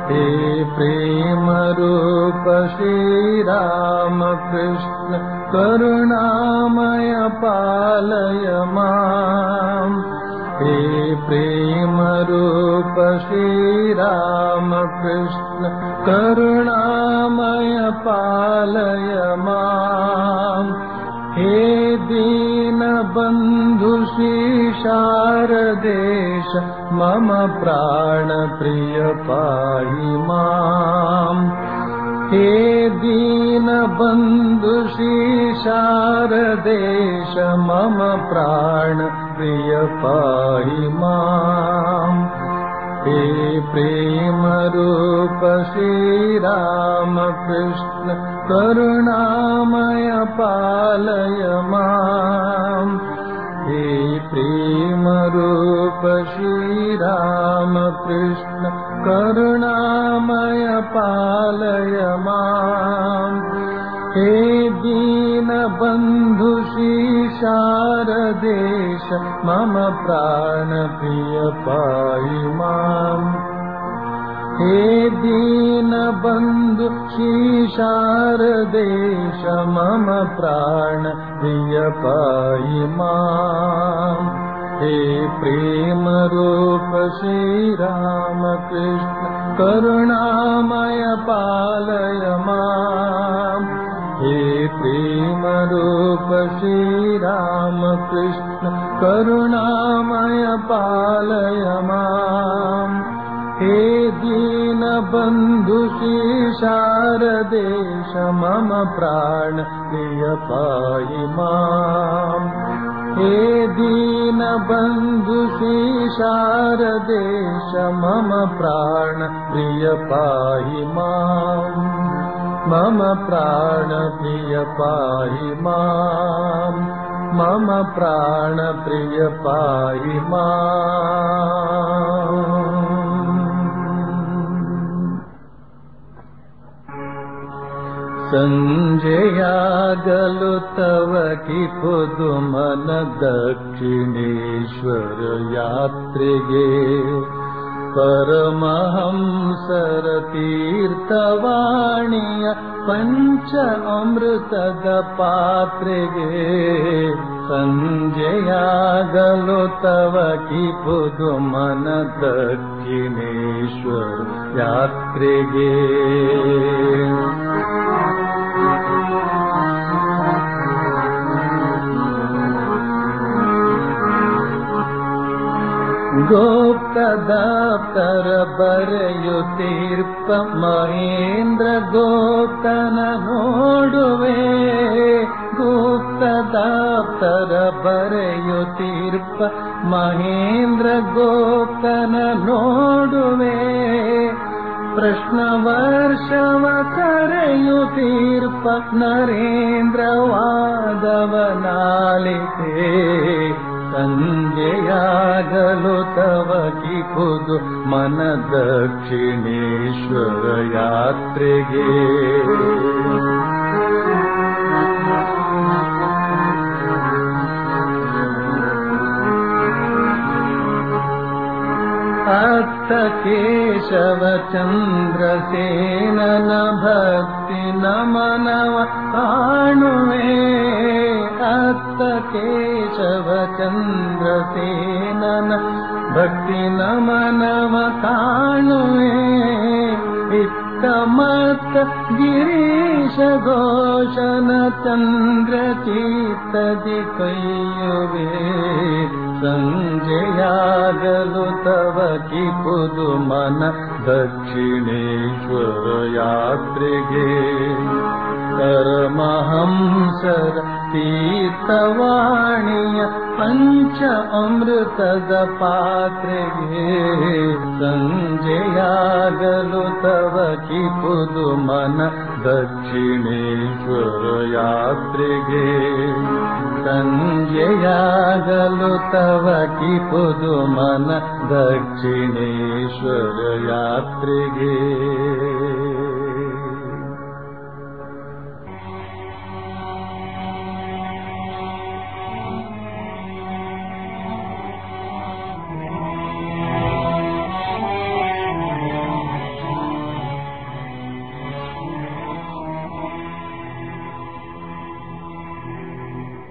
हे प्रेम रूप श्रीराम कृष्ण करुणामय पालय माम् हे प्रेम रूप श्रीराम कृष्ण करुणामय पालय माम् हे दीनबन्धु शारदेश मम प्राणप्रिय पाहि माम् हे दीनबन्धु शारदेश मम प्राणप्रिय पाहि माम् हे प्रेमरूप श्रीरामकृष्ण करुणामय पालय माम् हे प्रेमरूप श्रीरामकृष्ण करुणामय पालय माम् हे दीनबन्धु शारदेश मम प्राणप्रिय पाहि माम् हे दीनबन्धु शारदेश मम प्राणप्रिय पाहि माम् हे प्रेमरूप श्रीरामकृष्ण करुणामय पालय माम् हे प्रेमरूप श्रीरामकृष्ण करुणामय पालय माम् हे दीनबन्धु शारदेश मम प्राण प्रिय पाहि माम् हे दीनबन्धु शारदेश मम प्राण प्रिय पाहि माम् मम प्राण प्रिय पाहि माम् मम प्राण प्रिय पाहि माम् सञ्जयागलु तव कि पुदुमन दक्षिणेश्वर यात्रिगे परमहंसर तीर्थवाणीय पञ्च अमृतद पात्रेगे सञ्जयागलो तव कि पुदुमन दक्षिणेश्वर यात्रिगे ಗೋಪ್ತದಾಪ್ತರ ಬರೆಯುತ್ತೀರ್ಪ ಮಹೇಂದ್ರ ಗೋಪ್ತನ ನೋಡುವೆ ಗುಪ್ತದಾಪ್ತರ ಬರೆಯುತ್ತೀರ್ಪ ಮಹೇಂದ್ರ ಗೋಪ್ತನ ನೋಡುವೆ ಪ್ರಶ್ನ ವರ್ಷವ ಕರೆಯುತ್ತೀರ್ಪ ನರೇಂದ್ರ ವಾದವನಾಲಿತೆ ಸಂಜೆಯಾಗಲು ತವ ಕಿಪುದು ಮನ ದಕ್ಷಿಣೇಶ್ವರ ಯಾತ್ರೆಗೆ ಅತ್ತ ಕೇಶವ ಚಂದ್ರಸೇನನ ಭಕ್ತಿ ನಮನವ ಕಾಣುವೆ ಅತ್ತ ಕೇಶವ ಚಂದ್ರಸೇನನ ಭಕ್ತಿ ನಮನವ ಕಾಣುವೆ ಇತ್ತ ಮತ್ತ ಗಿರೀಶ ಘೋಷನ ಚಂದ್ರ ಚೀತದಿ ಕೈಯುವೆ ಸಂಜೆಯಾಗಲು ತವ ಕಿಪುದು ಮನ ದಕ್ಷಿಣೇಶ್ವರ ಯಾತ್ರೆಗೆ ಪರಮಹಂಸರ ತೀರ್ಥವಾಣಿಯ ಪಂಚ ಅಮೃತದ ಪಾತ್ರೆಗೆ ಸಂಜೆಯಾಗಲು ತವ ಕಿಪುದು ಮನ ದಕ್ಷಿಣೇಶ್ವರ ಯಾತ್ರೆಗೆ ಸಂಜೆಯಾಗಲು ತವ ಕಿಪುದು ಮನ ದಕ್ಷಿಣೇಶ್ವರ ಯಾತ್ರೆಗೆ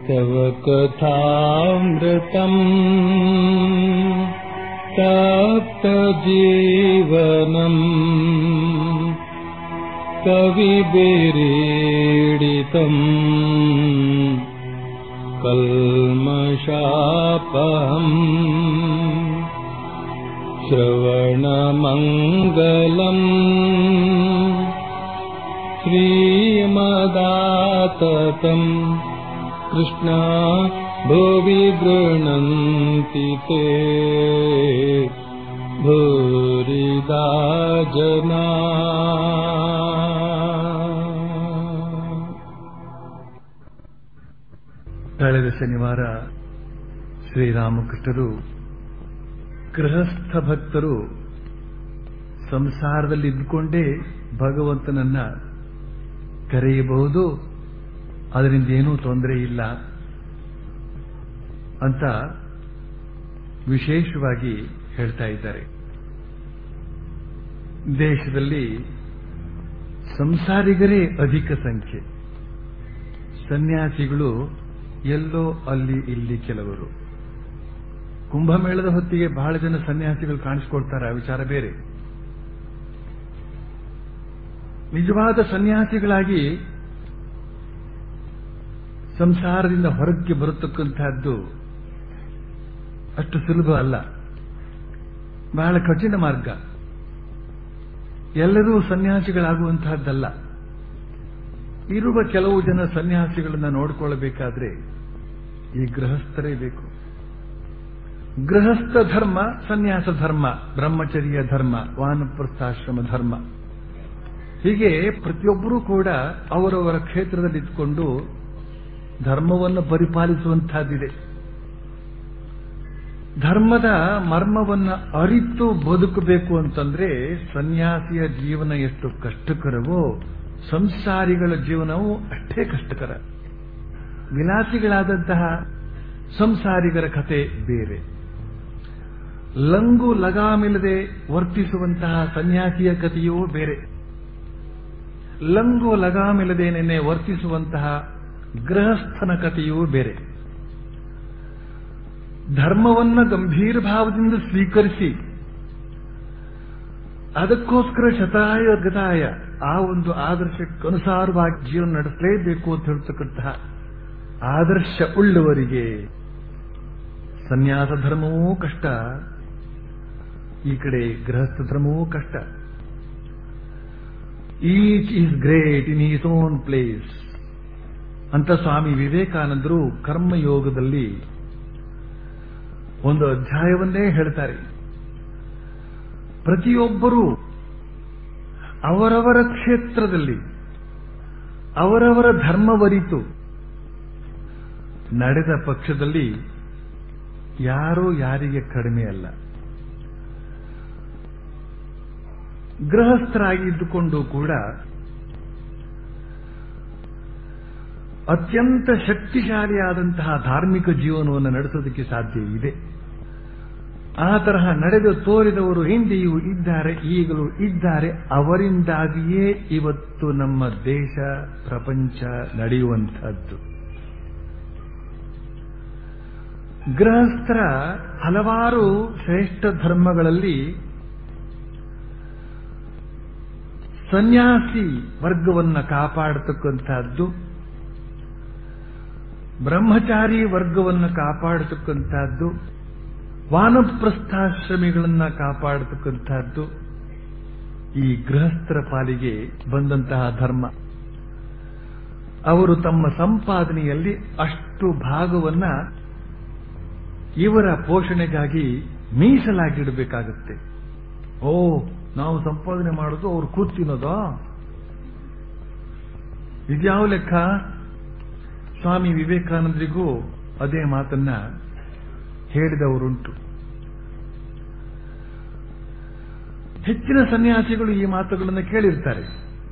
तव कथामृतम् तप्तजीवनम् कविभिरीडितम् कल्मषापहम् श्रवणमङ्गलम् श्रीमदाततम् कृष्णा भुवि गृह्णन्ति ते भूरिदा जना ಕಳೆದ ಶನಿವಾರ ಶ್ರೀರಾಮಕೃಷ್ಣರು ಗೃಹಸ್ಥ ಭಕ್ತರು ಸಂಸಾರದಲ್ಲಿ ಇದ್ದುಕೊಂಡೇ ಭಗವಂತನನ್ನ ಕರೆಯಬಹುದು ಅದರಿಂದ ಏನೂ ತೊಂದರೆ ಇಲ್ಲ ಅಂತ ವಿಶೇಷವಾಗಿ ಹೇಳ್ತಾ ಇದ್ದಾರೆ ದೇಶದಲ್ಲಿ ಸಂಸಾರಿಗರೇ ಅಧಿಕ ಸಂಖ್ಯೆ ಸನ್ಯಾಸಿಗಳು ಎಲ್ಲೋ ಅಲ್ಲಿ ಇಲ್ಲಿ ಕೆಲವರು ಕುಂಭಮೇಳದ ಹೊತ್ತಿಗೆ ಬಹಳ ಜನ ಸನ್ಯಾಸಿಗಳು ಕಾಣಿಸಿಕೊಳ್ತಾರೆ ಆ ವಿಚಾರ ಬೇರೆ ನಿಜವಾದ ಸನ್ಯಾಸಿಗಳಾಗಿ ಸಂಸಾರದಿಂದ ಹೊರಕ್ಕೆ ಬರತಕ್ಕಂತಹದ್ದು ಅಷ್ಟು ಸುಲಭ ಅಲ್ಲ ಬಹಳ ಕಠಿಣ ಮಾರ್ಗ ಎಲ್ಲರೂ ಸನ್ಯಾಸಿಗಳಾಗುವಂತಹದ್ದಲ್ಲ ಇರುವ ಕೆಲವು ಜನ ಸನ್ಯಾಸಿಗಳನ್ನ ನೋಡಿಕೊಳ್ಳಬೇಕಾದ್ರೆ ಈ ಗೃಹಸ್ಥರೇ ಬೇಕು ಗೃಹಸ್ಥ ಧರ್ಮ ಸನ್ಯಾಸ ಧರ್ಮ ಬ್ರಹ್ಮಚರ್ಯ ಧರ್ಮ ವಾನಪ್ರಸ್ಥಾಶ್ರಮ ಧರ್ಮ ಹೀಗೆ ಪ್ರತಿಯೊಬ್ಬರೂ ಕೂಡ ಅವರವರ ಕ್ಷೇತ್ರದಲ್ಲಿ ಇದ್ಕೊಂಡು ಧರ್ಮವನ್ನು ಪರಿಪಾಲಿಸುವಂತಹದ್ದಿದೆ ಧರ್ಮದ ಮರ್ಮವನ್ನ ಅರಿತು ಬದುಕಬೇಕು ಅಂತಂದ್ರೆ ಸನ್ಯಾಸಿಯ ಜೀವನ ಎಷ್ಟು ಕಷ್ಟಕರವೋ ಸಂಸಾರಿಗಳ ಜೀವನವು ಅಷ್ಟೇ ಕಷ್ಟಕರ ವಿಲಾಸಿಗಳಾದಂತಹ ಸಂಸಾರಿಗರ ಕತೆ ಬೇರೆ ಲಂಗು ಲಗಾಮಿಲ್ಲದೆ ವರ್ತಿಸುವಂತಹ ಸನ್ಯಾಸಿಯ ಕಥೆಯೂ ಬೇರೆ ಲಂಗು ಲಗಾಮಿಲ್ಲದೇನೆ ವರ್ತಿಸುವಂತಹ ಗೃಹಸ್ಥನ ಕಥೆಯೂ ಬೇರೆ ಧರ್ಮವನ್ನ ಗಂಭೀರ ಭಾವದಿಂದ ಸ್ವೀಕರಿಸಿ ಅದಕ್ಕೋಸ್ಕರ ಶತಾಯ ಗತಾಯ ಆ ಒಂದು ಆದರ್ಶಕ್ಕನುಸಾರವಾಗಿ ಜೀವನ ನಡೆಸಲೇಬೇಕು ಅಂತ ಹೇಳ್ತಕ್ಕಂತಹ ಆದರ್ಶ ಉಳ್ಳವರಿಗೆ ಸನ್ಯಾಸ ಧರ್ಮವೂ ಕಷ್ಟ ಈ ಕಡೆ ಗೃಹಸ್ಥ ಧರ್ಮವೂ ಕಷ್ಟ each is great in its own place ಅಂತ ಸ್ವಾಮಿ ವಿವೇಕಾನಂದರು ಕರ್ಮಯೋಗದಲ್ಲಿ ಒಂದು ಅಧ್ಯಾಯವನ್ನೇ ಹೇಳ್ತಾರೆ ಪ್ರತಿಯೊಬ್ಬರೂ ಅವರವರ ಕ್ಷೇತ್ರದಲ್ಲಿ ಅವರವರ ಧರ್ಮವರಿತು ನಡೆದ ಪಕ್ಷದಲ್ಲಿ ಯಾರೂ ಯಾರಿಗೆ ಕಡಿಮೆ ಅಲ್ಲ ಗೃಹಸ್ಥರಾಗಿದ್ದುಕೊಂಡು ಕೂಡ ಅತ್ಯಂತ ಶಕ್ತಿಶಾಲಿಯಾದಂತಹ ಧಾರ್ಮಿಕ ಜೀವನವನ್ನು ನಡೆಸೋದಕ್ಕೆ ಸಾಧ್ಯ ಇದೆ ಆ ತರಹ ನಡೆದು ತೋರಿದವರು ಹಿಂದೆಯೂ ಇದ್ದಾರೆ ಈಗಲೂ ಇದ್ದಾರೆ ಅವರಿಂದಾಗಿಯೇ ಇವತ್ತು ನಮ್ಮ ದೇಶ ಪ್ರಪಂಚ ನಡೆಯುವಂತಹದ್ದು ಗೃಹಸ್ಥರ ಹಲವಾರು ಶ್ರೇಷ್ಠ ಧರ್ಮಗಳಲ್ಲಿ ಸನ್ಯಾಸಿ ವರ್ಗವನ್ನ ಕಾಪಾಡತಕ್ಕಂತಹದ್ದು ಬ್ರಹ್ಮಚಾರಿ ವರ್ಗವನ್ನು ಕಾಪಾಡತಕ್ಕಂತಹದ್ದು ವಾನಪ್ರಸ್ಥಾಶ್ರಮಿಗಳನ್ನ ಕಾಪಾಡತಕ್ಕಂತಹದ್ದು ಈ ಗೃಹಸ್ಥರ ಪಾಲಿಗೆ ಬಂದಂತಹ ಧರ್ಮ ಅವರು ತಮ್ಮ ಸಂಪಾದನೆಯಲ್ಲಿ ಅಷ್ಟು ಭಾಗವನ್ನ ಇವರ ಪೋಷಣೆಗಾಗಿ ಮೀಸಲಾಗಿಡಬೇಕಾಗತ್ತೆ ಓ ನಾವು ಸಂಪಾದನೆ ಮಾಡೋದು ಅವ್ರು ಕೂತಿನೋದ ಇದ್ಯಾವ ಲೆಕ್ಕ ಸ್ವಾಮಿ ವಿವೇಕಾನಂದರಿಗೂ ಅದೇ ಮಾತನ್ನ ಹೇಳಿದವರುಂಟು ಹೆಚ್ಚಿನ ಸನ್ಯಾಸಿಗಳು ಈ ಮಾತುಗಳನ್ನು ಕೇಳಿರ್ತಾರೆ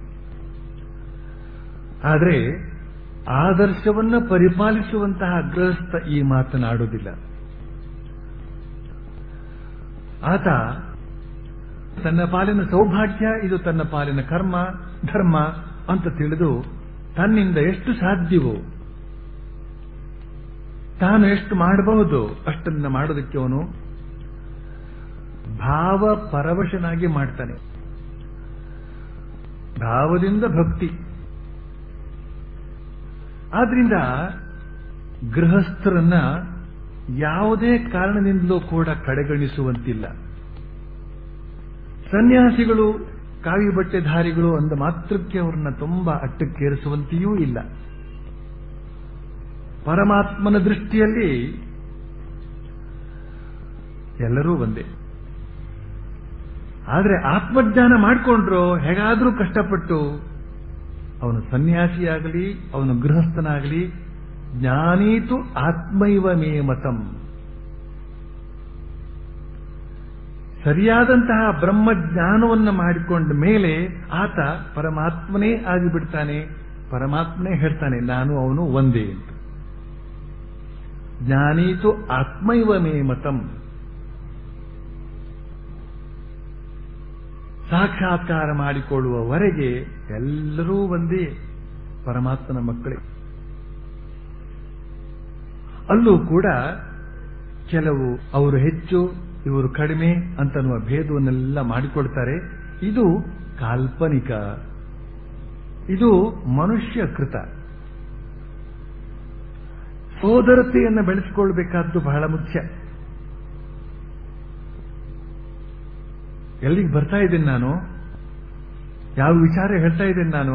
ಆದರೆ ಆದರ್ಶವನ್ನ ಪರಿಪಾಲಿಸುವಂತಹ ಗೃಹಸ್ಥ ಈ ಮಾತನಾಡುವುದಿಲ್ಲ ಆತ ತನ್ನ ಪಾಲಿನ ಸೌಭಾಗ್ಯ ಇದು ತನ್ನ ಪಾಲಿನ ಕರ್ಮ ಧರ್ಮ ಅಂತ ತಿಳಿದು ತನ್ನಿಂದ ಎಷ್ಟು ಸಾಧ್ಯವೋ ತಾನು ಎಷ್ಟು ಮಾಡಬಹುದು ಅಷ್ಟನ್ನ ಮಾಡೋದಕ್ಕೆ ಅವನು ಭಾವ ಪರವಶನಾಗಿ ಮಾಡ್ತಾನೆ ಭಾವದಿಂದ ಭಕ್ತಿ ಆದ್ರಿಂದ ಗೃಹಸ್ಥರನ್ನ ಯಾವುದೇ ಕಾರಣದಿಂದಲೂ ಕೂಡ ಕಡೆಗಣಿಸುವಂತಿಲ್ಲ ಸನ್ಯಾಸಿಗಳು ಕಾವಿ ಬಟ್ಟೆಧಾರಿಗಳು ಅಂದ ಮಾತ್ರಕ್ಕೆ ಅವರನ್ನ ತುಂಬಾ ಅಟ್ಟಕ್ಕೇರಿಸುವಂತೆಯೂ ಇಲ್ಲ ಪರಮಾತ್ಮನ ದೃಷ್ಟಿಯಲ್ಲಿ ಎಲ್ಲರೂ ಒಂದೇ ಆದರೆ ಆತ್ಮಜ್ಞಾನ ಮಾಡಿಕೊಂಡ್ರು ಹೇಗಾದ್ರೂ ಕಷ್ಟಪಟ್ಟು ಅವನು ಸನ್ಯಾಸಿಯಾಗಲಿ ಅವನು ಗೃಹಸ್ಥನಾಗಲಿ ಜ್ಞಾನೀತು ಆತ್ಮೈವ ಮೇ ಮತಂ ಸರಿಯಾದಂತಹ ಬ್ರಹ್ಮಜ್ಞಾನವನ್ನು ಮಾಡಿಕೊಂಡ ಮೇಲೆ ಆತ ಪರಮಾತ್ಮನೇ ಆಗಿಬಿಡ್ತಾನೆ ಪರಮಾತ್ಮನೇ ಹೇಳ್ತಾನೆ ನಾನು ಅವನು ಒಂದೇ ಅಂತ ಜ್ಞಾನೀತು ಆತ್ಮೈವ ಮೇ ಮತಂ ಸಾಕ್ಷಾತ್ಕಾರ ಮಾಡಿಕೊಳ್ಳುವವರೆಗೆ ಎಲ್ಲರೂ ಒಂದೇ ಪರಮಾತ್ಮನ ಮಕ್ಕಳೇ ಅಲ್ಲೂ ಕೂಡ ಕೆಲವು ಅವರು ಹೆಚ್ಚು ಇವರು ಕಡಿಮೆ ಅಂತನ್ನುವ ಭೇದವನ್ನೆಲ್ಲ ಮಾಡಿಕೊಳ್ತಾರೆ ಇದು ಕಾಲ್ಪನಿಕ ಇದು ಮನುಷ್ಯ ಕೃತ ಸೋದರತೆಯನ್ನು ಬೆಳೆಸಿಕೊಳ್ಬೇಕಾದ್ದು ಬಹಳ ಮುಖ್ಯ ಎಲ್ಲಿಗೆ ಬರ್ತಾ ಇದ್ದೇನೆ ನಾನು ಯಾವ ವಿಚಾರ ಹೇಳ್ತಾ ಇದ್ದೇನೆ ನಾನು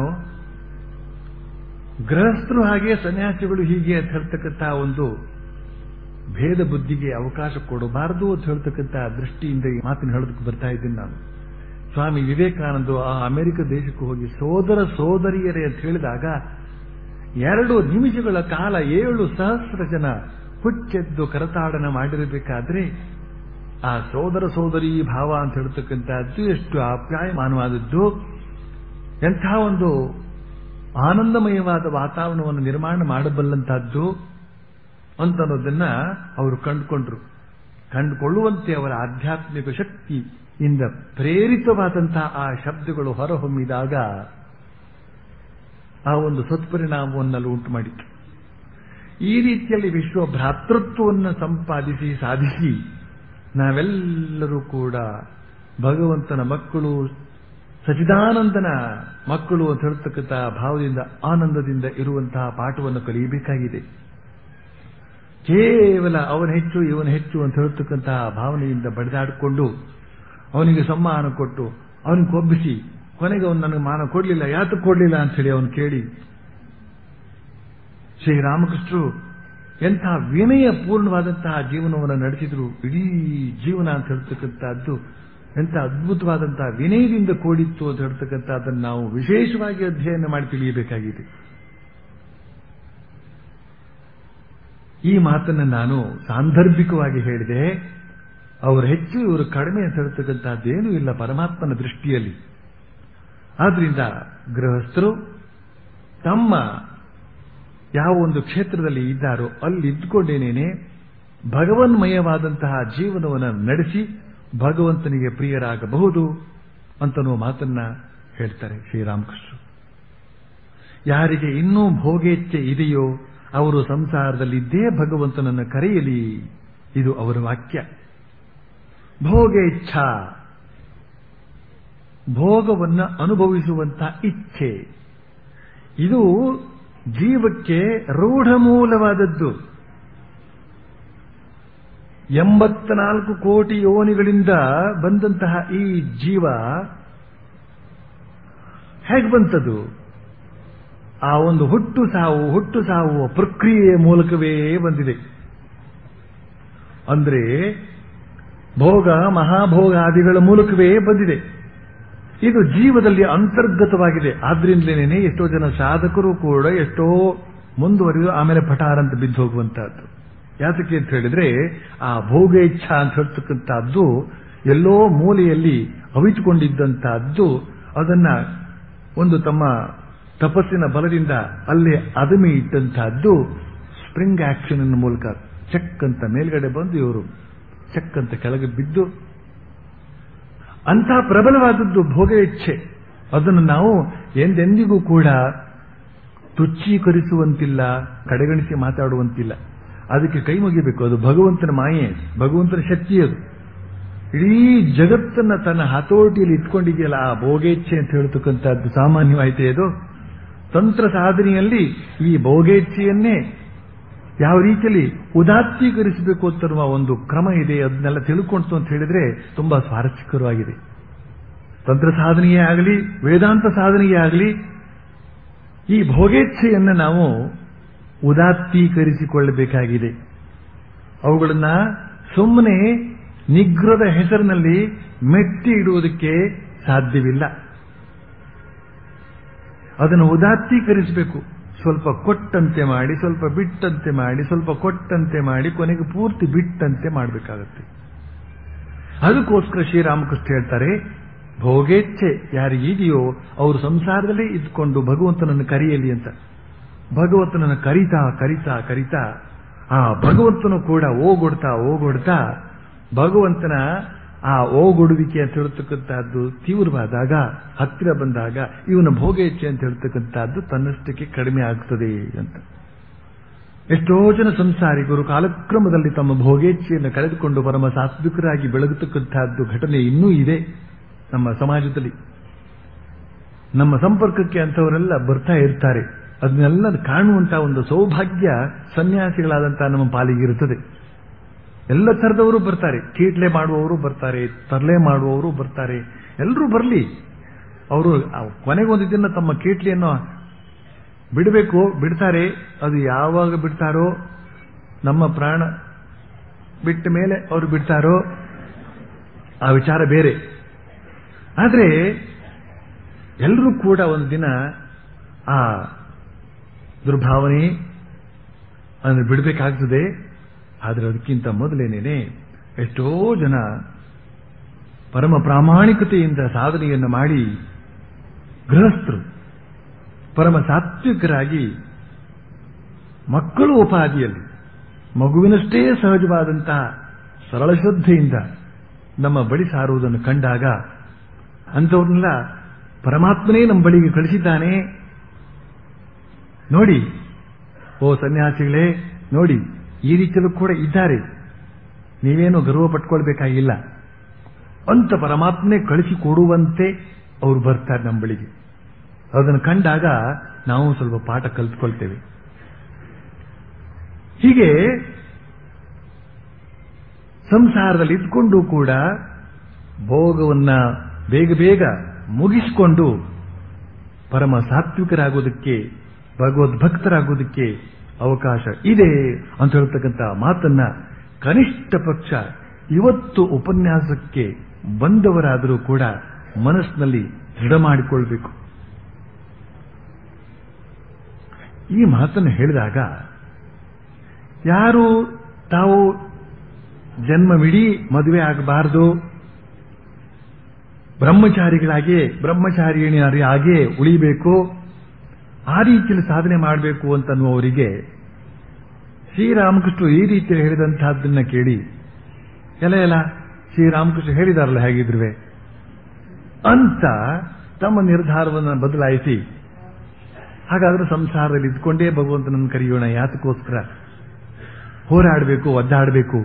ಗೃಹಸ್ಥರು ಹಾಗೆ ಸನ್ಯಾಸಿಗಳು ಹೀಗೆ ಅಂತ ಹೇಳ್ತಕ್ಕಂಥ ಒಂದು ಭೇದ ಬುದ್ಧಿಗೆ ಅವಕಾಶ ಕೊಡಬಾರದು ಅಂತ ಹೇಳ್ತಕ್ಕಂಥ ದೃಷ್ಟಿಯಿಂದ ಈ ಮಾತಿನ ಹೇಳೋದಕ್ಕೆ ಬರ್ತಾ ಇದ್ದೀನಿ ನಾನು ಸ್ವಾಮಿ ವಿವೇಕಾನಂದರು ಆ ಅಮೆರಿಕ ದೇಶಕ್ಕೆ ಹೋಗಿ ಸೋದರ ಸೋದರಿಯರೇ ಅಂತ ಹೇಳಿದಾಗ ಎರಡು ನಿಮಿಷಗಳ ಕಾಲ ಏಳು ಸಹಸ್ರ ಜನ ಹುಚ್ಚೆದ್ದು ಕರತಾಡನ ಮಾಡಿರಬೇಕಾದ್ರೆ ಆ ಸೋದರ ಸೋದರಿ ಭಾವ ಅಂತ ಹೇಳ್ತಕ್ಕಂಥದ್ದು ಎಷ್ಟು ಆಪ್ಯಾಯಮಾನವಾದದ್ದು ಎಂಥ ಒಂದು ಆನಂದಮಯವಾದ ವಾತಾವರಣವನ್ನು ನಿರ್ಮಾಣ ಮಾಡಬಲ್ಲಂತಹದ್ದು ಅಂತನ್ನೋದನ್ನ ಅವರು ಕಂಡುಕೊಂಡ್ರು ಕಂಡುಕೊಳ್ಳುವಂತೆ ಅವರ ಆಧ್ಯಾತ್ಮಿಕ ಶಕ್ತಿಯಿಂದ ಪ್ರೇರಿತವಾದಂತಹ ಆ ಶಬ್ದಗಳು ಹೊರಹೊಮ್ಮಿದಾಗ ಆ ಒಂದು ಸತ್ಪರಿಣಾಮವನ್ನೆಲ್ಲ ಉಂಟು ಮಾಡಿತು ಈ ರೀತಿಯಲ್ಲಿ ವಿಶ್ವ ಭ್ರಾತೃತ್ವವನ್ನು ಸಂಪಾದಿಸಿ ಸಾಧಿಸಿ ನಾವೆಲ್ಲರೂ ಕೂಡ ಭಗವಂತನ ಮಕ್ಕಳು ಸಚಿದಾನಂದನ ಮಕ್ಕಳು ಅಂತ ಹೇಳ್ತಕ್ಕಂಥ ಭಾವದಿಂದ ಆನಂದದಿಂದ ಇರುವಂತಹ ಪಾಠವನ್ನು ಕಲಿಯಬೇಕಾಗಿದೆ ಕೇವಲ ಅವನ ಹೆಚ್ಚು ಇವನ ಹೆಚ್ಚು ಅಂತ ಹೇಳ್ತಕ್ಕಂತಹ ಭಾವನೆಯಿಂದ ಬಡಿದಾಡಿಕೊಂಡು ಅವನಿಗೆ ಸಮ್ಮಾನ ಕೊಟ್ಟು ಅವನಿಗೆ ಕೊಬ್ಬಿಸಿ ಕೊನೆಗೆ ಅವನು ನನಗೆ ಮಾನ ಕೊಡಲಿಲ್ಲ ಯಾತಕ್ಕೆ ಕೊಡಲಿಲ್ಲ ಅಂತ ಹೇಳಿ ಅವನು ಕೇಳಿ ಶ್ರೀರಾಮಕೃಷ್ಣರು ಎಂಥ ವಿನಯ ಪೂರ್ಣವಾದಂತಹ ಜೀವನವನ್ನು ನಡೆಸಿದ್ರು ಇಡೀ ಜೀವನ ಅಂತ ಹೇಳ್ತಕ್ಕಂಥದ್ದು ಎಂಥ ಅದ್ಭುತವಾದಂತಹ ವಿನಯದಿಂದ ಕೂಡಿತ್ತು ಅಂತ ಹೇಳ್ತಕ್ಕಂಥದ್ದನ್ನು ನಾವು ವಿಶೇಷವಾಗಿ ಅಧ್ಯಯನ ಮಾಡಿ ತಿಳಿಯಬೇಕಾಗಿದೆ ಈ ಮಾತನ್ನು ನಾನು ಸಾಂದರ್ಭಿಕವಾಗಿ ಹೇಳಿದೆ ಅವರು ಹೆಚ್ಚು ಇವರು ಕಡಿಮೆ ಅಂತ ಹೇಳ್ತಕ್ಕಂಥದ್ದೇನೂ ಇಲ್ಲ ಪರಮಾತ್ಮನ ದೃಷ್ಟಿಯಲ್ಲಿ ಆದ್ರಿಂದ ಗೃಹಸ್ಥರು ತಮ್ಮ ಯಾವ ಒಂದು ಕ್ಷೇತ್ರದಲ್ಲಿ ಇದ್ದಾರೋ ಅಲ್ಲಿ ಇದ್ದುಕೊಂಡೇನೇನೆ ಭಗವನ್ಮಯವಾದಂತಹ ಜೀವನವನ್ನು ನಡೆಸಿ ಭಗವಂತನಿಗೆ ಪ್ರಿಯರಾಗಬಹುದು ಅಂತನೋ ಮಾತನ್ನ ಹೇಳ್ತಾರೆ ಶ್ರೀರಾಮಕೃಷ್ಣ ಯಾರಿಗೆ ಇನ್ನೂ ಭೋಗೇಚ್ಛೆ ಇದೆಯೋ ಅವರು ಸಂಸಾರದಲ್ಲಿದ್ದೇ ಭಗವಂತನನ್ನು ಕರೆಯಲಿ ಇದು ಅವರ ವಾಕ್ಯ ಭೋಗೇಚ್ಛಾ ಭೋಗವನ್ನು ಅನುಭವಿಸುವಂತ ಇಚ್ಛೆ ಇದು ಜೀವಕ್ಕೆ ರೂಢ ಮೂಲವಾದದ್ದು ಎಂಬತ್ನಾಲ್ಕು ಕೋಟಿ ಯೋನಿಗಳಿಂದ ಬಂದಂತಹ ಈ ಜೀವ ಹೇಗೆ ಬಂತದು ಆ ಒಂದು ಹುಟ್ಟು ಸಾವು ಹುಟ್ಟು ಸಾವು ಪ್ರಕ್ರಿಯೆಯ ಮೂಲಕವೇ ಬಂದಿದೆ ಅಂದ್ರೆ ಭೋಗ ಮಹಾಭೋಗಾದಿಗಳ ಮೂಲಕವೇ ಬಂದಿದೆ ಇದು ಜೀವದಲ್ಲಿ ಅಂತರ್ಗತವಾಗಿದೆ ಆದ್ರಿಂದಲೇನೆ ಎಷ್ಟೋ ಜನ ಸಾಧಕರು ಕೂಡ ಎಷ್ಟೋ ಮುಂದುವರಿದು ಆಮೇಲೆ ಪಠಾರಂತ ಬಿದ್ದು ಹೋಗುವಂತಹದ್ದು ಯಾತಕ್ಕೆ ಅಂತ ಹೇಳಿದ್ರೆ ಆ ಭೋಗ ಇಚ್ಛಾ ಅಂತ ಹೇಳ್ತಕ್ಕಂಥದ್ದು ಎಲ್ಲೋ ಮೂಲೆಯಲ್ಲಿ ಅವಿತುಕೊಂಡಿದ್ದಂತಹದ್ದು ಅದನ್ನ ಒಂದು ತಮ್ಮ ತಪಸ್ಸಿನ ಬಲದಿಂದ ಅಲ್ಲೇ ಅದಮಿ ಇಟ್ಟಂತಹದ್ದು ಸ್ಪ್ರಿಂಗ್ ಆಕ್ಷನ್ ಮೂಲಕ ಚೆಕ್ ಅಂತ ಮೇಲ್ಗಡೆ ಬಂದು ಇವರು ಚೆಕ್ ಅಂತ ಕೆಳಗೆ ಬಿದ್ದು ಅಂಥ ಪ್ರಬಲವಾದದ್ದು ಭೋಗ ಇಚ್ಛೆ ಅದನ್ನು ನಾವು ಎಂದೆಂದಿಗೂ ಕೂಡ ತುಚ್ಛೀಕರಿಸುವಂತಿಲ್ಲ ಕಡೆಗಣಿಸಿ ಮಾತಾಡುವಂತಿಲ್ಲ ಅದಕ್ಕೆ ಕೈ ಮುಗಿಬೇಕು ಅದು ಭಗವಂತನ ಮಾಯೆ ಭಗವಂತನ ಶಕ್ತಿ ಅದು ಇಡೀ ಜಗತ್ತನ್ನ ತನ್ನ ಹತೋಟಿಯಲ್ಲಿ ಇಟ್ಕೊಂಡಿದೆಯಲ್ಲ ಆ ಭೋಗೇಚ್ಛೆ ಅಂತ ಹೇಳ್ತಕ್ಕಂಥದ್ದು ಸಾಮಾನ್ಯವಾಯಿತೆ ಅದು ತಂತ್ರ ಸಾಧನೆಯಲ್ಲಿ ಈ ಭೋಗೇಚ್ಛೆಯನ್ನೇ ಯಾವ ರೀತಿಯಲ್ಲಿ ಉದಾತ್ತೀಕರಿಸಬೇಕು ಅಂತನ್ನುವ ಒಂದು ಕ್ರಮ ಇದೆ ಅದನ್ನೆಲ್ಲ ತಿಳ್ಕೊಂತು ಅಂತ ಹೇಳಿದ್ರೆ ತುಂಬಾ ಸ್ವಾರಸ್ಯಕರವಾಗಿದೆ ತಂತ್ರ ಸಾಧನೆಯೇ ಆಗಲಿ ವೇದಾಂತ ಸಾಧನೆಯೇ ಆಗಲಿ ಈ ಭೋಗೇಚ್ಛೆಯನ್ನು ನಾವು ಉದಾತ್ತೀಕರಿಸಿಕೊಳ್ಳಬೇಕಾಗಿದೆ ಅವುಗಳನ್ನ ಸುಮ್ಮನೆ ನಿಗ್ರಹದ ಹೆಸರಿನಲ್ಲಿ ಮೆಟ್ಟಿ ಇಡುವುದಕ್ಕೆ ಸಾಧ್ಯವಿಲ್ಲ ಅದನ್ನು ಉದಾತ್ತೀಕರಿಸಬೇಕು ಸ್ವಲ್ಪ ಕೊಟ್ಟಂತೆ ಮಾಡಿ ಸ್ವಲ್ಪ ಬಿಟ್ಟಂತೆ ಮಾಡಿ ಸ್ವಲ್ಪ ಕೊಟ್ಟಂತೆ ಮಾಡಿ ಕೊನೆಗೆ ಪೂರ್ತಿ ಬಿಟ್ಟಂತೆ ಮಾಡಬೇಕಾಗತ್ತೆ ಅದಕ್ಕೋಸ್ಕರ ಶ್ರೀರಾಮಕೃಷ್ಣ ಹೇಳ್ತಾರೆ ಭೋಗೇಚ್ಛೆ ಯಾರಿಗಿದೆಯೋ ಅವರು ಸಂಸಾರದಲ್ಲೇ ಇದ್ಕೊಂಡು ಭಗವಂತನನ್ನು ಕರೆಯಲಿ ಅಂತ ಭಗವಂತನನ್ನು ಕರಿತಾ ಕರಿತಾ ಕರಿತಾ ಆ ಭಗವಂತನು ಕೂಡ ಓಗೊಡ್ತಾ ಓಗೊಡ್ತಾ ಭಗವಂತನ ಆ ಓಗೊಡುವಿಕೆ ಅಂತ ಹೇಳ್ತಕ್ಕಂಥದ್ದು ತೀವ್ರವಾದಾಗ ಹತ್ತಿರ ಬಂದಾಗ ಇವನ ಭೋಗೇಚ್ಛೆ ಅಂತ ಹೇಳ್ತಕ್ಕಂಥದ್ದು ತನ್ನಷ್ಟಕ್ಕೆ ಕಡಿಮೆ ಆಗ್ತದೆ ಅಂತ ಎಷ್ಟೋ ಜನ ಸಂಸಾರಿಗರು ಕಾಲಕ್ರಮದಲ್ಲಿ ತಮ್ಮ ಭೋಗೇಚ್ಛೆಯನ್ನು ಕಳೆದುಕೊಂಡು ಪರಮ ಸಾತ್ವಿಕರಾಗಿ ಬೆಳಗತಕ್ಕಂಥದ್ದು ಘಟನೆ ಇನ್ನೂ ಇದೆ ನಮ್ಮ ಸಮಾಜದಲ್ಲಿ ನಮ್ಮ ಸಂಪರ್ಕಕ್ಕೆ ಅಂಥವರೆಲ್ಲ ಬರ್ತಾ ಇರ್ತಾರೆ ಅದನ್ನೆಲ್ಲ ಕಾಣುವಂತ ಒಂದು ಸೌಭಾಗ್ಯ ಸನ್ಯಾಸಿಗಳಾದಂತಹ ನಮ್ಮ ಪಾಲಿಗೆ ಇರುತ್ತದೆ ಎಲ್ಲ ಥರದವರು ಬರ್ತಾರೆ ಕೀಟ್ಲೆ ಮಾಡುವವರು ಬರ್ತಾರೆ ತರಲೆ ಮಾಡುವವರು ಬರ್ತಾರೆ ಎಲ್ಲರೂ ಬರಲಿ ಅವರು ಕೊನೆಗೊಂದು ದಿನ ತಮ್ಮ ಕೀಟ್ಲೆಯನ್ನು ಬಿಡಬೇಕು ಬಿಡ್ತಾರೆ ಅದು ಯಾವಾಗ ಬಿಡ್ತಾರೋ ನಮ್ಮ ಪ್ರಾಣ ಬಿಟ್ಟ ಮೇಲೆ ಅವರು ಬಿಡ್ತಾರೋ ಆ ವಿಚಾರ ಬೇರೆ ಆದರೆ ಎಲ್ಲರೂ ಕೂಡ ಒಂದು ದಿನ ಆ ದುರ್ಭಾವನೆ ಅದನ್ನು ಬಿಡಬೇಕಾಗ್ತದೆ ಆದರೆ ಅದಕ್ಕಿಂತ ಮೊದಲೇನೇನೆ ಎಷ್ಟೋ ಜನ ಪರಮ ಪ್ರಾಮಾಣಿಕತೆಯಿಂದ ಸಾಧನೆಯನ್ನು ಮಾಡಿ ಗೃಹಸ್ಥರು ಪರಮ ಸಾತ್ವಿಕರಾಗಿ ಮಕ್ಕಳು ಉಪಾದಿಯಲ್ಲಿ ಮಗುವಿನಷ್ಟೇ ಸಹಜವಾದಂತಹ ಸರಳ ಶ್ರದ್ಧೆಯಿಂದ ನಮ್ಮ ಬಳಿ ಸಾರುವುದನ್ನು ಕಂಡಾಗ ಅಂಥವ್ರನ್ನೆಲ್ಲ ಪರಮಾತ್ಮನೇ ನಮ್ಮ ಬಳಿಗೆ ಕಳಿಸಿದ್ದಾನೆ ನೋಡಿ ಓ ಸನ್ಯಾಸಿಗಳೇ ನೋಡಿ ಈ ರೀತಿಯಲ್ಲೂ ಕೂಡ ಇದ್ದಾರೆ ನೀವೇನು ಗರ್ವ ಪಟ್ಕೊಳ್ಬೇಕಾಗಿಲ್ಲ ಅಂತ ಪರಮಾತ್ಮನೇ ಕಳಿಸಿ ಕೊಡುವಂತೆ ಅವರು ಬರ್ತಾರೆ ನಮ್ಮ ಬಳಿಗೆ ಅದನ್ನು ಕಂಡಾಗ ನಾವು ಸ್ವಲ್ಪ ಪಾಠ ಕಲ್ತ್ಕೊಳ್ತೇವೆ ಹೀಗೆ ಸಂಸಾರದಲ್ಲಿ ಇದ್ಕೊಂಡು ಕೂಡ ಭೋಗವನ್ನ ಬೇಗ ಬೇಗ ಮುಗಿಸಿಕೊಂಡು ಪರಮ ಸಾತ್ವಿಕರಾಗೋದಕ್ಕೆ ಭಗವದ್ಭಕ್ತರಾಗೋದಕ್ಕೆ ಅವಕಾಶ ಇದೆ ಅಂತ ಹೇಳ್ತಕ್ಕಂಥ ಮಾತನ್ನ ಕನಿಷ್ಠ ಪಕ್ಷ ಇವತ್ತು ಉಪನ್ಯಾಸಕ್ಕೆ ಬಂದವರಾದರೂ ಕೂಡ ಮನಸ್ಸಿನಲ್ಲಿ ದೃಢ ಮಾಡಿಕೊಳ್ಬೇಕು ಈ ಮಾತನ್ನು ಹೇಳಿದಾಗ ಯಾರು ತಾವು ಜನ್ಮವಿಡೀ ಮದುವೆ ಆಗಬಾರದು ಬ್ರಹ್ಮಚಾರಿಗಳಾಗಿ ಬ್ರಹ್ಮಚಾರಿಣಿಯರಿ ಹಾಗೆ ಉಳಿಬೇಕು ಆ ರೀತಿಯಲ್ಲಿ ಸಾಧನೆ ಮಾಡಬೇಕು ಅಂತನ್ನುವವರಿಗೆ ಶ್ರೀರಾಮಕೃಷ್ಣ ಈ ರೀತಿಯಲ್ಲಿ ಹೇಳಿದಂತಹದ್ದನ್ನ ಕೇಳಿ ಎಲ್ಲ ಎಲ್ಲ ಶ್ರೀರಾಮಕೃಷ್ಣ ಹೇಳಿದಾರಲ್ಲ ಹೇಗಿದ್ರುವೆ ಅಂತ ತಮ್ಮ ನಿರ್ಧಾರವನ್ನು ಬದಲಾಯಿಸಿ ಹಾಗಾದ್ರೆ ಸಂಸಾರದಲ್ಲಿ ಇದ್ಕೊಂಡೇ ಭಗವಂತನನ್ನು ಕರೆಯೋಣ ಯಾತಕ್ಕೋಸ್ಕರ ಹೋರಾಡಬೇಕು ಒದ್ದಾಡಬೇಕು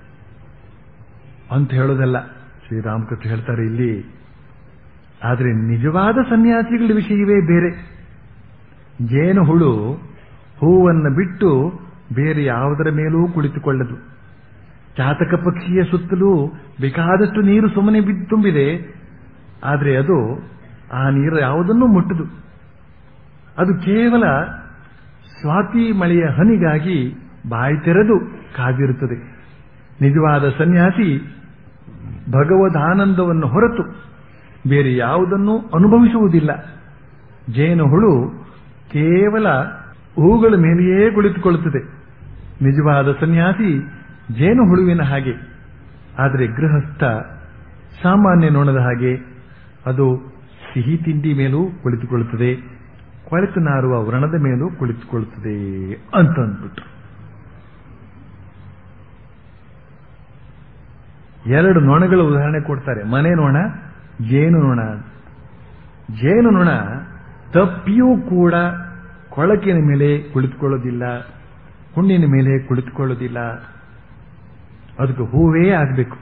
ಅಂತ ಹೇಳೋದಲ್ಲ ಶ್ರೀರಾಮಕೃಷ್ಣ ಹೇಳ್ತಾರೆ ಇಲ್ಲಿ ಆದರೆ ನಿಜವಾದ ಸನ್ಯಾಸಿಗಳ ವಿಷಯವೇ ಬೇರೆ ಜೇನು ಹುಳು ಹೂವನ್ನು ಬಿಟ್ಟು ಬೇರೆ ಯಾವುದರ ಮೇಲೂ ಕುಳಿತುಕೊಳ್ಳದು ಚಾತಕ ಪಕ್ಷಿಯ ಸುತ್ತಲೂ ಬೇಕಾದಷ್ಟು ನೀರು ಸುಮ್ಮನೆ ಬಿದ್ದು ತುಂಬಿದೆ ಆದರೆ ಅದು ಆ ನೀರು ಯಾವುದನ್ನೂ ಮುಟ್ಟದು ಅದು ಕೇವಲ ಸ್ವಾತಿ ಮಳೆಯ ಹನಿಗಾಗಿ ಬಾಯಿ ತೆರೆದು ಕಾದಿರುತ್ತದೆ ನಿಜವಾದ ಸನ್ಯಾಸಿ ಭಗವದಾನಂದವನ್ನು ಹೊರತು ಬೇರೆ ಯಾವುದನ್ನೂ ಅನುಭವಿಸುವುದಿಲ್ಲ ಜೇನು ಹುಳು ಕೇವಲ ಹೂಗಳ ಮೇಲೆಯೇ ಕುಳಿತುಕೊಳ್ಳುತ್ತದೆ ನಿಜವಾದ ಸನ್ಯಾಸಿ ಜೇನು ಹುಳುವಿನ ಹಾಗೆ ಆದರೆ ಗೃಹಸ್ಥ ಸಾಮಾನ್ಯ ನೋಣದ ಹಾಗೆ ಅದು ಸಿಹಿ ತಿಂಡಿ ಮೇಲೂ ಕುಳಿತುಕೊಳ್ಳುತ್ತದೆ ಕೊಳೆತು ನಾರುವ ವ್ರಣದ ಮೇಲೂ ಕುಳಿತುಕೊಳ್ಳುತ್ತದೆ ಅಂತ ಅಂದ್ಬಿಟ್ರು ಎರಡು ನೊಣಗಳ ಉದಾಹರಣೆ ಕೊಡ್ತಾರೆ ಮನೆ ನೊಣ ಜೇನು ನೊಣ ಜೇನು ನೊಣ ತಪ್ಪಿಯೂ ಕೂಡ ಕೊಳಕಿನ ಮೇಲೆ ಕುಳಿತುಕೊಳ್ಳೋದಿಲ್ಲ ಹುಣ್ಣಿನ ಮೇಲೆ ಕುಳಿತುಕೊಳ್ಳೋದಿಲ್ಲ ಅದಕ್ಕೆ ಹೂವೇ ಆಗಬೇಕು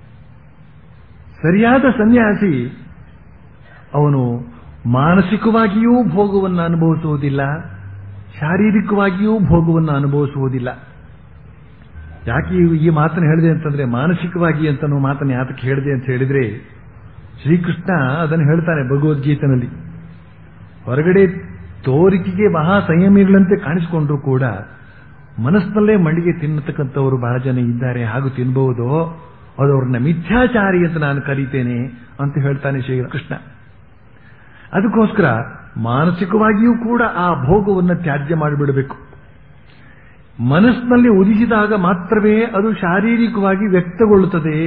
ಸರಿಯಾದ ಸನ್ಯಾಸಿ ಅವನು ಮಾನಸಿಕವಾಗಿಯೂ ಭೋಗವನ್ನು ಅನುಭವಿಸುವುದಿಲ್ಲ ಶಾರೀರಿಕವಾಗಿಯೂ ಭೋಗವನ್ನು ಅನುಭವಿಸುವುದಿಲ್ಲ ಯಾಕೆ ಈ- ಈ ಮಾತನ್ನು ಹೇಳಿದೆ ಅಂತಂದ್ರೆ ಮಾನಸಿಕವಾಗಿ ಅಂತ ನಾವು ಮಾತನ್ನು ಯಾತಕ್ಕೆ ಹೇಳಿದೆ ಅಂತ ಹೇಳಿದ್ರೆ ಶ್ರೀಕೃಷ್ಣ ಅದನ್ನು ಹೇಳ್ತಾನೆ ಭಗವದ್ಗೀತನಲ್ಲಿ ಹೊರಗಡೆ ತೋರಿಕೆಗೆ ಮಹಾ ಸಂಯಮಿಗಳಂತೆ ಕಾಣಿಸಿಕೊಂಡ್ರು ಕೂಡ ಮನಸ್ಸಿನಲ್ಲೇ ಮಳಿಗೆ ತಿನ್ನತಕ್ಕಂಥವರು ಬಹಳ ಜನ ಇದ್ದಾರೆ ಹಾಗೂ ತಿನ್ಬಹುದು ಅದು ಅವ್ರನ್ನ ಮಿಥ್ಯಾಚಾರಿ ಅಂತ ನಾನು ಕರೀತೇನೆ ಅಂತ ಹೇಳ್ತಾನೆ ಶ್ರೀಕೃಷ್ಣ ಅದಕ್ಕೋಸ್ಕರ ಮಾನಸಿಕವಾಗಿಯೂ ಕೂಡ ಆ ಭೋಗವನ್ನು ತ್ಯಾಜ್ಯ ಮಾಡಿಬಿಡಬೇಕು ಮನಸ್ಸಿನಲ್ಲಿ ಉದಿಸಿದಾಗ ಮಾತ್ರವೇ ಅದು ಶಾರೀರಿಕವಾಗಿ ವ್ಯಕ್ತಗೊಳ್ಳುತ್ತದೆ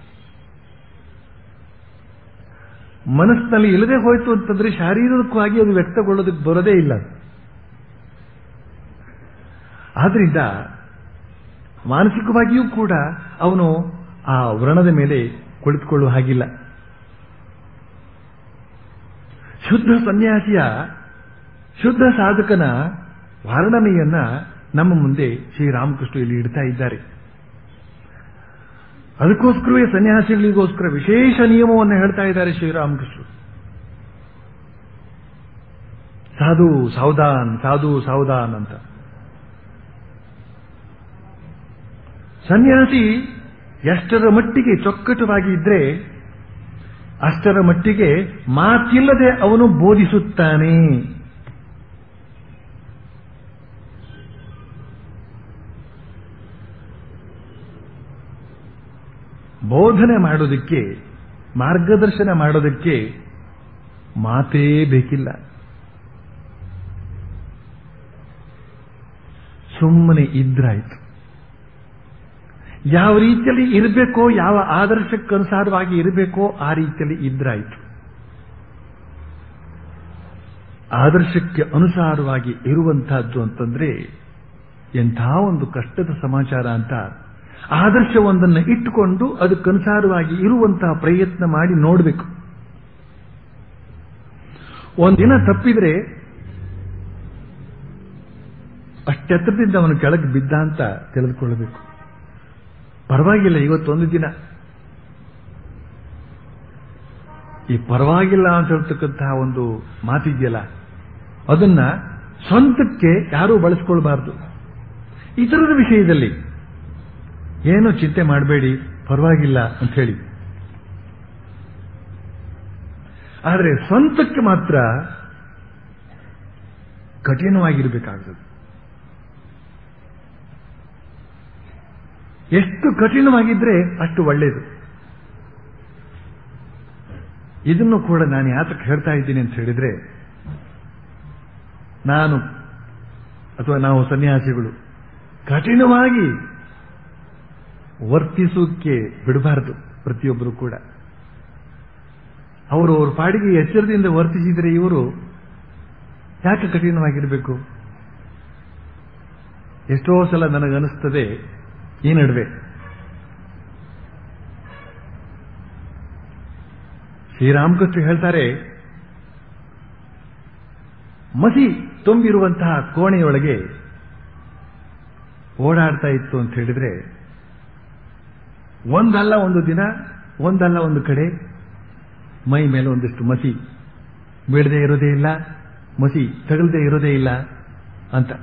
ಮನಸ್ಸಿನಲ್ಲಿ ಇಲ್ಲದೆ ಹೋಯ್ತು ಅಂತಂದ್ರೆ ಶಾರೀರಿಕವಾಗಿ ಅದು ವ್ಯಕ್ತಗೊಳ್ಳೋದಕ್ಕೆ ಬರೋದೇ ಇಲ್ಲ ಆದ್ರಿಂದ ಮಾನಸಿಕವಾಗಿಯೂ ಕೂಡ ಅವನು ಆ ವ್ರಣದ ಮೇಲೆ ಕುಳಿತುಕೊಳ್ಳುವ ಹಾಗಿಲ್ಲ ಶುದ್ಧ ಸನ್ಯಾಸಿಯ ಶುದ್ಧ ಸಾಧಕನ ವರ್ಣನೆಯನ್ನ ನಮ್ಮ ಮುಂದೆ ಶ್ರೀರಾಮಕೃಷ್ಣ ಇಲ್ಲಿ ಇಡ್ತಾ ಇದ್ದಾರೆ ಅದಕ್ಕೋಸ್ಕರವೇ ಸನ್ಯಾಸಿಗಳಿಗೋಸ್ಕರ ವಿಶೇಷ ನಿಯಮವನ್ನು ಹೇಳ್ತಾ ಇದ್ದಾರೆ ಶ್ರೀರಾಮಕೃಷ್ಣ ಸಾಧು ಸಾವಧಾನ್ ಸಾಧು ಸಾವಧಾನ್ ಅಂತ ಸನ್ಯಾಸಿ ಎಷ್ಟರ ಮಟ್ಟಿಗೆ ಚೊಕ್ಕಟವಾಗಿ ಇದ್ರೆ ಅಷ್ಟರ ಮಟ್ಟಿಗೆ ಮಾತಿಲ್ಲದೆ ಅವನು ಬೋಧಿಸುತ್ತಾನೆ ಬೋಧನೆ ಮಾಡೋದಕ್ಕೆ ಮಾರ್ಗದರ್ಶನ ಮಾಡೋದಕ್ಕೆ ಮಾತೇ ಬೇಕಿಲ್ಲ ಸುಮ್ಮನೆ ಇದ್ರಾಯ್ತು ಯಾವ ರೀತಿಯಲ್ಲಿ ಇರಬೇಕೋ ಯಾವ ಆದರ್ಶಕ್ಕನುಸಾರವಾಗಿ ಇರಬೇಕೋ ಆ ರೀತಿಯಲ್ಲಿ ಇದ್ರಾಯ್ತು ಆದರ್ಶಕ್ಕೆ ಅನುಸಾರವಾಗಿ ಇರುವಂತಹದ್ದು ಅಂತಂದ್ರೆ ಎಂಥ ಒಂದು ಕಷ್ಟದ ಸಮಾಚಾರ ಅಂತ ಆದರ್ಶವೊಂದನ್ನು ಇಟ್ಟುಕೊಂಡು ಅದಕ್ಕನುಸಾರವಾಗಿ ಇರುವಂತಹ ಪ್ರಯತ್ನ ಮಾಡಿ ನೋಡಬೇಕು ಒಂದಿನ ತಪ್ಪಿದ್ರೆ ಅಷ್ಟೆತ್ತರದಿಂದ ಅವನು ಕೆಳಗೆ ಬಿದ್ದ ಅಂತ ತಿಳಿದುಕೊಳ್ಳಬೇಕು ಪರವಾಗಿಲ್ಲ ಇವತ್ತೊಂದು ದಿನ ಈ ಪರವಾಗಿಲ್ಲ ಅಂತ ಹೇಳ್ತಕ್ಕಂತಹ ಒಂದು ಮಾತಿದೆಯಲ್ಲ ಅದನ್ನ ಸ್ವಂತಕ್ಕೆ ಯಾರೂ ಬಳಸ್ಕೊಳ್ಬಾರ್ದು ಇತರರ ವಿಷಯದಲ್ಲಿ ಏನು ಚಿಂತೆ ಮಾಡಬೇಡಿ ಪರವಾಗಿಲ್ಲ ಅಂತ ಹೇಳಿ ಆದರೆ ಸ್ವಂತಕ್ಕೆ ಮಾತ್ರ ಕಠಿಣವಾಗಿರಬೇಕಾಗ್ತದೆ ಎಷ್ಟು ಕಠಿಣವಾಗಿದ್ರೆ ಅಷ್ಟು ಒಳ್ಳೆಯದು ಇದನ್ನು ಕೂಡ ನಾನು ಯಾತಕ್ಕೆ ಹೇಳ್ತಾ ಇದ್ದೀನಿ ಅಂತ ಹೇಳಿದ್ರೆ ನಾನು ಅಥವಾ ನಾವು ಸನ್ಯಾಸಿಗಳು ಕಠಿಣವಾಗಿ ವರ್ತಿಸೋಕೆ ಬಿಡಬಾರದು ಪ್ರತಿಯೊಬ್ಬರು ಕೂಡ ಅವರು ಅವ್ರ ಪಾಡಿಗೆ ಎಚ್ಚರದಿಂದ ವರ್ತಿಸಿದರೆ ಇವರು ಯಾಕೆ ಕಠಿಣವಾಗಿರಬೇಕು ಎಷ್ಟೋ ಸಲ ನನಗನಿಸ್ತದೆ ಈ ನಡುವೆ ಶ್ರೀರಾಮಕೃಷ್ಣ ಹೇಳ್ತಾರೆ ಮಸಿ ತುಂಬಿರುವಂತಹ ಕೋಣೆಯೊಳಗೆ ಓಡಾಡ್ತಾ ಇತ್ತು ಅಂತ ಹೇಳಿದ್ರೆ ಒಂದಲ್ಲ ಒಂದು ದಿನ ಒಂದಲ್ಲ ಒಂದು ಕಡೆ ಮೈ ಮೇಲೆ ಒಂದಿಷ್ಟು ಮಸಿ ಬೀಳದೆ ಇರೋದೇ ಇಲ್ಲ ಮಸಿ ತಗಲದೆ ಇರೋದೇ ಇಲ್ಲ ಅಂತ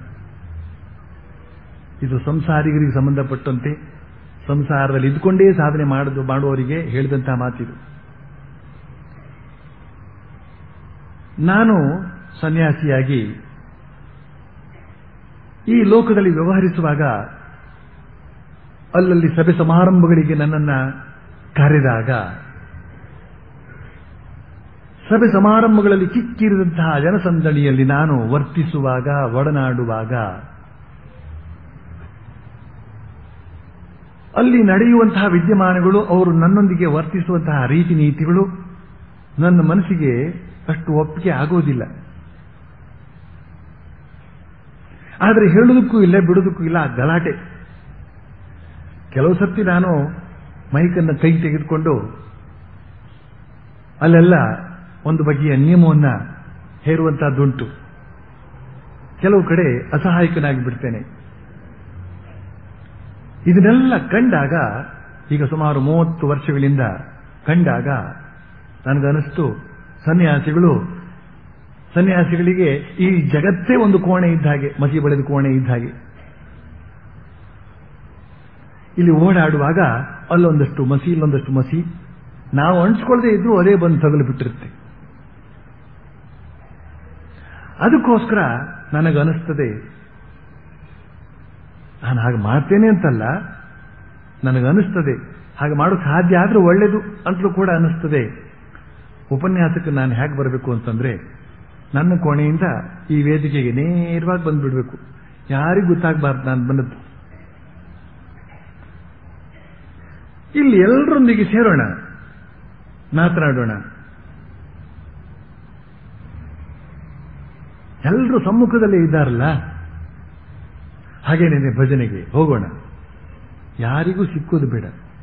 ಇದು ಸಂಸಾರಿಗರಿಗೆ ಸಂಬಂಧಪಟ್ಟಂತೆ ಸಂಸಾರದಲ್ಲಿ ಇದ್ಕೊಂಡೇ ಸಾಧನೆ ಮಾಡುದು ಮಾಡುವವರಿಗೆ ಹೇಳಿದಂತಹ ಮಾತಿದು ನಾನು ಸನ್ಯಾಸಿಯಾಗಿ ಈ ಲೋಕದಲ್ಲಿ ವ್ಯವಹರಿಸುವಾಗ ಅಲ್ಲಲ್ಲಿ ಸಭೆ ಸಮಾರಂಭಗಳಿಗೆ ನನ್ನನ್ನ ಕರೆದಾಗ ಸಭೆ ಸಮಾರಂಭಗಳಲ್ಲಿ ಚಿಕ್ಕಿರಿದಂತಹ ಜನಸಂದಣಿಯಲ್ಲಿ ನಾನು ವರ್ತಿಸುವಾಗ ಒಡನಾಡುವಾಗ ಅಲ್ಲಿ ನಡೆಯುವಂತಹ ವಿದ್ಯಮಾನಗಳು ಅವರು ನನ್ನೊಂದಿಗೆ ವರ್ತಿಸುವಂತಹ ರೀತಿ ನೀತಿಗಳು ನನ್ನ ಮನಸ್ಸಿಗೆ ಅಷ್ಟು ಒಪ್ಪಿಗೆ ಆಗೋದಿಲ್ಲ ಆದರೆ ಹೇಳುವುದಕ್ಕೂ ಇಲ್ಲ ಬಿಡೋದಕ್ಕೂ ಇಲ್ಲ ಆ ಗಲಾಟೆ ಕೆಲವು ಸರ್ತಿ ನಾನು ಮೈಕನ್ನು ಕೈ ತೆಗೆದುಕೊಂಡು ಅಲ್ಲೆಲ್ಲ ಒಂದು ಬಗೆಯ ನಿಯಮವನ್ನ ಹೇರುವಂತಹದ್ದುಂಟು ಕೆಲವು ಕಡೆ ಅಸಹಾಯಕನಾಗಿ ಬಿಡ್ತೇನೆ ಇದನ್ನೆಲ್ಲ ಕಂಡಾಗ ಈಗ ಸುಮಾರು ಮೂವತ್ತು ವರ್ಷಗಳಿಂದ ಕಂಡಾಗ ನನಗನಿಸ್ತು ಸನ್ಯಾಸಿಗಳು ಸನ್ಯಾಸಿಗಳಿಗೆ ಈ ಜಗತ್ತೇ ಒಂದು ಕೋಣೆ ಇದ್ದ ಹಾಗೆ ಮಸಿ ಬಳಿದ ಕೋಣೆ ಇದ್ದ ಹಾಗೆ ಇಲ್ಲಿ ಓಡಾಡುವಾಗ ಅಲ್ಲೊಂದಷ್ಟು ಮಸಿ ಇಲ್ಲೊಂದಷ್ಟು ಮಸಿ ನಾವು ಅಂಟಿಸ್ಕೊಳ್ಳದೆ ಇದ್ರೂ ಅದೇ ಬಂದು ತಗಲು ಬಿಟ್ಟಿರುತ್ತೆ ಅದಕ್ಕೋಸ್ಕರ ನನಗನಿಸ್ತದೆ ನಾನು ಹಾಗೆ ಮಾಡ್ತೇನೆ ಅಂತಲ್ಲ ನನಗನಿಸ್ತದೆ ಹಾಗೆ ಮಾಡೋಕೆ ಸಾಧ್ಯ ಆದ್ರೂ ಒಳ್ಳೇದು ಅಂತಲೂ ಕೂಡ ಅನಿಸ್ತದೆ ಉಪನ್ಯಾಸಕ್ಕೆ ನಾನು ಹೇಗೆ ಬರಬೇಕು ಅಂತಂದ್ರೆ ನನ್ನ ಕೋಣೆಯಿಂದ ಈ ವೇದಿಕೆಗೆ ನೇರವಾಗಿ ಬಂದ್ಬಿಡ್ಬೇಕು ಯಾರಿಗೂ ಗೊತ್ತಾಗಬಾರ್ದು ನಾನು ಬಂದದ್ದು ಇಲ್ಲಿ ಎಲ್ಲರೊಂದಿಗೆ ಸೇರೋಣ ಮಾತನಾಡೋಣ ಎಲ್ಲರೂ ಸಮ್ಮುಖದಲ್ಲೇ ಇದ್ದಾರಲ್ಲ ಹಾಗೇನೇನೆ ಭಜನೆಗೆ ಹೋಗೋಣ ಯಾರಿಗೂ ಸಿಕ್ಕೋದು ಬೇಡ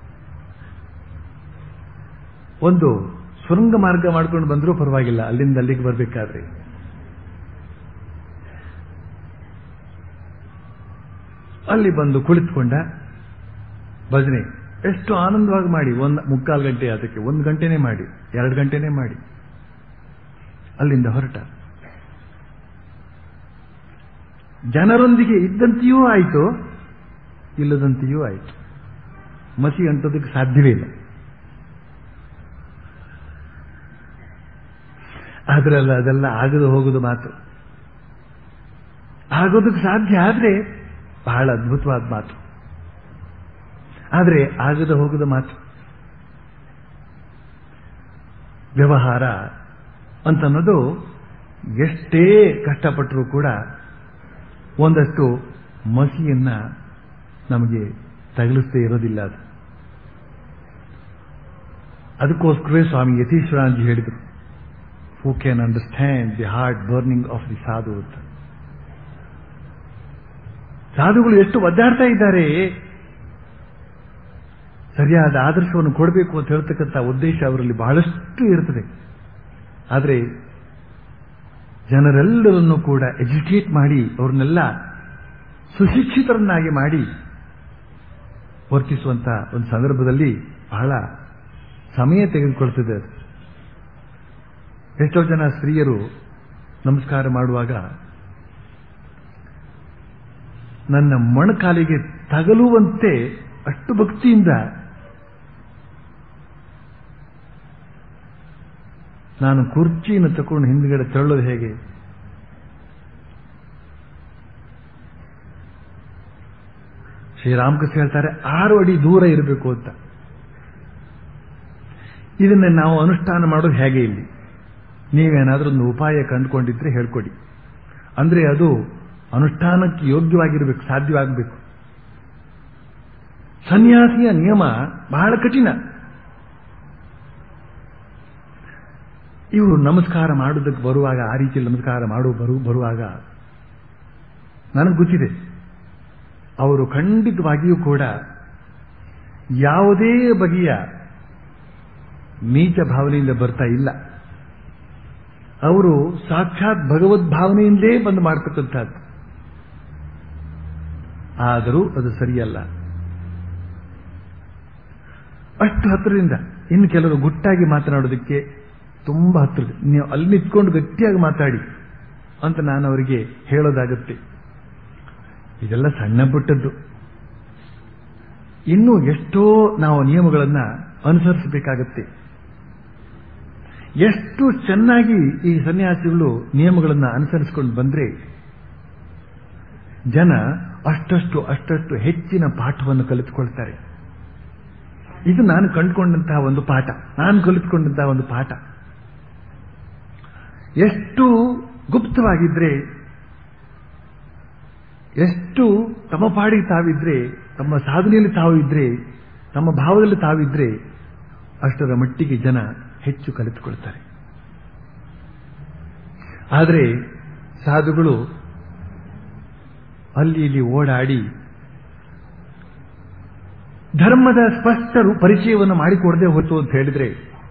ಒಂದು ಸುರಂಗ ಮಾರ್ಗ ಮಾಡ್ಕೊಂಡು ಬಂದರೂ ಪರವಾಗಿಲ್ಲ ಅಲ್ಲಿಂದ ಅಲ್ಲಿಗೆ ಬರಬೇಕಾದ್ರೆ ಅಲ್ಲಿ ಬಂದು ಕುಳಿತುಕೊಂಡ ಭಜನೆ ಎಷ್ಟು ಆನಂದವಾಗಿ ಮಾಡಿ ಒಂದು ಮುಕ್ಕಾಲು ಗಂಟೆ ಅದಕ್ಕೆ ಒಂದು ಗಂಟೆನೇ ಮಾಡಿ ಎರಡು ಗಂಟೆನೇ ಮಾಡಿ ಅಲ್ಲಿಂದ ಹೊರಟ ಜನರೊಂದಿಗೆ ಇದ್ದಂತೆಯೂ ಆಯಿತು ಇಲ್ಲದಂತೆಯೂ ಆಯಿತು ಮಸಿ ಅಂಟೋದಕ್ಕೆ ಸಾಧ್ಯವೇ ಇಲ್ಲ ಆದ್ರಲ್ಲ ಅದೆಲ್ಲ ಆಗದು ಹೋಗುದು ಮಾತು ಆಗೋದಕ್ಕೆ ಸಾಧ್ಯ ಆದ್ರೆ ಬಹಳ ಅದ್ಭುತವಾದ ಮಾತು ಆದರೆ ಆಗದ ಹೋಗದ ಮಾತು ವ್ಯವಹಾರ ಅಂತನ್ನೋದು ಎಷ್ಟೇ ಕಷ್ಟಪಟ್ಟರೂ ಕೂಡ ಒಂದಷ್ಟು ಮಸಿಯನ್ನ ನಮಗೆ ತಗಲಿಸ್ತೇ ಇರೋದಿಲ್ಲ ಅದು ಅದಕ್ಕೋಸ್ಕರವೇ ಸ್ವಾಮಿ ಯತೀಶ್ವರಾಂಜಿ ಹೇಳಿದರು who can understand the heart burning of the sadhu ಅಂತ ಸಾಧುಗಳು ಎಷ್ಟು ಒದ್ದಾಡ್ತಾ ಇದ್ದಾರೆ ಸರಿಯಾದ ಆದರ್ಶವನ್ನು ಕೊಡಬೇಕು ಅಂತ ಹೇಳ್ತಕ್ಕಂಥ ಉದ್ದೇಶ ಅವರಲ್ಲಿ ಬಹಳಷ್ಟು ಇರ್ತದೆ ಆದರೆ ಜನರೆಲ್ಲರನ್ನು ಕೂಡ ಎಜುಕೇಟ್ ಮಾಡಿ ಅವ್ರನ್ನೆಲ್ಲ ಸುಶಿಕ್ಷಿತರನ್ನಾಗಿ ಮಾಡಿ ವರ್ತಿಸುವಂತ ಒಂದು ಸಂದರ್ಭದಲ್ಲಿ ಬಹಳ ಸಮಯ ತೆಗೆದುಕೊಳ್ತದೆ ಅದು ಎಷ್ಟೋ ಜನ ಸ್ತ್ರೀಯರು ನಮಸ್ಕಾರ ಮಾಡುವಾಗ ನನ್ನ ಮೊಣಕಾಲಿಗೆ ತಗಲುವಂತೆ ಅಷ್ಟು ಭಕ್ತಿಯಿಂದ ನಾನು ಕುರ್ಚಿಯನ್ನು ತಕೊಂಡು ಹಿಂದ್ಗಡೆ ತಳ್ಳೋದು ಹೇಗೆ ಶ್ರೀರಾಮಕೃಷ್ಣ ಹೇಳ್ತಾರೆ ಆರು ಅಡಿ ದೂರ ಇರಬೇಕು ಅಂತ ಇದನ್ನ ನಾವು ಅನುಷ್ಠಾನ ಮಾಡೋದು ಹೇಗೆ ಇಲ್ಲಿ ನೀವೇನಾದ್ರೂ ಒಂದು ಉಪಾಯ ಕಂಡುಕೊಂಡಿದ್ರೆ ಹೇಳ್ಕೊಡಿ ಅಂದ್ರೆ ಅದು ಅನುಷ್ಠಾನಕ್ಕೆ ಯೋಗ್ಯವಾಗಿರಬೇಕು ಸಾಧ್ಯವಾಗಬೇಕು ಸನ್ಯಾಸಿಯ ನಿಯಮ ಬಹಳ ಕಠಿಣ ಇವರು ನಮಸ್ಕಾರ ಮಾಡುವುದಕ್ಕೆ ಬರುವಾಗ ಆ ರೀತಿಯಲ್ಲಿ ನಮಸ್ಕಾರ ಮಾಡು ಬರು ಬರುವಾಗ ನನಗೆ ಗೊತ್ತಿದೆ ಅವರು ಖಂಡಿತವಾಗಿಯೂ ಕೂಡ ಯಾವುದೇ ಬಗೆಯ ನೀಚ ಭಾವನೆಯಿಂದ ಬರ್ತಾ ಇಲ್ಲ ಅವರು ಸಾಕ್ಷಾತ್ ಭಗವದ್ ಭಾವನೆಯಿಂದಲೇ ಬಂದು ಮಾಡ್ತಕ್ಕಂಥದ್ದು ಆದರೂ ಅದು ಸರಿಯಲ್ಲ ಅಷ್ಟು ಹತ್ತಿರದಿಂದ ಇನ್ನು ಕೆಲವರು ಗುಟ್ಟಾಗಿ ಮಾತನಾಡೋದಕ್ಕೆ ತುಂಬಾ ಹತ್ರ ನೀವು ಅಲ್ಲಿ ನಿಂತ್ಕೊಂಡು ಗಟ್ಟಿಯಾಗಿ ಮಾತಾಡಿ ಅಂತ ನಾನು ಅವರಿಗೆ ಹೇಳೋದಾಗುತ್ತೆ ಇದೆಲ್ಲ ಸಣ್ಣ ಪುಟ್ಟದ್ದು ಇನ್ನೂ ಎಷ್ಟೋ ನಾವು ನಿಯಮಗಳನ್ನ ಅನುಸರಿಸಬೇಕಾಗತ್ತೆ ಎಷ್ಟು ಚೆನ್ನಾಗಿ ಈ ಸನ್ಯಾಸಿಗಳು ನಿಯಮಗಳನ್ನು ಅನುಸರಿಸಿಕೊಂಡು ಬಂದ್ರೆ ಜನ ಅಷ್ಟಷ್ಟು ಅಷ್ಟಷ್ಟು ಹೆಚ್ಚಿನ ಪಾಠವನ್ನು ಕಲಿತುಕೊಳ್ತಾರೆ ಇದು ನಾನು ಕಂಡುಕೊಂಡಂತಹ ಒಂದು ಪಾಠ ನಾನು ಕಲಿತುಕೊಂಡಂತಹ ಒಂದು ಪಾಠ ಎಷ್ಟು ಗುಪ್ತವಾಗಿದ್ರೆ ಎಷ್ಟು ತಮ್ಮ ಪಾಡಿಗೆ ತಾವಿದ್ರೆ ತಮ್ಮ ಸಾಧನೆಯಲ್ಲಿ ತಾವು ಇದ್ರೆ ತಮ್ಮ ಭಾವದಲ್ಲಿ ತಾವಿದ್ರೆ ಅಷ್ಟರ ಮಟ್ಟಿಗೆ ಜನ ಹೆಚ್ಚು ಕಲಿತುಕೊಳ್ತಾರೆ ಆದರೆ ಸಾಧುಗಳು ಅಲ್ಲಿ ಇಲ್ಲಿ ಓಡಾಡಿ ಧರ್ಮದ ಸ್ಪಷ್ಟ ಪರಿಚಯವನ್ನು ಮಾಡಿಕೊಡದೆ ಹೋಯ್ತು ಅಂತ ಹೇಳಿದ್ರೆ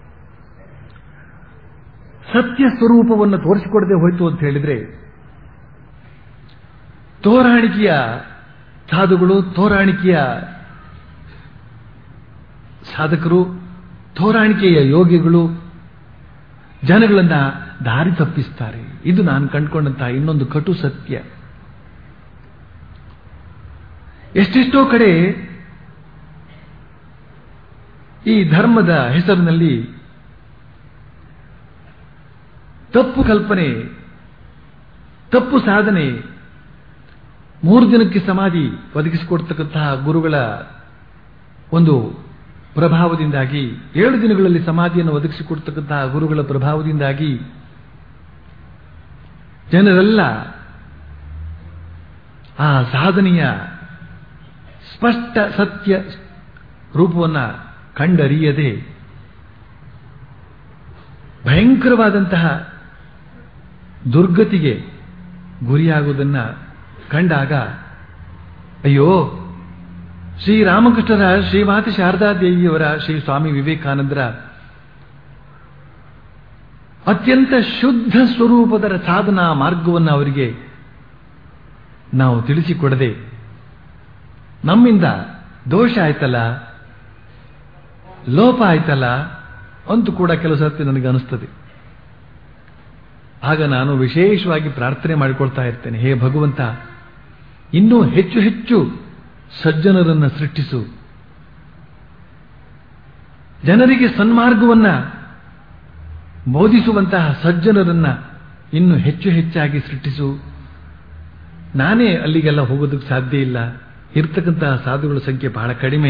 ಸತ್ಯ ಸ್ವರೂಪವನ್ನು ತೋರಿಸಿಕೊಡದೆ ಹೋಯ್ತು ಅಂತ ಹೇಳಿದ್ರೆ ತೋರಾಣಿಕೆಯ ಸಾಧುಗಳು ತೋರಾಣಿಕೆಯ ಸಾಧಕರು ತೋರಾಣಿಕೆಯ ಯೋಗಿಗಳು ಜನಗಳನ್ನ ದಾರಿ ತಪ್ಪಿಸ್ತಾರೆ ಇದು ನಾನು ಕಂಡುಕೊಂಡಂತಹ ಇನ್ನೊಂದು ಕಟು ಸತ್ಯ ಎಷ್ಟೆಷ್ಟೋ ಕಡೆ ಈ ಧರ್ಮದ ಹೆಸರಿನಲ್ಲಿ ತಪ್ಪು ಕಲ್ಪನೆ ತಪ್ಪು ಸಾಧನೆ ಮೂರು ದಿನಕ್ಕೆ ಸಮಾಧಿ ಒದಗಿಸಿಕೊಡ್ತಕ್ಕಂತಹ ಗುರುಗಳ ಒಂದು ಪ್ರಭಾವದಿಂದಾಗಿ ಏಳು ದಿನಗಳಲ್ಲಿ ಸಮಾಧಿಯನ್ನು ಒದಗಿಸಿಕೊಡ್ತಕ್ಕಂತಹ ಗುರುಗಳ ಪ್ರಭಾವದಿಂದಾಗಿ ಜನರೆಲ್ಲ ಆ ಸಾಧನೆಯ ಸ್ಪಷ್ಟ ಸತ್ಯ ರೂಪವನ್ನು ಕಂಡರಿಯದೆ ಭಯಂಕರವಾದಂತಹ ದುರ್ಗತಿಗೆ ಗುರಿಯಾಗುವುದನ್ನ ಕಂಡಾಗ ಅಯ್ಯೋ ಶ್ರೀರಾಮಕೃಷ್ಣರ ಶ್ರೀಮಾತೆ ಶಾರದಾದೇವಿಯವರ ಶ್ರೀ ಸ್ವಾಮಿ ವಿವೇಕಾನಂದರ ಅತ್ಯಂತ ಶುದ್ಧ ಸ್ವರೂಪದ ಸಾಧನಾ ಮಾರ್ಗವನ್ನು ಅವರಿಗೆ ನಾವು ತಿಳಿಸಿಕೊಡದೆ ನಮ್ಮಿಂದ ದೋಷ ಆಯ್ತಲ್ಲ ಲೋಪ ಆಯ್ತಲ್ಲ ಅಂತೂ ಕೂಡ ಕೆಲವು ಸರ್ತಿ ನನಗೆ ಅನಿಸ್ತದೆ ಆಗ ನಾನು ವಿಶೇಷವಾಗಿ ಪ್ರಾರ್ಥನೆ ಮಾಡಿಕೊಳ್ತಾ ಇರ್ತೇನೆ ಹೇ ಭಗವಂತ ಇನ್ನೂ ಹೆಚ್ಚು ಹೆಚ್ಚು ಸಜ್ಜನರನ್ನ ಸೃಷ್ಟಿಸು ಜನರಿಗೆ ಸನ್ಮಾರ್ಗವನ್ನ ಬೋಧಿಸುವಂತಹ ಸಜ್ಜನರನ್ನ ಇನ್ನು ಹೆಚ್ಚು ಹೆಚ್ಚಾಗಿ ಸೃಷ್ಟಿಸು ನಾನೇ ಅಲ್ಲಿಗೆಲ್ಲ ಹೋಗೋದಕ್ಕೆ ಸಾಧ್ಯ ಇಲ್ಲ ಇರ್ತಕ್ಕಂತಹ ಸಾಧುಗಳ ಸಂಖ್ಯೆ ಬಹಳ ಕಡಿಮೆ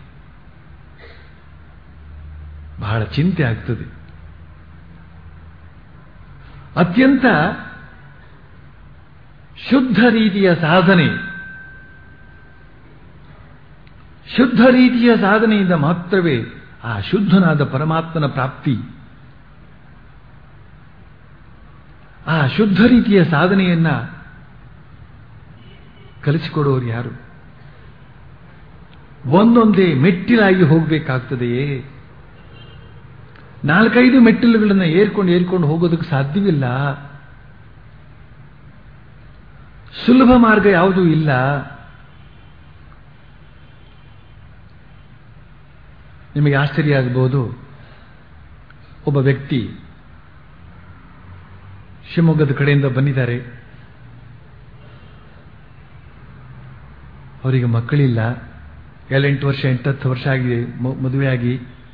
ಬಹಳ ಚಿಂತೆ ಆಗ್ತದೆ ಅತ್ಯಂತ ಶುದ್ಧ ರೀತಿಯ ಸಾಧನೆ ಶುದ್ಧ ರೀತಿಯ ಸಾಧನೆಯಿಂದ ಮಾತ್ರವೇ ಆ ಶುದ್ಧನಾದ ಪರಮಾತ್ಮನ ಪ್ರಾಪ್ತಿ ಆ ಶುದ್ಧ ರೀತಿಯ ಸಾಧನೆಯನ್ನ ಕಲಿಸಿಕೊಡೋರು ಯಾರು ಒಂದೊಂದೇ ಮೆಟ್ಟಿಲಾಗಿ ಹೋಗಬೇಕಾಗ್ತದೆಯೇ ನಾಲ್ಕೈದು ಮೆಟ್ಟಿಲುಗಳನ್ನು ಏರ್ಕೊಂಡು ಏರ್ಕೊಂಡು ಹೋಗೋದಕ್ಕೆ ಸಾಧ್ಯವಿಲ್ಲ ಸುಲಭ ಮಾರ್ಗ ಯಾವುದೂ ಇಲ್ಲ ನಿಮಗೆ ಆಶ್ಚರ್ಯ ಆಗಬಹುದು ಒಬ್ಬ ವ್ಯಕ್ತಿ ಶಿವಮೊಗ್ಗದ ಕಡೆಯಿಂದ ಬಂದಿದ್ದಾರೆ ಅವರಿಗೆ ಮಕ್ಕಳಿಲ್ಲ ಏಳೆಂಟು ವರ್ಷ ಎಂಟತ್ತು ವರ್ಷ ಆಗಿದೆ ಮದುವೆಯಾಗಿ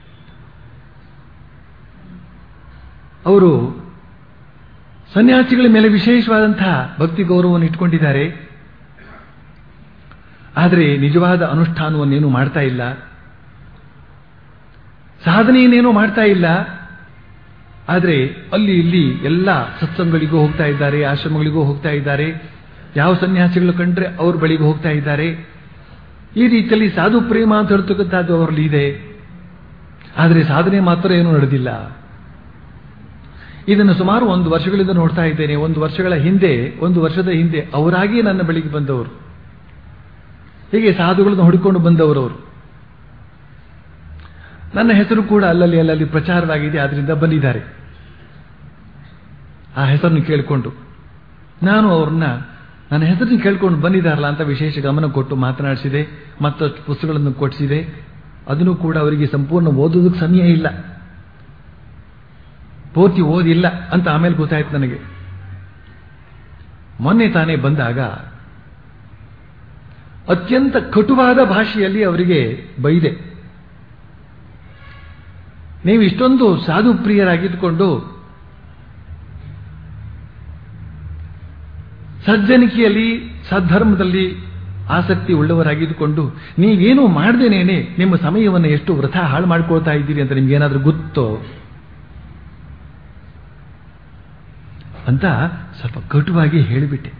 ಅವರು ಸನ್ಯಾಸಿಗಳ ಮೇಲೆ ವಿಶೇಷವಾದಂತಹ ಭಕ್ತಿ ಗೌರವವನ್ನು ಇಟ್ಕೊಂಡಿದ್ದಾರೆ ಆದರೆ ನಿಜವಾದ ಅನುಷ್ಠಾನವನ್ನೇನು ಮಾಡ್ತಾ ಇಲ್ಲ ಸಾಧನೆಯನ್ನೇನೂ ಮಾಡ್ತಾ ಇಲ್ಲ ಆದರೆ ಅಲ್ಲಿ ಇಲ್ಲಿ ಎಲ್ಲ ಸತ್ಸಂಗಗಳಿಗೂ ಹೋಗ್ತಾ ಇದ್ದಾರೆ ಆಶ್ರಮಗಳಿಗೂ ಹೋಗ್ತಾ ಇದ್ದಾರೆ ಯಾವ ಸನ್ಯಾಸಿಗಳು ಕಂಡ್ರೆ ಅವ್ರ ಬಳಿಗೂ ಹೋಗ್ತಾ ಇದ್ದಾರೆ ಈ ರೀತಿಯಲ್ಲಿ ಸಾಧು ಪ್ರೇಮ ಅಂತ ಹೇಳ್ತಕ್ಕಂಥದ್ದು ಅವರಲ್ಲಿ ಇದೆ ಆದರೆ ಸಾಧನೆ ಮಾತ್ರ ಏನೂ ನಡೆದಿಲ್ಲ ಇದನ್ನು ಸುಮಾರು ಒಂದು ವರ್ಷಗಳಿಂದ ನೋಡ್ತಾ ಇದ್ದೇನೆ ಒಂದು ವರ್ಷಗಳ ಹಿಂದೆ ಒಂದು ವರ್ಷದ ಹಿಂದೆ ಅವರಾಗಿಯೇ ನನ್ನ ಬಳಿಗೆ ಬಂದವರು ಹೀಗೆ ಸಾಧುಗಳನ್ನು ಹುಡುಕೊಂಡು ಬಂದವರು ಅವರು ನನ್ನ ಹೆಸರು ಕೂಡ ಅಲ್ಲಲ್ಲಿ ಅಲ್ಲಲ್ಲಿ ಪ್ರಚಾರವಾಗಿದೆ ಆದ್ರಿಂದ ಬಂದಿದ್ದಾರೆ ಆ ಹೆಸರನ್ನು ಕೇಳಿಕೊಂಡು ನಾನು ಅವ್ರನ್ನ ನನ್ನ ಹೆಸರನ್ನು ಕೇಳ್ಕೊಂಡು ಬಂದಿದ್ದಾರಲ್ಲ ಅಂತ ವಿಶೇಷ ಗಮನ ಕೊಟ್ಟು ಮಾತನಾಡಿಸಿದೆ ಮತ್ತಷ್ಟು ಪುಸ್ತಕಗಳನ್ನು ಕೊಡಿಸಿದೆ ಅದನ್ನು ಕೂಡ ಅವರಿಗೆ ಸಂಪೂರ್ಣ ಓದೋದಕ್ಕೆ ಸಮಯ ಇಲ್ಲ ಪೂರ್ತಿ ಓದಿಲ್ಲ ಅಂತ ಆಮೇಲೆ ಗೊತ್ತಾಯ್ತು ನನಗೆ ಮೊನ್ನೆ ತಾನೇ ಬಂದಾಗ ಅತ್ಯಂತ ಕಟುವಾದ ಭಾಷೆಯಲ್ಲಿ ಅವರಿಗೆ ಬೈದೆ ನೀವು ಇಷ್ಟೊಂದು ಸಾಧು ಪ್ರಿಯರಾಗಿದ್ದುಕೊಂಡು ಸಜ್ಜನಿಕೆಯಲ್ಲಿ ಸದ್ಧರ್ಮದಲ್ಲಿ ಆಸಕ್ತಿ ಉಳ್ಳವರಾಗಿದ್ದುಕೊಂಡು ನೀವೇನು ಮಾಡದೇನೇನೆ ನಿಮ್ಮ ಸಮಯವನ್ನು ಎಷ್ಟು ವೃಥ ಹಾಳು ಮಾಡ್ಕೊಳ್ತಾ ಇದ್ದೀರಿ ಅಂತ ನಿಮ್ಗೇನಾದ್ರೂ ಗೊತ್ತೋ ಅಂತ ಸ್ವಲ್ಪ ಕಟುವಾಗಿ ಹೇಳಿಬಿಟ್ಟೆ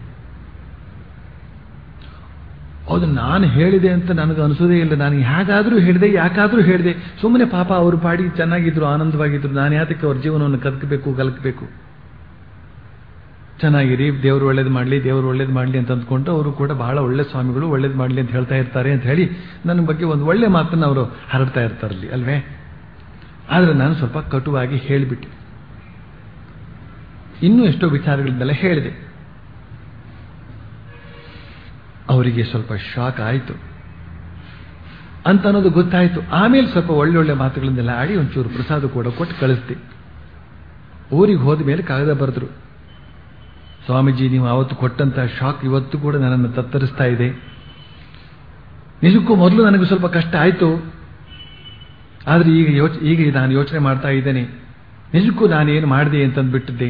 ಹೌದು ನಾನು ಹೇಳಿದೆ ಅಂತ ನನಗೆ ಅನಿಸೋದೇ ಇಲ್ಲ ನಾನು ಹೇಗಾದರೂ ಹೇಳಿದೆ ಯಾಕಾದರೂ ಹೇಳಿದೆ ಸುಮ್ಮನೆ ಪಾಪ ಅವರು ಪಾಡಿ ಚೆನ್ನಾಗಿದ್ರು ಆನಂದವಾಗಿದ್ರು ನಾನು ಯಾತಕ್ಕೆ ಅವ್ರ ಜೀವನವನ್ನು ಕದಕಬೇಕು ಕಲಕಬೇಕು ಚೆನ್ನಾಗಿರಿ ದೇವರು ಒಳ್ಳೇದು ಮಾಡಲಿ ದೇವರು ಒಳ್ಳೇದು ಮಾಡಲಿ ಅಂತ ಅಂದ್ಕೊಂಡು ಅವರು ಕೂಡ ಬಹಳ ಒಳ್ಳೆ ಸ್ವಾಮಿಗಳು ಒಳ್ಳೇದು ಮಾಡಲಿ ಅಂತ ಹೇಳ್ತಾ ಇರ್ತಾರೆ ಅಂತ ಹೇಳಿ ನನ್ನ ಬಗ್ಗೆ ಒಂದು ಒಳ್ಳೆ ಮಾತನ್ನು ಅವರು ಹರಡ್ತಾ ಇರ್ತಾರಲ್ಲಿ ಅಲ್ವೇ ಆದರೆ ನಾನು ಸ್ವಲ್ಪ ಕಟುವಾಗಿ ಹೇಳಿಬಿಟ್ಟೆ ಇನ್ನೂ ಎಷ್ಟೋ ವಿಚಾರಗಳಿಂದೆಲ್ಲ ಹೇಳಿದೆ ಅವರಿಗೆ ಸ್ವಲ್ಪ ಶಾಕ್ ಆಯಿತು ಅಂತ ಅನ್ನೋದು ಗೊತ್ತಾಯ್ತು ಆಮೇಲೆ ಸ್ವಲ್ಪ ಒಳ್ಳೊಳ್ಳೆ ಮಾತುಗಳನ್ನೆಲ್ಲ ಆಡಿ ಒಂಚೂರು ಪ್ರಸಾದ ಕೂಡ ಕೊಟ್ಟು ಕಳಿಸ್ದೆ ಊರಿಗೆ ಹೋದ ಮೇಲೆ ಕಾಗದ ಬರೆದ್ರು ಸ್ವಾಮೀಜಿ ನೀವು ಅವತ್ತು ಕೊಟ್ಟಂತ ಶಾಕ್ ಇವತ್ತು ಕೂಡ ನನ್ನನ್ನು ತತ್ತರಿಸ್ತಾ ಇದೆ ನಿಜಕ್ಕೂ ಮೊದಲು ನನಗೆ ಸ್ವಲ್ಪ ಕಷ್ಟ ಆಯಿತು ಆದರೆ ಈಗ ಯೋಚ ಈಗ ನಾನು ಯೋಚನೆ ಮಾಡ್ತಾ ಇದ್ದೇನೆ ನಿಜಕ್ಕೂ ನಾನೇನು ಮಾಡಿದೆ ಅಂತಂದ್ಬಿಟ್ಟಿದ್ದೆ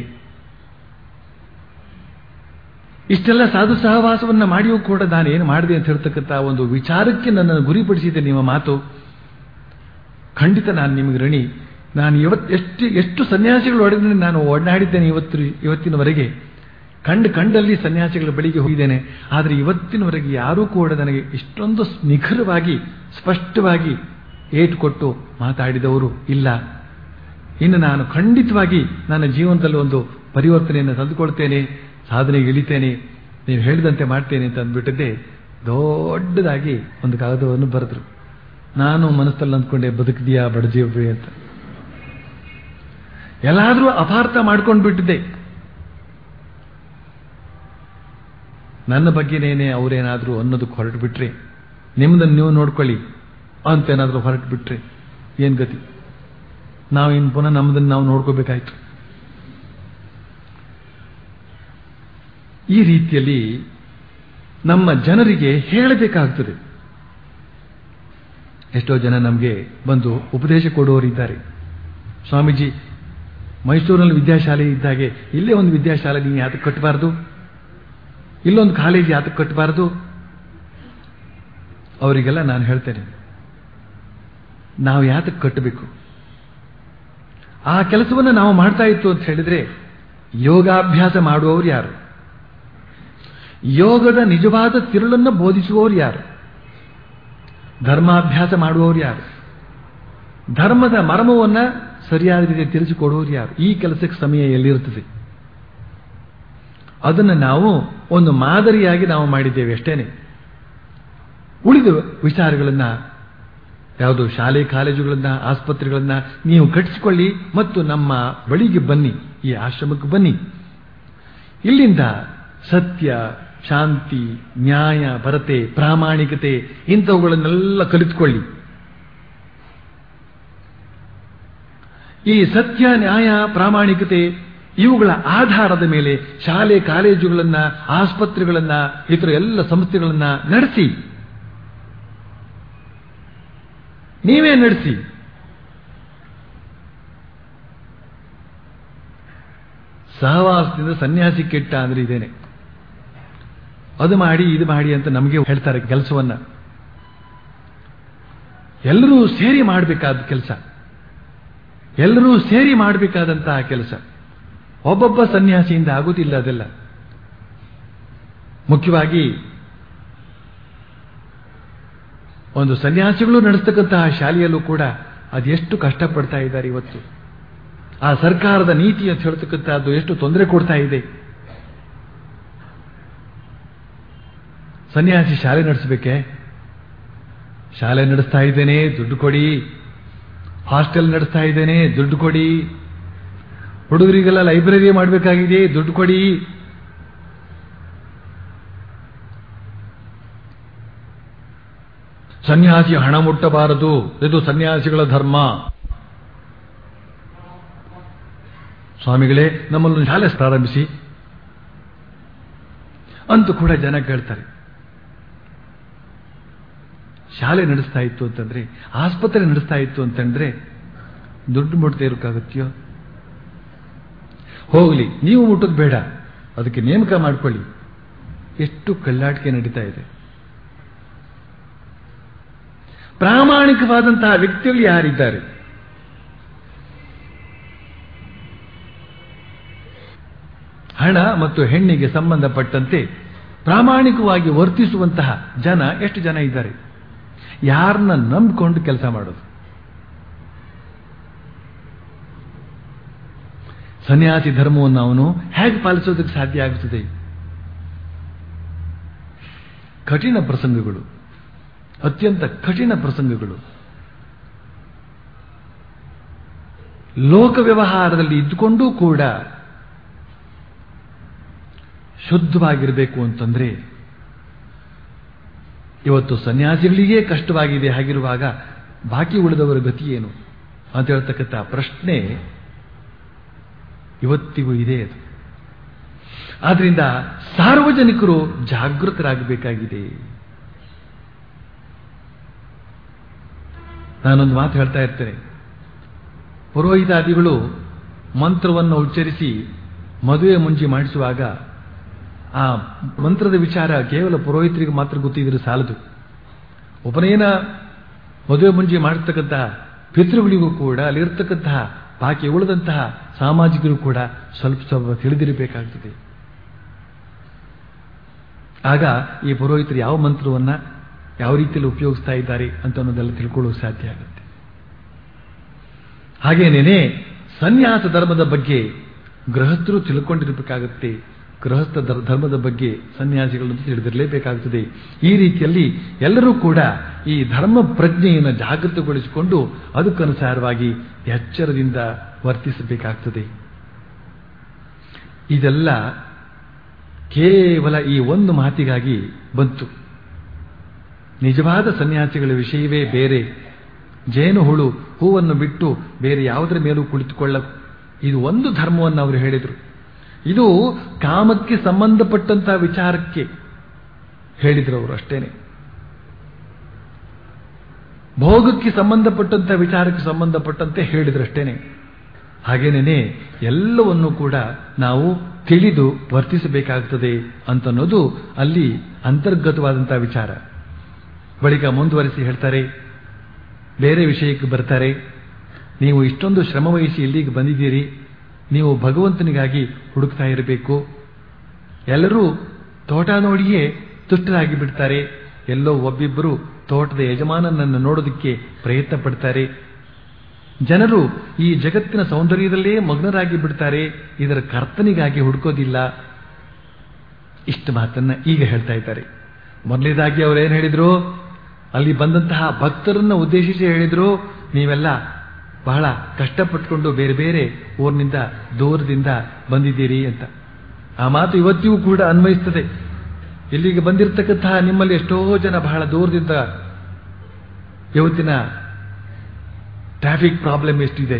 ಇಷ್ಟೆಲ್ಲ ಸಾಧು ಸಹವಾಸವನ್ನ ಮಾಡಿಯೂ ಕೂಡ ನಾನೇನು ಮಾಡಿದೆ ಅಂತ ಹೇಳ್ತಕ್ಕಂಥ ಒಂದು ವಿಚಾರಕ್ಕೆ ನನ್ನನ್ನು ಗುರಿಪಡಿಸಿದೆ ನಿಮ್ಮ ಮಾತು ಖಂಡಿತ ನಾನು ನಿಮಗೆ ಋಣಿ ನಾನು ಇವತ್ತು ಎಷ್ಟು ಎಷ್ಟು ಸನ್ಯಾಸಿಗಳೊಡನೆ ನಾನು ಒಡನಾಡಿದ್ದೇನೆ ಇವತ್ತು ಇವತ್ತಿನವರೆಗೆ ಕಂಡು ಕಂಡಲ್ಲಿ ಸನ್ಯಾಸಿಗಳ ಬಳಿಗೆ ಹೋಗಿದ್ದೇನೆ ಆದರೆ ಇವತ್ತಿನವರೆಗೆ ಯಾರೂ ಕೂಡ ನನಗೆ ಇಷ್ಟೊಂದು ನಿಖರವಾಗಿ ಸ್ಪಷ್ಟವಾಗಿ ಏಟು ಕೊಟ್ಟು ಮಾತಾಡಿದವರು ಇಲ್ಲ ಇನ್ನು ನಾನು ಖಂಡಿತವಾಗಿ ನನ್ನ ಜೀವನದಲ್ಲಿ ಒಂದು ಪರಿವರ್ತನೆಯನ್ನು ತಂದುಕೊಳ್ತೇನೆ ಸಾಧನೆಗೆ ಇಳಿತೇನೆ ನೀವು ಹೇಳಿದಂತೆ ಮಾಡ್ತೇನೆ ಅಂತ ಅಂದ್ಬಿಟ್ಟಿದ್ದೆ ದೊಡ್ಡದಾಗಿ ಒಂದು ಕಾಗದವನ್ನು ಬರೆದ್ರು ನಾನು ಮನಸ್ಸಲ್ಲಿ ಅಂದ್ಕೊಂಡೆ ಬದುಕಿದೆಯಾ ಬಡಜೀವ್ರಿ ಅಂತ ಎಲ್ಲಾದರೂ ಅಪಾರ್ಥ ಮಾಡ್ಕೊಂಡು ಬಿಟ್ಟಿದ್ದೆ ನನ್ನ ಬಗ್ಗೆನೇನೆ ಅವರೇನಾದರೂ ಅನ್ನೋದಕ್ಕೆ ಹೊರಟು ಬಿಟ್ರೆ ನಿಮ್ಮದನ್ನು ನೀವು ನೋಡ್ಕೊಳ್ಳಿ ಅಂತೇನಾದರೂ ಹೊರಟು ಬಿಟ್ರೆ ಏನ್ ಗತಿ ನಾವು ಇನ್ನು ಪುನಃ ನಮ್ಮದನ್ನು ನಾವು ನೋಡ್ಕೋಬೇಕಾಯ್ತು ಈ ರೀತಿಯಲ್ಲಿ ನಮ್ಮ ಜನರಿಗೆ ಹೇಳಬೇಕಾಗ್ತದೆ ಎಷ್ಟೋ ಜನ ನಮಗೆ ಬಂದು ಉಪದೇಶ ಕೊಡುವವರಿದ್ದಾರೆ ಸ್ವಾಮೀಜಿ ಮೈಸೂರಿನಲ್ಲಿ ವಿದ್ಯಾಶಾಲೆ ಇದ್ದಾಗೆ ಇಲ್ಲೇ ಒಂದು ವಿದ್ಯಾಶಾಲೆ ನೀವು ಯಾತಕ್ಕೆ ಕಟ್ಟಬಾರ್ದು ಇಲ್ಲೊಂದು ಕಾಲೇಜ್ ಯಾತಕ್ಕೆ ಕಟ್ಟಬಾರ್ದು ಅವರಿಗೆಲ್ಲ ನಾನು ಹೇಳ್ತೇನೆ ನಾವು ಯಾತಕ್ಕೆ ಕಟ್ಟಬೇಕು ಆ ಕೆಲಸವನ್ನು ನಾವು ಮಾಡ್ತಾ ಇತ್ತು ಅಂತ ಹೇಳಿದ್ರೆ ಯೋಗಾಭ್ಯಾಸ ಮಾಡುವವರು ಯಾರು ಯೋಗದ ನಿಜವಾದ ತಿರುಳನ್ನು ಬೋಧಿಸುವವರು ಯಾರು ಧರ್ಮಾಭ್ಯಾಸ ಮಾಡುವವರು ಯಾರು ಧರ್ಮದ ಮರ್ಮವನ್ನ ಸರಿಯಾದ ರೀತಿ ತಿಳಿಸಿಕೊಡುವವರು ಯಾರು ಈ ಕೆಲಸಕ್ಕೆ ಸಮಯ ಎಲ್ಲಿರುತ್ತದೆ ಅದನ್ನು ನಾವು ಒಂದು ಮಾದರಿಯಾಗಿ ನಾವು ಮಾಡಿದ್ದೇವೆ ಅಷ್ಟೇನೆ ಉಳಿದ ವಿಚಾರಗಳನ್ನ ಯಾವುದು ಶಾಲೆ ಕಾಲೇಜುಗಳನ್ನ ಆಸ್ಪತ್ರೆಗಳನ್ನ ನೀವು ಕಟ್ಟಿಸಿಕೊಳ್ಳಿ ಮತ್ತು ನಮ್ಮ ಬಳಿಗೆ ಬನ್ನಿ ಈ ಆಶ್ರಮಕ್ಕೆ ಬನ್ನಿ ಇಲ್ಲಿಂದ ಸತ್ಯ ಶಾಂತಿ ನ್ಯಾಯ ಭರತೆ ಪ್ರಾಮಾಣಿಕತೆ ಇಂಥವುಗಳನ್ನೆಲ್ಲ ಕಲಿತುಕೊಳ್ಳಿ ಈ ಸತ್ಯ ನ್ಯಾಯ ಪ್ರಾಮಾಣಿಕತೆ ಇವುಗಳ ಆಧಾರದ ಮೇಲೆ ಶಾಲೆ ಕಾಲೇಜುಗಳನ್ನ ಆಸ್ಪತ್ರೆಗಳನ್ನ ಇತರ ಎಲ್ಲ ಸಂಸ್ಥೆಗಳನ್ನ ನಡೆಸಿ ನೀವೇ ನಡೆಸಿ ಸಹವಾಸದಿಂದ ಸನ್ಯಾಸಿ ಕೆಟ್ಟ ಅಂದ್ರೆ ಇದೇನೆ ಅದು ಮಾಡಿ ಇದು ಮಾಡಿ ಅಂತ ನಮಗೆ ಹೇಳ್ತಾರೆ ಕೆಲಸವನ್ನ ಎಲ್ಲರೂ ಸೇರಿ ಮಾಡಬೇಕಾದ ಕೆಲಸ ಎಲ್ಲರೂ ಸೇರಿ ಮಾಡಬೇಕಾದಂತಹ ಕೆಲಸ ಒಬ್ಬೊಬ್ಬ ಸನ್ಯಾಸಿಯಿಂದ ಆಗುತ್ತಿಲ್ಲ ಅದೆಲ್ಲ ಮುಖ್ಯವಾಗಿ ಒಂದು ಸನ್ಯಾಸಿಗಳು ನಡೆಸ್ತಕ್ಕಂತಹ ಶಾಲೆಯಲ್ಲೂ ಕೂಡ ಅದೆಷ್ಟು ಕಷ್ಟಪಡ್ತಾ ಇದ್ದಾರೆ ಇವತ್ತು ಆ ಸರ್ಕಾರದ ನೀತಿ ಅಂತ ಹೇಳ್ತಕ್ಕಂಥದ್ದು ಎಷ್ಟು ತೊಂದರೆ ಕೊಡ್ತಾ ಇದೆ ಸನ್ಯಾಸಿ ಶಾಲೆ ನಡೆಸಬೇಕೆ ಶಾಲೆ ನಡೆಸ್ತಾ ಇದ್ದೇನೆ ದುಡ್ಡು ಕೊಡಿ ಹಾಸ್ಟೆಲ್ ನಡೆಸ್ತಾ ಇದ್ದೇನೆ ದುಡ್ಡು ಕೊಡಿ ಹುಡುಗರಿಗೆಲ್ಲ ಲೈಬ್ರರಿ ಮಾಡಬೇಕಾಗಿದೆ ದುಡ್ಡು ಕೊಡಿ ಸನ್ಯಾಸಿ ಹಣ ಮುಟ್ಟಬಾರದು ಇದು ಸನ್ಯಾಸಿಗಳ ಧರ್ಮ ಸ್ವಾಮಿಗಳೇ ನಮ್ಮಲ್ಲೊಂದು ಶಾಲೆ ಪ್ರಾರಂಭಿಸಿ ಅಂತೂ ಕೂಡ ಜನ ಕೇಳ್ತಾರೆ ಶಾಲೆ ನಡೆಸ್ತಾ ಇತ್ತು ಅಂತಂದ್ರೆ ಆಸ್ಪತ್ರೆ ನಡೆಸ್ತಾ ಇತ್ತು ಅಂತಂದ್ರೆ ದುಡ್ಡು ಮುಟ್ಟದೆ ಇರೋಕ್ಕಾಗತ್ತೆಯೋ ಹೋಗಲಿ ನೀವು ಮುಟ್ಟೋದು ಬೇಡ ಅದಕ್ಕೆ ನೇಮಕ ಮಾಡ್ಕೊಳ್ಳಿ ಎಷ್ಟು ಕಳ್ಳಾಟಿಕೆ ನಡೀತಾ ಇದೆ ಪ್ರಾಮಾಣಿಕವಾದಂತಹ ವ್ಯಕ್ತಿಗಳು ಯಾರಿದ್ದಾರೆ ಹಣ ಮತ್ತು ಹೆಣ್ಣಿಗೆ ಸಂಬಂಧಪಟ್ಟಂತೆ ಪ್ರಾಮಾಣಿಕವಾಗಿ ವರ್ತಿಸುವಂತಹ ಜನ ಎಷ್ಟು ಜನ ಇದ್ದಾರೆ ಯಾರನ್ನ ನಂಬಿಕೊಂಡು ಕೆಲಸ ಮಾಡೋದು ಸನ್ಯಾಸಿ ಧರ್ಮವನ್ನು ಅವನು ಹೇಗೆ ಪಾಲಿಸೋದಕ್ಕೆ ಸಾಧ್ಯ ಆಗುತ್ತದೆ ಕಠಿಣ ಪ್ರಸಂಗಗಳು ಅತ್ಯಂತ ಕಠಿಣ ಪ್ರಸಂಗಗಳು ಲೋಕ ವ್ಯವಹಾರದಲ್ಲಿ ಇದ್ದುಕೊಂಡೂ ಕೂಡ ಶುದ್ಧವಾಗಿರಬೇಕು ಅಂತಂದ್ರೆ ಇವತ್ತು ಸನ್ಯಾಸಿಗಳಿಗೇ ಕಷ್ಟವಾಗಿದೆ ಹಾಗಿರುವಾಗ ಬಾಕಿ ಉಳಿದವರ ಗತಿ ಏನು ಅಂತ ಹೇಳ್ತಕ್ಕಂಥ ಪ್ರಶ್ನೆ ಇವತ್ತಿಗೂ ಇದೆ ಅದು ಆದ್ರಿಂದ ಸಾರ್ವಜನಿಕರು ಜಾಗೃತರಾಗಬೇಕಾಗಿದೆ ನಾನೊಂದು ಮಾತು ಹೇಳ್ತಾ ಇರ್ತೇನೆ ಪುರೋಹಿತಾದಿಗಳು ಮಂತ್ರವನ್ನು ಉಚ್ಚರಿಸಿ ಮದುವೆ ಮುಂಜಿ ಮಾಡಿಸುವಾಗ ಆ ಮಂತ್ರದ ವಿಚಾರ ಕೇವಲ ಪುರೋಹಿತರಿಗೆ ಮಾತ್ರ ಗೊತ್ತಿದ್ರೆ ಸಾಲದು ಉಪನಯನ ಮದುವೆ ಮುಂಜಿ ಮಾಡಿರ್ತಕ್ಕಂತಹ ಪಿತೃಗಳಿಗೂ ಕೂಡ ಅಲ್ಲಿರ್ತಕ್ಕಂತಹ ಬಾಕಿ ಉಳಿದಂತಹ ಸಾಮಾಜಿಕರು ಕೂಡ ಸ್ವಲ್ಪ ಸ್ವಲ್ಪ ತಿಳಿದಿರಬೇಕಾಗ್ತದೆ ಆಗ ಈ ಪುರೋಹಿತರು ಯಾವ ಮಂತ್ರವನ್ನ ಯಾವ ರೀತಿಯಲ್ಲಿ ಉಪಯೋಗಿಸ್ತಾ ಇದ್ದಾರೆ ಅಂತ ಅನ್ನೋದೆಲ್ಲ ತಿಳ್ಕೊಳ್ಳೋಕೆ ಸಾಧ್ಯ ಆಗುತ್ತೆ ಹಾಗೇನೇನೆ ಸನ್ಯಾಸ ಧರ್ಮದ ಬಗ್ಗೆ ಗೃಹಸ್ಥರು ತಿಳ್ಕೊಂಡಿರಬೇಕಾಗುತ್ತೆ ಗೃಹಸ್ಥ ಧರ್- ಧರ್ಮದ ಬಗ್ಗೆ ಸನ್ಯಾಸಿಗಳನ್ನು ತಿಳಿದಿರಲೇಬೇಕಾಗುತ್ತದೆ ಈ ರೀತಿಯಲ್ಲಿ ಎಲ್ಲರೂ ಕೂಡ ಈ ಧರ್ಮ ಪ್ರಜ್ಞೆಯನ್ನು ಜಾಗೃತಗೊಳಿಸಿಕೊಂಡು ಅದಕ್ಕನುಸಾರವಾಗಿ ಎಚ್ಚರದಿಂದ ವರ್ತಿಸಬೇಕಾಗ್ತದೆ ಇದೆಲ್ಲ ಕೇವಲ ಈ ಒಂದು ಮಾತಿಗಾಗಿ ಬಂತು ನಿಜವಾದ ಸನ್ಯಾಸಿಗಳ ವಿಷಯವೇ ಬೇರೆ ಜೇನು ಹುಳು ಹೂವನ್ನು ಬಿಟ್ಟು ಬೇರೆ ಯಾವುದರ ಮೇಲೂ ಕುಳಿತುಕೊಳ್ಳ ಇದು ಒಂದು ಧರ್ಮವನ್ನು ಅವರು ಹೇಳಿದರು ಇದು ಕಾಮಕ್ಕೆ ಸಂಬಂಧಪಟ್ಟಂತಹ ವಿಚಾರಕ್ಕೆ ಹೇಳಿದ್ರು ಅವರು ಅಷ್ಟೇನೆ ಭೋಗಕ್ಕೆ ಸಂಬಂಧಪಟ್ಟಂತ ವಿಚಾರಕ್ಕೆ ಸಂಬಂಧಪಟ್ಟಂತೆ ಹೇಳಿದ್ರಷ್ಟೇನೆ ಹಾಗೇನೇನೆ ಎಲ್ಲವನ್ನು ಕೂಡ ನಾವು ತಿಳಿದು ವರ್ತಿಸಬೇಕಾಗ್ತದೆ ಅಂತನ್ನೋದು ಅಲ್ಲಿ ಅಂತರ್ಗತವಾದಂತಹ ವಿಚಾರ ಬಳಿಕ ಮುಂದುವರಿಸಿ ಹೇಳ್ತಾರೆ ಬೇರೆ ವಿಷಯಕ್ಕೆ ಬರ್ತಾರೆ ನೀವು ಇಷ್ಟೊಂದು ಶ್ರಮವಹಿಸಿ ಇಲ್ಲಿಗೆ ಬಂದಿದ್ದೀರಿ ನೀವು ಭಗವಂತನಿಗಾಗಿ ಹುಡುಕ್ತಾ ಇರಬೇಕು ಎಲ್ಲರೂ ತೋಟ ನೋಡಿಯೇ ತುಷ್ಟರಾಗಿ ಬಿಡ್ತಾರೆ ಎಲ್ಲೋ ಒಬ್ಬಿಬ್ಬರು ತೋಟದ ಯಜಮಾನನನ್ನು ನೋಡೋದಕ್ಕೆ ಪ್ರಯತ್ನ ಪಡ್ತಾರೆ ಜನರು ಈ ಜಗತ್ತಿನ ಸೌಂದರ್ಯದಲ್ಲೇ ಮಗ್ನರಾಗಿ ಬಿಡ್ತಾರೆ ಇದರ ಕರ್ತನಿಗಾಗಿ ಹುಡುಕೋದಿಲ್ಲ ಇಷ್ಟು ಮಾತನ್ನ ಈಗ ಹೇಳ್ತಾ ಇದ್ದಾರೆ ಮೊದಲನೇದಾಗಿ ಅವರೇನು ಹೇಳಿದ್ರು ಅಲ್ಲಿ ಬಂದಂತಹ ಭಕ್ತರನ್ನ ಉದ್ದೇಶಿಸಿ ಹೇಳಿದ್ರು ನೀವೆಲ್ಲ ಬಹಳ ಕಷ್ಟಪಟ್ಟುಕೊಂಡು ಬೇರೆ ಬೇರೆ ಊರಿನಿಂದ ದೂರದಿಂದ ಬಂದಿದ್ದೀರಿ ಅಂತ ಆ ಮಾತು ಇವತ್ತಿಗೂ ಕೂಡ ಅನ್ವಯಿಸ್ತದೆ ಇಲ್ಲಿಗೆ ಬಂದಿರತಕ್ಕಂತಹ ನಿಮ್ಮಲ್ಲಿ ಎಷ್ಟೋ ಜನ ಬಹಳ ದೂರದಿಂದ ಇವತ್ತಿನ ಟ್ರಾಫಿಕ್ ಪ್ರಾಬ್ಲಮ್ ಎಷ್ಟಿದೆ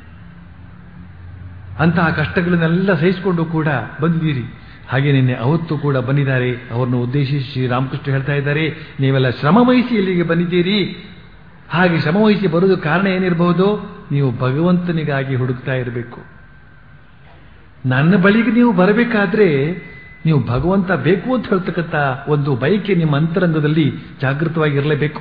ಅಂತಹ ಕಷ್ಟಗಳನ್ನೆಲ್ಲ ಸಹಿಸಿಕೊಂಡು ಕೂಡ ಬಂದಿದ್ದೀರಿ ಹಾಗೆ ನಿನ್ನೆ ಅವತ್ತು ಕೂಡ ಬಂದಿದ್ದಾರೆ ಅವರನ್ನು ಉದ್ದೇಶಿಸಿ ಶ್ರೀರಾಮಕೃಷ್ಣ ಹೇಳ್ತಾ ಇದ್ದಾರೆ ನೀವೆಲ್ಲ ಶ್ರಮ ವಹಿಸಿ ಇಲ್ಲಿಗೆ ಬಂದಿದ್ದೀರಿ ಹಾಗೆ ಶ್ರಮ ವಹಿಸಿ ಬರೋದು ಕಾರಣ ಏನಿರಬಹುದು ನೀವು ಭಗವಂತನಿಗಾಗಿ ಹುಡುಕ್ತಾ ಇರಬೇಕು ನನ್ನ ಬಳಿಗೆ ನೀವು ಬರಬೇಕಾದ್ರೆ ನೀವು ಭಗವಂತ ಬೇಕು ಅಂತ ಹೇಳ್ತಕ್ಕಂಥ ಒಂದು ಬೈಕೆ ನಿಮ್ಮ ಅಂತರಂಗದಲ್ಲಿ ಜಾಗೃತವಾಗಿರಲೇಬೇಕು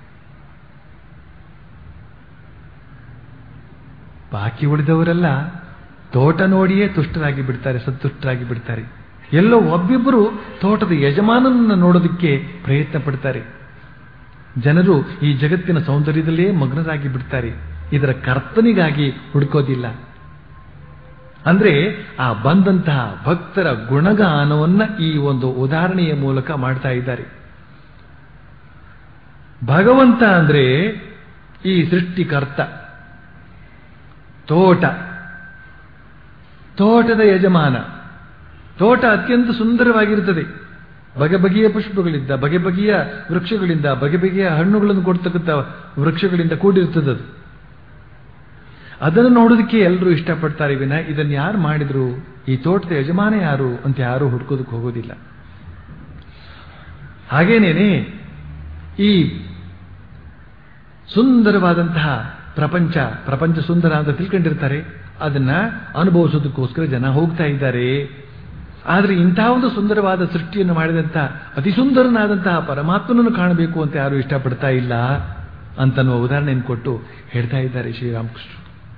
ಬಾಕಿ ಉಳಿದವರೆಲ್ಲ ತೋಟ ನೋಡಿಯೇ ತುಷ್ಟರಾಗಿ ಬಿಡ್ತಾರೆ ಸಂತುಷ್ಟರಾಗಿ ಬಿಡ್ತಾರೆ ಎಲ್ಲೋ ಒಬ್ಬಿಬ್ಬರು ತೋಟದ ಯಜಮಾನನನ್ನು ನೋಡೋದಕ್ಕೆ ಪ್ರಯತ್ನ ಪಡ್ತಾರೆ ಜನರು ಈ ಜಗತ್ತಿನ ಸೌಂದರ್ಯದಲ್ಲೇ ಮಗ್ನರಾಗಿ ಬಿಡ್ತಾರೆ ಇದರ ಕರ್ತನಿಗಾಗಿ ಹುಡುಕೋದಿಲ್ಲ ಅಂದ್ರೆ ಆ ಬಂದಂತಹ ಭಕ್ತರ ಗುಣಗಾನವನ್ನ ಈ ಒಂದು ಉದಾಹರಣೆಯ ಮೂಲಕ ಮಾಡ್ತಾ ಇದ್ದಾರೆ ಭಗವಂತ ಅಂದ್ರೆ ಈ ಸೃಷ್ಟಿಕರ್ತ ತೋಟ ತೋಟದ ಯಜಮಾನ ತೋಟ ಅತ್ಯಂತ ಸುಂದರವಾಗಿರುತ್ತದೆ ಬಗೆ ಬಗೆಯ ಪುಷ್ಪಗಳಿಂದ ಬಗೆ ಬಗೆಯ ವೃಕ್ಷಗಳಿಂದ ಬಗೆ ಬಗೆಯ ಹಣ್ಣುಗಳನ್ನು ಕೊಡ್ತಕ್ಕಂಥ ವೃಕ್ಷಗಳಿಂದ ಕೂಡಿರುತ್ತದೆ ಅದು ಅದನ್ನು ನೋಡೋದಕ್ಕೆ ಎಲ್ಲರೂ ಇಷ್ಟಪಡ್ತಾರೆ ವಿನ ಇದನ್ನು ಯಾರು ಮಾಡಿದ್ರು ಈ ತೋಟದ ಯಜಮಾನ ಯಾರು ಅಂತ ಯಾರು ಹುಡ್ಕೋದಕ್ಕೆ ಹೋಗೋದಿಲ್ಲ ಹಾಗೇನೇನೆ ಈ ಸುಂದರವಾದಂತಹ ಪ್ರಪಂಚ ಪ್ರಪಂಚ ಸುಂದರ ಅಂತ ತಿಳ್ಕೊಂಡಿರ್ತಾರೆ ಅದನ್ನ ಅನುಭವಿಸೋದಕ್ಕೋಸ್ಕರ ಜನ ಹೋಗ್ತಾ ಇದ್ದಾರೆ ಆದರೆ ಇಂತಹ ಒಂದು ಸುಂದರವಾದ ಸೃಷ್ಟಿಯನ್ನು ಮಾಡಿದಂತಹ ಅತಿ ಸುಂದರನಾದಂತಹ ಪರಮಾತ್ಮನನ್ನು ಕಾಣಬೇಕು ಅಂತ ಯಾರು ಇಷ್ಟಪಡ್ತಾ ಇಲ್ಲ ಅಂತನ್ನುವ ಉದಾಹರಣೆಯನ್ನು ಕೊಟ್ಟು ಹೇಳ್ತಾ ಇದ್ದಾರೆ ಶ್ರೀರಾಮಕೃಷ್ಣ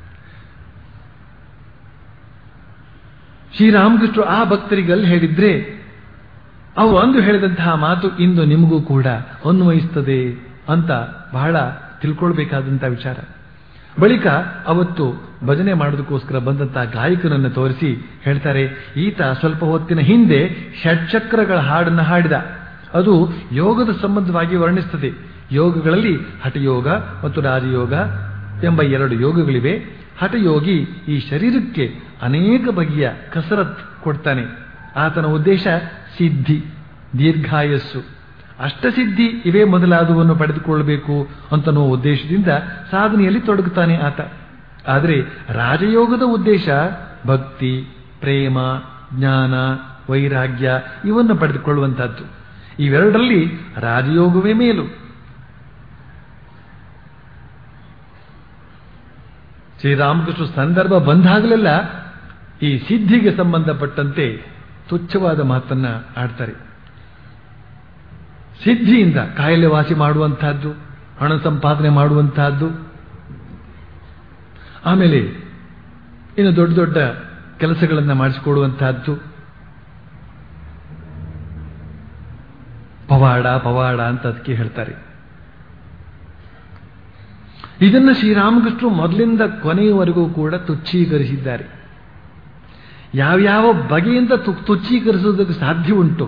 ಶ್ರೀರಾಮಕೃಷ್ಣ ಆ ಭಕ್ತರಿಗೆ ಅಲ್ಲಿ ಹೇಳಿದ್ರೆ ಅವರು ಅಂದು ಹೇಳಿದಂತಹ ಮಾತು ಇಂದು ನಿಮಗೂ ಕೂಡ ಅನ್ವಯಿಸ್ತದೆ ಅಂತ ಬಹಳ ತಿಳ್ಕೊಳ್ಬೇಕಾದಂತಹ ವಿಚಾರ ಬಳಿಕ ಅವತ್ತು ಭಜನೆ ಮಾಡೋದಕ್ಕೋಸ್ಕರ ಬಂದಂತಹ ಗಾಯಕನನ್ನು ತೋರಿಸಿ ಹೇಳ್ತಾರೆ ಈತ ಸ್ವಲ್ಪ ಹೊತ್ತಿನ ಹಿಂದೆ ಷಟ್ಚಕ್ರಗಳ ಹಾಡನ್ನು ಹಾಡಿದ ಅದು ಯೋಗದ ಸಂಬಂಧವಾಗಿ ವರ್ಣಿಸ್ತದೆ ಯೋಗಗಳಲ್ಲಿ ಹಠಯೋಗ ಮತ್ತು ರಾಜಯೋಗ ಎಂಬ ಎರಡು ಯೋಗಗಳಿವೆ ಹಠಯೋಗಿ ಈ ಶರೀರಕ್ಕೆ ಅನೇಕ ಬಗೆಯ ಕಸರತ್ ಕೊಡ್ತಾನೆ ಆತನ ಉದ್ದೇಶ ಸಿದ್ಧಿ ದೀರ್ಘಾಯಸ್ಸು ಅಷ್ಟಸಿದ್ಧಿ ಇವೇ ಮೊದಲಾದವನ್ನು ಪಡೆದುಕೊಳ್ಳಬೇಕು ಅಂತನೋ ಉದ್ದೇಶದಿಂದ ಸಾಧನೆಯಲ್ಲಿ ತೊಡಗುತ್ತಾನೆ ಆತ ಆದರೆ ರಾಜಯೋಗದ ಉದ್ದೇಶ ಭಕ್ತಿ ಪ್ರೇಮ ಜ್ಞಾನ ವೈರಾಗ್ಯ ಇವನ್ನು ಪಡೆದುಕೊಳ್ಳುವಂತಹದ್ದು ಇವೆರಡರಲ್ಲಿ ರಾಜಯೋಗವೇ ಮೇಲು ಶ್ರೀರಾಮಕೃಷ್ಣ ಸಂದರ್ಭ ಬಂದಾಗಲೆಲ್ಲ ಈ ಸಿದ್ಧಿಗೆ ಸಂಬಂಧಪಟ್ಟಂತೆ ತುಚ್ಛವಾದ ಮಾತನ್ನ ಆಡ್ತಾರೆ ಸಿದ್ಧಿಯಿಂದ ಕಾಯಿಲೆ ವಾಸಿ ಮಾಡುವಂತಹದ್ದು ಹಣ ಸಂಪಾದನೆ ಮಾಡುವಂತಹದ್ದು ಆಮೇಲೆ ಇನ್ನು ದೊಡ್ಡ ದೊಡ್ಡ ಕೆಲಸಗಳನ್ನು ಮಾಡಿಸಿಕೊಡುವಂತಹದ್ದು ಪವಾಡ ಪವಾಡ ಅಂತ ಅದಕ್ಕೆ ಹೇಳ್ತಾರೆ ಇದನ್ನು ಶ್ರೀರಾಮಕೃಷ್ಣರು ಮೊದಲಿಂದ ಕೊನೆಯವರೆಗೂ ಕೂಡ ತುಚ್ಛೀಕರಿಸಿದ್ದಾರೆ ಯಾವ್ಯಾವ ಬಗೆಯಿಂದ ತು- ತುಚ್ಛೀಕರಿಸುವುದಕ್ಕೆ ಸಾಧ್ಯ ಉಂಟು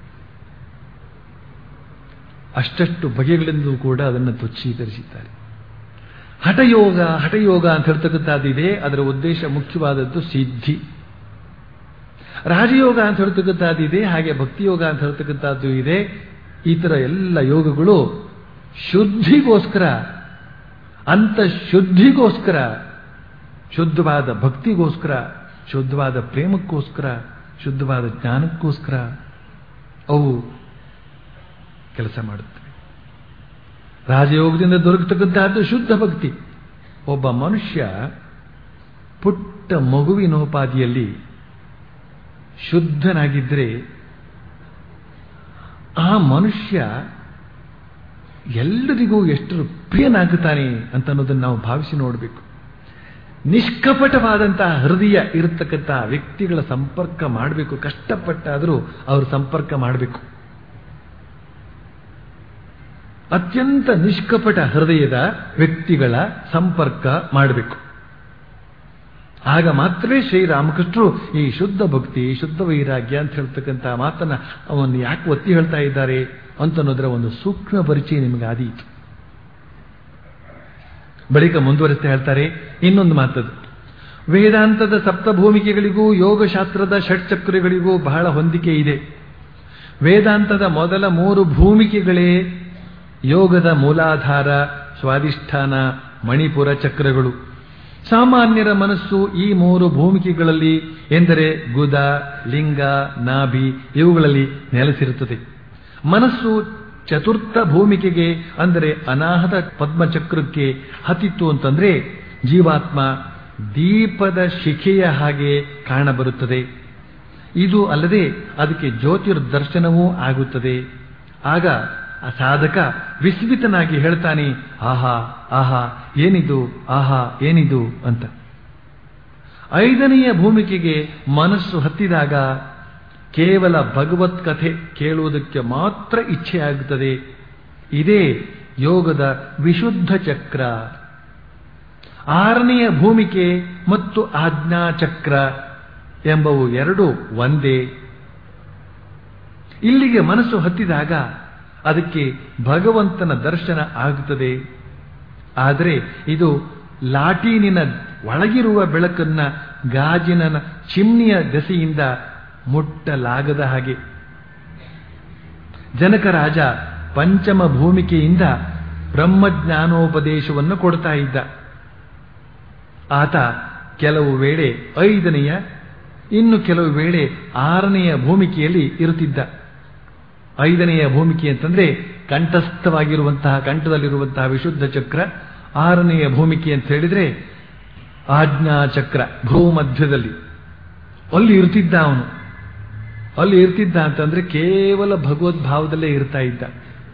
ಅಷ್ಟಷ್ಟು ಬಗೆಗಳಿಂದಲೂ ಕೂಡ ಅದನ್ನು ತುಚ್ಛೀಕರಿಸಿದ್ದಾರೆ ಹಠಯೋಗ ಹಠಯೋಗ ಅಂತ ಹೇಳ್ತಕ್ಕಂಥದ್ದಿದೆ ಅದರ ಉದ್ದೇಶ ಮುಖ್ಯವಾದದ್ದು ಸಿದ್ಧಿ ರಾಜಯೋಗ ಅಂತ ಹೇಳ್ತಕ್ಕಂಥದ್ದಿದೆ ಹಾಗೆ ಭಕ್ತಿಯೋಗ ಅಂತ ಹೇಳ್ತಕ್ಕಂಥದ್ದು ಇದೆ ಈ ಥರ ಎಲ್ಲ ಯೋಗಗಳು ಶುದ್ಧಿಗೋಸ್ಕರ ಅಂತ ಶುದ್ಧಿಗೋಸ್ಕರ ಶುದ್ಧವಾದ ಭಕ್ತಿಗೋಸ್ಕರ ಶುದ್ಧವಾದ ಪ್ರೇಮಕ್ಕೋಸ್ಕರ ಶುದ್ಧವಾದ ಜ್ಞಾನಕ್ಕೋಸ್ಕರ ಅವು ಕೆಲಸ ಮಾಡುತ್ತವೆ ರಾಜಯೋಗದಿಂದ ದೊರಕತಕ್ಕಂತಹದ್ದು ಶುದ್ಧ ಭಕ್ತಿ ಒಬ್ಬ ಮನುಷ್ಯ ಪುಟ್ಟ ಮಗುವಿನೋಪಾದಿಯಲ್ಲಿ ಶುದ್ಧನಾಗಿದ್ದರೆ ಆ ಮನುಷ್ಯ ಎಲ್ಲರಿಗೂ ಎಷ್ಟು ಪ್ರಿಯನಾಗುತ್ತಾನೆ ಅಂತ ಅನ್ನೋದನ್ನು ನಾವು ಭಾವಿಸಿ ನೋಡಬೇಕು ನಿಷ್ಕಪಟವಾದಂತಹ ಹೃದಯ ಇರತಕ್ಕಂತಹ ವ್ಯಕ್ತಿಗಳ ಸಂಪರ್ಕ ಮಾಡಬೇಕು ಕಷ್ಟಪಟ್ಟಾದರೂ ಅವರು ಸಂಪರ್ಕ ಮಾಡಬೇಕು ಅತ್ಯಂತ ನಿಷ್ಕಪಟ ಹೃದಯದ ವ್ಯಕ್ತಿಗಳ ಸಂಪರ್ಕ ಮಾಡಬೇಕು ಆಗ ಮಾತ್ರವೇ ಶ್ರೀರಾಮಕೃಷ್ಣರು ಈ ಶುದ್ಧ ಭಕ್ತಿ ಶುದ್ಧ ವೈರಾಗ್ಯ ಅಂತ ಹೇಳ್ತಕ್ಕಂಥ ಮಾತನ್ನ ಅವನು ಯಾಕೆ ಒತ್ತಿ ಹೇಳ್ತಾ ಇದ್ದಾರೆ ಅಂತನ್ನೋದರ ಒಂದು ಸೂಕ್ಷ್ಮ ಪರಿಚಯ ನಿಮಗೆ ಆದೀತು ಬಳಿಕ ಮುಂದುವರಿಸ್ತಾ ಹೇಳ್ತಾರೆ ಇನ್ನೊಂದು ಮಾತದು ವೇದಾಂತದ ಸಪ್ತಭೂಮಿಕೆಗಳಿಗೂ ಯೋಗಶಾಸ್ತ್ರದ ಷಟ್ಚಕ್ರಗಳಿಗೂ ಬಹಳ ಹೊಂದಿಕೆ ಇದೆ ವೇದಾಂತದ ಮೊದಲ ಮೂರು ಭೂಮಿಕೆಗಳೇ ಯೋಗದ ಮೂಲಾಧಾರ ಸ್ವಾಧಿಷ್ಠಾನ ಮಣಿಪುರ ಚಕ್ರಗಳು ಸಾಮಾನ್ಯರ ಮನಸ್ಸು ಈ ಮೂರು ಭೂಮಿಕೆಗಳಲ್ಲಿ ಎಂದರೆ ಗುದ ಲಿಂಗ ನಾಭಿ ಇವುಗಳಲ್ಲಿ ನೆಲೆಸಿರುತ್ತದೆ ಮನಸ್ಸು ಚತುರ್ಥ ಭೂಮಿಕೆಗೆ ಅಂದರೆ ಅನಾಹತ ಪದ್ಮಚಕ್ರಕ್ಕೆ ಹತ್ತಿತ್ತು ಅಂತಂದ್ರೆ ಜೀವಾತ್ಮ ದೀಪದ ಶಿಖೆಯ ಹಾಗೆ ಕಾಣಬರುತ್ತದೆ ಇದು ಅಲ್ಲದೆ ಅದಕ್ಕೆ ಜ್ಯೋತಿರ್ದರ್ಶನವೂ ಆಗುತ್ತದೆ ಆಗ ಆ ಸಾಧಕ ವಿಸ್ಮಿತನಾಗಿ ಹೇಳ್ತಾನೆ ಆಹಾ ಆಹಾ ಏನಿದು ಆಹಾ ಏನಿದು ಅಂತ ಐದನೆಯ ಭೂಮಿಕೆಗೆ ಮನಸ್ಸು ಹತ್ತಿದಾಗ ಕೇವಲ ಭಗವತ್ ಕಥೆ ಕೇಳುವುದಕ್ಕೆ ಮಾತ್ರ ಇಚ್ಛೆಯಾಗುತ್ತದೆ ಇದೇ ಯೋಗದ ವಿಶುದ್ಧ ಚಕ್ರ ಆರನೆಯ ಭೂಮಿಕೆ ಮತ್ತು ಆಜ್ಞಾಚಕ್ರ ಎಂಬವು ಎರಡು ಒಂದೇ ಇಲ್ಲಿಗೆ ಮನಸ್ಸು ಹತ್ತಿದಾಗ ಅದಕ್ಕೆ ಭಗವಂತನ ದರ್ಶನ ಆಗುತ್ತದೆ ಆದರೆ ಇದು ಲಾಟೀನಿನ ಒಳಗಿರುವ ಬೆಳಕನ್ನ ಗಾಜಿನ ಚಿಮ್ನಿಯ ದೆಸೆಯಿಂದ ಮುಟ್ಟಲಾಗದ ಹಾಗೆ ಜನಕ ರಾಜ ಪಂಚಮ ಭೂಮಿಕೆಯಿಂದ ಬ್ರಹ್ಮಜ್ಞಾನೋಪದೇಶವನ್ನು ಕೊಡ್ತಾ ಇದ್ದ ಆತ ಕೆಲವು ವೇಳೆ ಐದನೆಯ ಇನ್ನು ಕೆಲವು ವೇಳೆ ಆರನೆಯ ಭೂಮಿಕೆಯಲ್ಲಿ ಇರುತ್ತಿದ್ದ ಐದನೆಯ ಭೂಮಿಕೆ ಅಂತಂದ್ರೆ ಕಂಠಸ್ಥವಾಗಿರುವಂತಹ ಕಂಠದಲ್ಲಿರುವಂತಹ ವಿಶುದ್ಧ ಚಕ್ರ ಆರನೆಯ ಭೂಮಿಕೆ ಅಂತ ಹೇಳಿದ್ರೆ ಆಜ್ಞಾಚಕ್ರ ಭೂಮಧ್ಯದಲ್ಲಿ ಅಲ್ಲಿ ಇರ್ತಿದ್ದ ಅವನು ಅಲ್ಲಿ ಇರ್ತಿದ್ದ ಅಂತಂದ್ರೆ ಕೇವಲ ಭಗವದ್ಭಾವದಲ್ಲೇ ಇರ್ತಾ ಇದ್ದ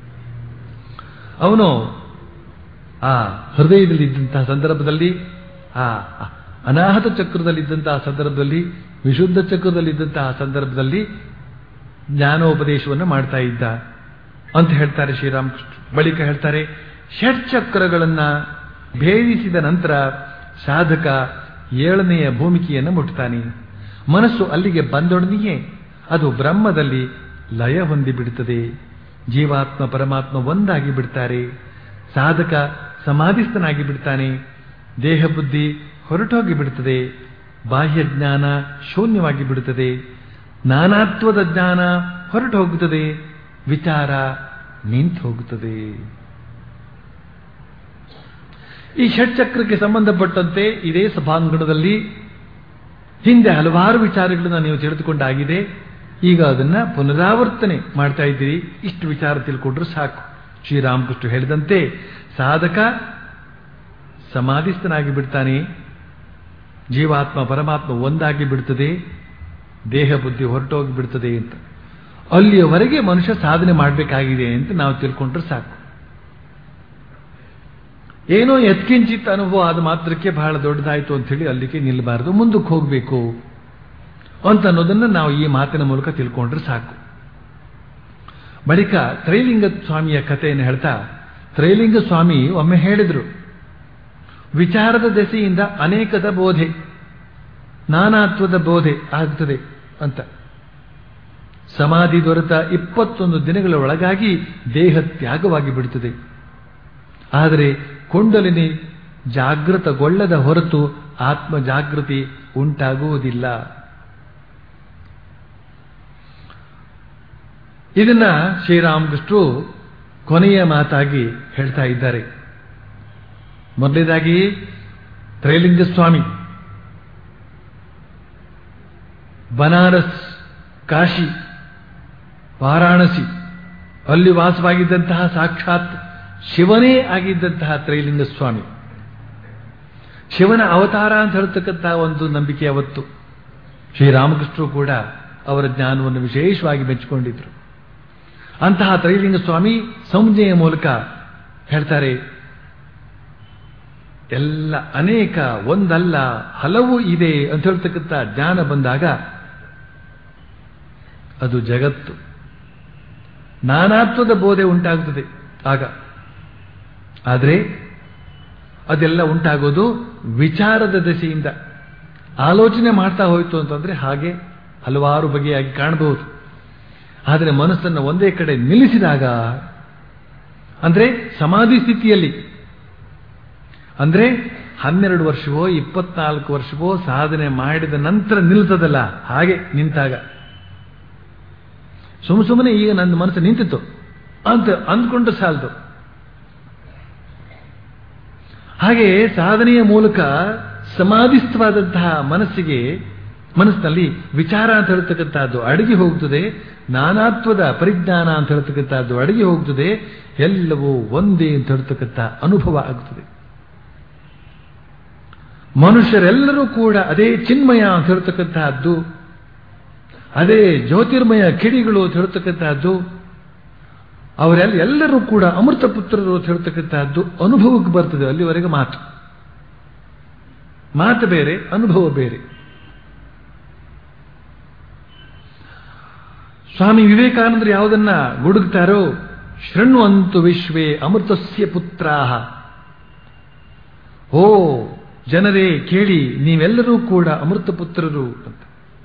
ಅವನು ಆ ಹೃದಯದಲ್ಲಿದ್ದಂತಹ ಸಂದರ್ಭದಲ್ಲಿ ಆ ಅನಾಹತ ಚಕ್ರದಲ್ಲಿದ್ದಂತಹ ಸಂದರ್ಭದಲ್ಲಿ ವಿಶುದ್ಧ ಚಕ್ರದಲ್ಲಿದ್ದಂತಹ ಸಂದರ್ಭದಲ್ಲಿ ಜ್ಞಾನೋಪದೇಶವನ್ನು ಮಾಡ್ತಾ ಇದ್ದ ಅಂತ ಹೇಳ್ತಾರೆ ಶ್ರೀರಾಮಕೃಷ್ಣ ಬಳಿಕ ಹೇಳ್ತಾರೆ ಷಟ್ಚಕ್ರಗಳನ್ನ ಭೇದಿಸಿದ ನಂತರ ಸಾಧಕ ಏಳನೆಯ ಭೂಮಿಕೆಯನ್ನು ಮುಟ್ತಾನೆ ಮನಸ್ಸು ಅಲ್ಲಿಗೆ ಬಂದೊಡನೆಯೇ ಅದು ಬ್ರಹ್ಮದಲ್ಲಿ ಲಯ ಹೊಂದಿ ಬಿಡುತ್ತದೆ ಜೀವಾತ್ಮ ಪರಮಾತ್ಮ ಒಂದಾಗಿ ಬಿಡ್ತಾರೆ ಸಾಧಕ ಸಮಾಧಿಸ್ಥನಾಗಿ ಬಿಡ್ತಾನೆ ದೇಹ ಬುದ್ಧಿ ಹೊರಟೋಗಿ ಬಿಡುತ್ತದೆ ಬಾಹ್ಯ ಜ್ಞಾನ ಶೂನ್ಯವಾಗಿ ಬಿಡುತ್ತದೆ ನಾನಾತ್ವದ ಜ್ಞಾನ ಹೊರಟು ಹೋಗುತ್ತದೆ ವಿಚಾರ ನಿಂತು ಹೋಗುತ್ತದೆ ಈ ಷಟ್ಚಕ್ರಕ್ಕೆ ಸಂಬಂಧಪಟ್ಟಂತೆ ಇದೇ ಸಭಾಂಗಣದಲ್ಲಿ ಹಿಂದೆ ಹಲವಾರು ವಿಚಾರಗಳನ್ನ ನೀವು ತಿಳಿದುಕೊಂಡಾಗಿದೆ ಈಗ ಅದನ್ನ ಪುನರಾವರ್ತನೆ ಮಾಡ್ತಾ ಇದ್ದೀರಿ ಇಷ್ಟು ವಿಚಾರ ತಿಳ್ಕೊಂಡ್ರೆ ಸಾಕು ಶ್ರೀರಾಮಕೃಷ್ಣ ಹೇಳಿದಂತೆ ಸಾಧಕ ಸಮಾಧಿಸ್ಥನಾಗಿ ಬಿಡ್ತಾನೆ ಜೀವಾತ್ಮ ಪರಮಾತ್ಮ ಒಂದಾಗಿ ಬಿಡ್ತದೆ ದೇಹ ಬುದ್ಧಿ ಹೊರಟೋಗಿ ಬಿಡ್ತದೆ ಅಂತ ಅಲ್ಲಿಯವರೆಗೆ ಮನುಷ್ಯ ಸಾಧನೆ ಮಾಡಬೇಕಾಗಿದೆ ಅಂತ ನಾವು ತಿಳ್ಕೊಂಡ್ರೆ ಸಾಕು ಏನೋ ಎತ್ಕಿಂಚಿತ್ ಅನುಭವ ಆದ ಮಾತ್ರಕ್ಕೆ ಬಹಳ ದೊಡ್ಡದಾಯಿತು ಅಂತ ಹೇಳಿ ಅಲ್ಲಿಗೆ ನಿಲ್ಲಬಾರದು ಮುಂದಕ್ಕೆ ಹೋಗಬೇಕು ಅಂತ ಅನ್ನೋದನ್ನ ನಾವು ಈ ಮಾತಿನ ಮೂಲಕ ತಿಳ್ಕೊಂಡ್ರೆ ಸಾಕು ಬಳಿಕ ತ್ರೈಲಿಂಗ ಸ್ವಾಮಿಯ ಕಥೆಯನ್ನು ಹೇಳ್ತಾ ತ್ರೈಲಿಂಗ ಸ್ವಾಮಿ ಒಮ್ಮೆ ಹೇಳಿದ್ರು ವಿಚಾರದ ದೆಸೆಯಿಂದ ಅನೇಕದ ಬೋಧೆ ನಾನಾತ್ವದ ಬೋಧೆ ಆಗ್ತದೆ ಅಂತ ಸಮಾಧಿ ದೊರೆತ ಇಪ್ಪತ್ತೊಂದು ದಿನಗಳ ಒಳಗಾಗಿ ದೇಹ ತ್ಯಾಗವಾಗಿ ಬಿಡುತ್ತದೆ ಆದರೆ ಕೊಂಡಲಿನಿ ಜಾಗೃತಗೊಳ್ಳದ ಹೊರತು ಆತ್ಮ ಜಾಗೃತಿ ಉಂಟಾಗುವುದಿಲ್ಲ ಇದನ್ನ ಶ್ರೀರಾಮಕೃಷ್ಣರು ಕೊನೆಯ ಮಾತಾಗಿ ಹೇಳ್ತಾ ಇದ್ದಾರೆ ಮೊದಲನೇದಾಗಿ ತ್ರೈಲಿಂಗ ಸ್ವಾಮಿ ಬನಾರಸ್ ಕಾಶಿ ವಾರಾಣಸಿ ಅಲ್ಲಿ ವಾಸವಾಗಿದ್ದಂತಹ ಸಾಕ್ಷಾತ್ ಶಿವನೇ ಆಗಿದ್ದಂತಹ ತ್ರೈಲಿಂಗ ಸ್ವಾಮಿ ಶಿವನ ಅವತಾರ ಅಂತ ಹೇಳ್ತಕ್ಕಂತಹ ಒಂದು ನಂಬಿಕೆ ಅವತ್ತು ಶ್ರೀರಾಮಕೃಷ್ಣರು ಕೂಡ ಅವರ ಜ್ಞಾನವನ್ನು ವಿಶೇಷವಾಗಿ ಮೆಚ್ಚಿಕೊಂಡಿದ್ರು ಅಂತಹ ತ್ರೈಲಿಂಗ ಸ್ವಾಮಿ ಸಂಜ್ಞೆಯ ಮೂಲಕ ಹೇಳ್ತಾರೆ ಎಲ್ಲ ಅನೇಕ ಒಂದಲ್ಲ ಹಲವು ಇದೆ ಅಂತ ಹೇಳ್ತಕ್ಕಂಥ ಜ್ಞಾನ ಬಂದಾಗ ಅದು ಜಗತ್ತು ನಾನಾತ್ವದ ಬೋಧೆ ಉಂಟಾಗುತ್ತದೆ ಆಗ ಆದರೆ ಅದೆಲ್ಲ ಉಂಟಾಗೋದು ವಿಚಾರದ ದಶೆಯಿಂದ ಆಲೋಚನೆ ಮಾಡ್ತಾ ಹೋಯಿತು ಅಂತಂದ್ರೆ ಹಾಗೆ ಹಲವಾರು ಬಗೆಯಾಗಿ ಕಾಣಬಹುದು ಆದರೆ ಮನಸ್ಸನ್ನು ಒಂದೇ ಕಡೆ ನಿಲ್ಲಿಸಿದಾಗ ಅಂದ್ರೆ ಸಮಾಧಿ ಸ್ಥಿತಿಯಲ್ಲಿ ಅಂದ್ರೆ ಹನ್ನೆರಡು ವರ್ಷವೋ ಇಪ್ಪತ್ನಾಲ್ಕು ವರ್ಷವೋ ಸಾಧನೆ ಮಾಡಿದ ನಂತರ ನಿಲ್ತದಲ್ಲ ಹಾಗೆ ನಿಂತಾಗ ಸುಮ್ಮ ಸುಮ್ಮನೆ ಈಗ ನನ್ನ ಮನಸ್ಸು ನಿಂತಿತ್ತು ಅಂತ ಅಂದ್ಕೊಂಡು ಸಾಲದು ಹಾಗೆ ಸಾಧನೆಯ ಮೂಲಕ ಸಮಾಧಿಸ್ಥವಾದಂತಹ ಮನಸ್ಸಿಗೆ ಮನಸ್ಸಿನಲ್ಲಿ ವಿಚಾರ ಅಂತ ಹೇಳ್ತಕ್ಕಂಥದ್ದು ಅಡಗಿ ಹೋಗ್ತದೆ ನಾನಾತ್ವದ ಪರಿಜ್ಞಾನ ಅಂತ ಹೇಳ್ತಕ್ಕಂಥದ್ದು ಅಡಗಿ ಹೋಗ್ತದೆ ಎಲ್ಲವೂ ಒಂದೇ ಅಂತ ಹೇಳ್ತಕ್ಕಂಥ ಅನುಭವ ಆಗುತ್ತದೆ ಮನುಷ್ಯರೆಲ್ಲರೂ ಕೂಡ ಅದೇ ಚಿನ್ಮಯ ಅಂತ ಹೇಳ್ತಕ್ಕಂತಹದ್ದು ಅದೇ ಜ್ಯೋತಿರ್ಮಯ ಕಿಡಿಗಳು ಅಂತ ಹೇಳ್ತಕ್ಕಂತಹದ್ದು ಅವರೆಲ್ಲ ಎಲ್ಲರೂ ಕೂಡ ಅಮೃತ ಪುತ್ರರು ಅಂತ ಹೇಳ್ತಕ್ಕಂತಹದ್ದು ಅನುಭವಕ್ಕೆ ಬರ್ತದೆ ಅಲ್ಲಿವರೆಗೆ ಮಾತು ಮಾತು ಬೇರೆ ಅನುಭವ ಬೇರೆ ಸ್ವಾಮಿ ವಿವೇಕಾನಂದರು ಯಾವುದನ್ನ ಗುಡುಗ್ತಾರೋ ಶೃಣ್ವಂತು ವಿಶ್ವೇ ಅಮೃತಸ್ಯ ಪುತ್ರಾಹ ಓ ಜನರೇ ಕೇಳಿ ನೀವೆಲ್ಲರೂ ಕೂಡ ಅಮೃತ ಪುತ್ರರು ಅಂತ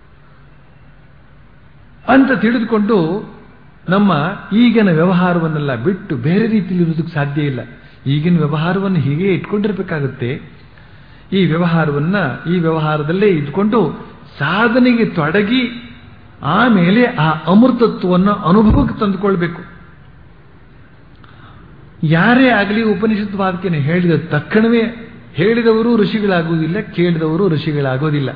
ಅಂತ ತಿಳಿದುಕೊಂಡು ನಮ್ಮ ಈಗಿನ ವ್ಯವಹಾರವನ್ನೆಲ್ಲ ಬಿಟ್ಟು ಬೇರೆ ರೀತಿಯಲ್ಲಿ ಇರೋದಕ್ಕೆ ಸಾಧ್ಯ ಇಲ್ಲ ಈಗಿನ ವ್ಯವಹಾರವನ್ನು ಹೀಗೆ ಇಟ್ಕೊಂಡಿರ್ಬೇಕಾಗುತ್ತೆ ಈ ವ್ಯವಹಾರವನ್ನ ಈ ವ್ಯವಹಾರದಲ್ಲೇ ಇದ್ಕೊಂಡು ಸಾಧನೆಗೆ ತೊಡಗಿ ಆಮೇಲೆ ಆ ಅಮೃತತ್ವವನ್ನು ಅನುಭವಕ್ಕೆ ತಂದುಕೊಳ್ಬೇಕು ಯಾರೇ ಆಗಲಿ ಉಪನಿಷತ್ ವಾಕ್ಯನ ಹೇಳಿದ ತಕ್ಷಣವೇ ಹೇಳಿದವರು ಋಷಿಗಳಾಗುವುದಿಲ್ಲ ಕೇಳಿದವರು ಋಷಿಗಳಾಗೋದಿಲ್ಲ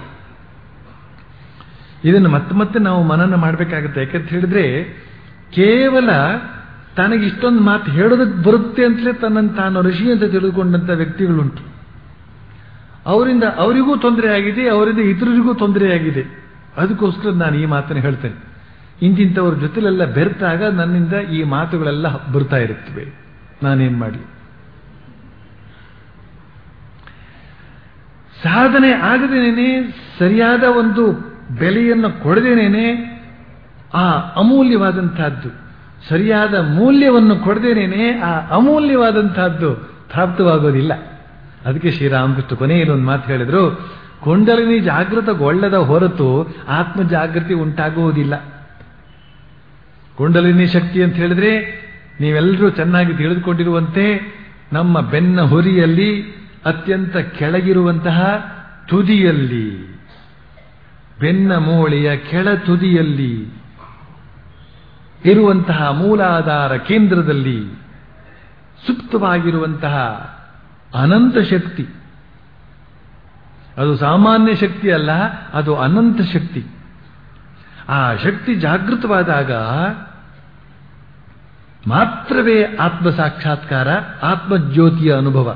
ಇದನ್ನು ಮತ್ತೆ ಮತ್ತೆ ನಾವು ಮನನ ಮಾಡಬೇಕಾಗುತ್ತೆ ಯಾಕಂತ ಹೇಳಿದ್ರೆ ಕೇವಲ ತನಗೆ ಇಷ್ಟೊಂದು ಮಾತು ಹೇಳೋದಕ್ಕೆ ಬರುತ್ತೆ ಅಂತಲೇ ತನ್ನನ್ನು ತಾನು ಋಷಿ ಅಂತ ತಿಳಿದುಕೊಂಡಂತ ವ್ಯಕ್ತಿಗಳುಂಟು ಅವರಿಂದ ಅವರಿಗೂ ತೊಂದರೆ ಆಗಿದೆ ಅವರಿಂದ ಇತರರಿಗೂ ತೊಂದರೆ ಆಗಿದೆ ಅದಕ್ಕೋಸ್ಕರ ನಾನು ಈ ಮಾತನ್ನು ಹೇಳ್ತೇನೆ ಇಂತಿಂಥವ್ರ ಜೊತೆಲೆಲ್ಲ ಬೆರೆತಾಗ ನನ್ನಿಂದ ಈ ಮಾತುಗಳೆಲ್ಲ ಬರ್ತಾ ಇರುತ್ತವೆ ನಾನೇನ್ ಮಾಡಿ ಸಾಧನೆ ಆಗದೇನೆ ಸರಿಯಾದ ಒಂದು ಬೆಲೆಯನ್ನು ಕೊಡದೇನೆ ಆ ಅಮೂಲ್ಯವಾದಂತಹದ್ದು ಸರಿಯಾದ ಮೂಲ್ಯವನ್ನು ಕೊಡದೇನೆ ಆ ಅಮೂಲ್ಯವಾದಂತಹದ್ದು ಪ್ರಾಪ್ತವಾಗೋದಿಲ್ಲ ಅದಕ್ಕೆ ಶ್ರೀರಾಮಕೃಷ್ಣ ಕೊನೆಯಲ್ಲಿ ಒಂದು ಮಾತು ಹೇಳಿದ್ರು ಕೊಂಡಲಿನಿ ಜಾಗೃತಗೊಳ್ಳದ ಹೊರತು ಆತ್ಮ ಜಾಗೃತಿ ಉಂಟಾಗುವುದಿಲ್ಲ ಕುಂಡಲಿನಿ ಶಕ್ತಿ ಅಂತ ಹೇಳಿದ್ರೆ ನೀವೆಲ್ಲರೂ ಚೆನ್ನಾಗಿ ತಿಳಿದುಕೊಂಡಿರುವಂತೆ ನಮ್ಮ ಬೆನ್ನ ಹುರಿಯಲ್ಲಿ ಅತ್ಯಂತ ಕೆಳಗಿರುವಂತಹ ತುದಿಯಲ್ಲಿ ಬೆನ್ನ ಮೂಳೆಯ ಕೆಳ ತುದಿಯಲ್ಲಿ ಇರುವಂತಹ ಮೂಲಾಧಾರ ಕೇಂದ್ರದಲ್ಲಿ ಸುಪ್ತವಾಗಿರುವಂತಹ ಅನಂತ ಶಕ್ತಿ ಅದು ಸಾಮಾನ್ಯ ಶಕ್ತಿ ಅಲ್ಲ ಅದು ಅನಂತ ಶಕ್ತಿ ಆ ಶಕ್ತಿ ಜಾಗೃತವಾದಾಗ ಮಾತ್ರವೇ ಆತ್ಮ ಸಾಕ್ಷಾತ್ಕಾರ ಆತ್ಮಜ್ಯೋತಿಯ ಅನುಭವ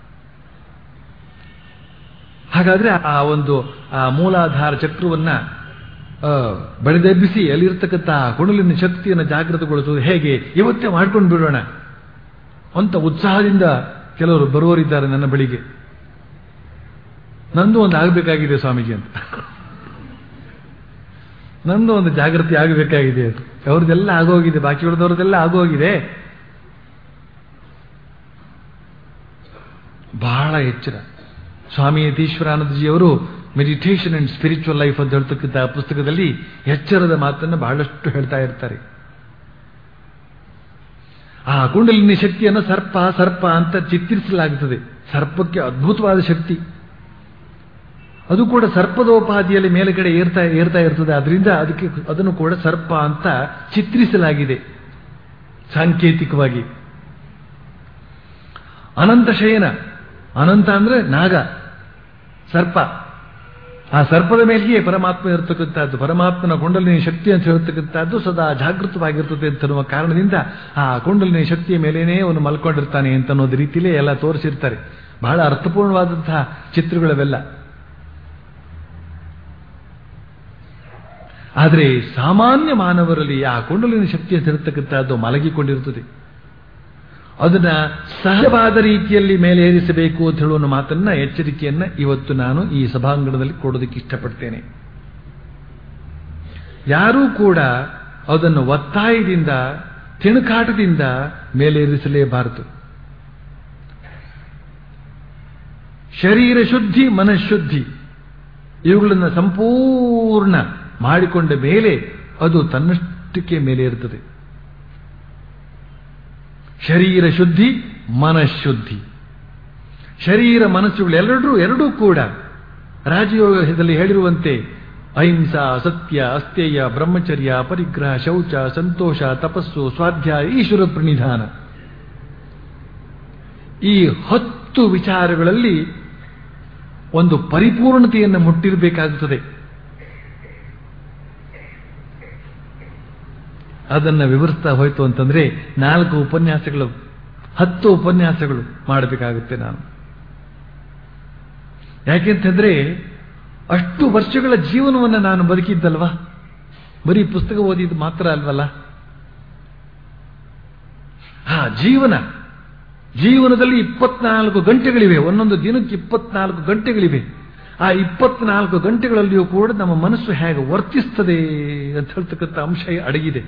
ಹಾಗಾದ್ರೆ ಆ ಒಂದು ಆ ಮೂಲಾಧಾರ ಚಕ್ರವನ್ನ ಆ, ಬಡಿದೆಬ್ಬಿಸಿ ಅಲ್ಲಿರ್ತಕ್ಕಂಥ ಕುಣಲಿನ ಶಕ್ತಿಯನ್ನು ಜಾಗೃತಗೊಳಿಸುವುದು ಹೇಗೆ ಇವತ್ತೇ ಮಾಡ್ಕೊಂಡು ಬಿಡೋಣ ಅಂತ ಉತ್ಸಾಹದಿಂದ ಕೆಲವರು ಬರುವವರಿದ್ದಾರೆ ನನ್ನ ಬಳಿಗೆ ನಂದು ಒಂದು ಆಗಬೇಕಾಗಿದೆ ಸ್ವಾಮೀಜಿ ಅಂತ ನಂದು ಒಂದು ಜಾಗೃತಿ ಆಗಬೇಕಾಗಿದೆ ಅಂತ ಅವ್ರದ್ದೆಲ್ಲ ಆಗೋಗಿದೆ ಬಾಕಿ ಉಳಿದವ್ರದ್ದೆಲ್ಲ ಆಗೋಗಿದೆ ಬಹಳ ಎಚ್ಚರ ಸ್ವಾಮಿ ಯತೀಶ್ವರಾನಂದಜಿಯವರು ಮೆಡಿಟೇಷನ್ ಅಂಡ್ ಸ್ಪಿರಿಚುವಲ್ ಲೈಫ್ ಅಂತ ಹೇಳ್ತಕ್ಕಂಥ ಆ ಪುಸ್ತಕದಲ್ಲಿ ಎಚ್ಚರದ ಮಾತನ್ನು ಬಹಳಷ್ಟು ಹೇಳ್ತಾ ಇರ್ತಾರೆ ಆ ಕುಂಡಲಿನಿ ಶಕ್ತಿಯನ್ನು ಸರ್ಪ ಸರ್ಪ ಅಂತ ಚಿತ್ರಿಸಲಾಗುತ್ತದೆ ಸರ್ಪಕ್ಕೆ ಅದ್ಭುತವಾದ ಶಕ್ತಿ ಅದು ಕೂಡ ಸರ್ಪದೋಪಾದಿಯಲ್ಲಿ ಮೇಲುಗಡೆ ಏರ್ತಾ ಏರ್ತಾ ಇರ್ತದೆ ಅದರಿಂದ ಅದಕ್ಕೆ ಅದನ್ನು ಕೂಡ ಸರ್ಪ ಅಂತ ಚಿತ್ರಿಸಲಾಗಿದೆ ಸಾಂಕೇತಿಕವಾಗಿ ಅನಂತ ಶಯನ ಅನಂತ ಅಂದ್ರೆ ನಾಗ ಸರ್ಪ ಆ ಸರ್ಪದ ಮೇಲೆಯೇ ಪರಮಾತ್ಮ ಇರತಕ್ಕಂಥದ್ದು ಪರಮಾತ್ಮನ ಕುಂಡಲಿನಿ ಶಕ್ತಿ ಅಂತ ಹೇಳ್ತಕ್ಕಂಥದ್ದು ಸದಾ ಜಾಗೃತವಾಗಿರ್ತದೆ ಅಂತನ್ನುವ ಕಾರಣದಿಂದ ಆ ಕುಂಡಲಿನಿ ಶಕ್ತಿಯ ಮೇಲೇನೇ ಅವನು ಮಲ್ಕೊಂಡಿರ್ತಾನೆ ಅಂತ ಅನ್ನೋದು ರೀತಿಯಲ್ಲೇ ಎಲ್ಲ ತೋರಿಸಿರ್ತಾರೆ ಬಹಳ ಅರ್ಥಪೂರ್ಣವಾದಂತಹ ಚಿತ್ರಗಳವೆಲ್ಲ ಆದರೆ ಸಾಮಾನ್ಯ ಮಾನವರಲ್ಲಿ ಆ ಕುಂಡಲಿನ ಶಕ್ತಿ ಅಂತ ಇರತಕ್ಕಂಥದ್ದು ಮಲಗಿಕೊಂಡಿರುತ್ತದೆ ಅದನ್ನ ಸಹಜವಾದ ರೀತಿಯಲ್ಲಿ ಮೇಲೆ ಏರಿಸಬೇಕು ಅಂತ ಹೇಳುವ ಮಾತನ್ನ ಎಚ್ಚರಿಕೆಯನ್ನ ಇವತ್ತು ನಾನು ಈ ಸಭಾಂಗಣದಲ್ಲಿ ಕೊಡೋದಕ್ಕೆ ಇಷ್ಟಪಡ್ತೇನೆ ಯಾರೂ ಕೂಡ ಅದನ್ನು ಒತ್ತಾಯದಿಂದ ತಿಣುಕಾಟದಿಂದ ಮೇಲೇರಿಸಲೇಬಾರದು ಶರೀರ ಶುದ್ಧಿ ಮನಃಶುದ್ಧಿ ಇವುಗಳನ್ನು ಸಂಪೂರ್ಣ ಮಾಡಿಕೊಂಡ ಮೇಲೆ ಅದು ತನ್ನಷ್ಟಕ್ಕೆ ಮೇಲೆ ಇರ್ತದೆ ಶರೀರ ಶುದ್ಧಿ ಮನಃಶುದ್ಧಿ ಶರೀರ ಮನಸ್ಸುಗಳೆರಡೂ ಎರಡೂ ಕೂಡ ರಾಜಯೋಗದಲ್ಲಿ ಹೇಳಿರುವಂತೆ ಅಹಿಂಸಾ ಸತ್ಯ ಅಸ್ಥೇಯ ಬ್ರಹ್ಮಚರ್ಯ ಪರಿಗ್ರಹ ಶೌಚ ಸಂತೋಷ ತಪಸ್ಸು ಸ್ವಾಧ್ಯಾಯ ಈಶ್ವರ ಪ್ರಣಿಧಾನ ಈ ಹತ್ತು ವಿಚಾರಗಳಲ್ಲಿ ಒಂದು ಪರಿಪೂರ್ಣತೆಯನ್ನು ಮುಟ್ಟಿರಬೇಕಾಗುತ್ತದೆ ಅದನ್ನು ವಿವರಿಸ್ತಾ ಹೋಯ್ತು ಅಂತಂದ್ರೆ ನಾಲ್ಕು ಉಪನ್ಯಾಸಗಳು ಹತ್ತು ಉಪನ್ಯಾಸಗಳು ಮಾಡಬೇಕಾಗುತ್ತೆ ನಾನು ಯಾಕೆಂತಂದ್ರೆ ಅಷ್ಟು ವರ್ಷಗಳ ಜೀವನವನ್ನು ನಾನು ಬದುಕಿದ್ದಲ್ವಾ ಬರೀ ಪುಸ್ತಕ ಓದಿದ್ದು ಮಾತ್ರ ಅಲ್ವಲ್ಲ ಹಾ ಜೀವನ ಜೀವನದಲ್ಲಿ ಇಪ್ಪತ್ನಾಲ್ಕು ಗಂಟೆಗಳಿವೆ ಒಂದೊಂದು ದಿನಕ್ಕೆ ಇಪ್ಪತ್ನಾಲ್ಕು ಗಂಟೆಗಳಿವೆ ಆ ಇಪ್ಪತ್ನಾಲ್ಕು ಗಂಟೆಗಳಲ್ಲಿಯೂ ಕೂಡ ನಮ್ಮ ಮನಸ್ಸು ಹೇಗೆ ವರ್ತಿಸ್ತದೆ ಅಂತ ಹೇಳ್ತಕ್ಕಂಥ ಅಂಶ ಅಡಗಿದೆ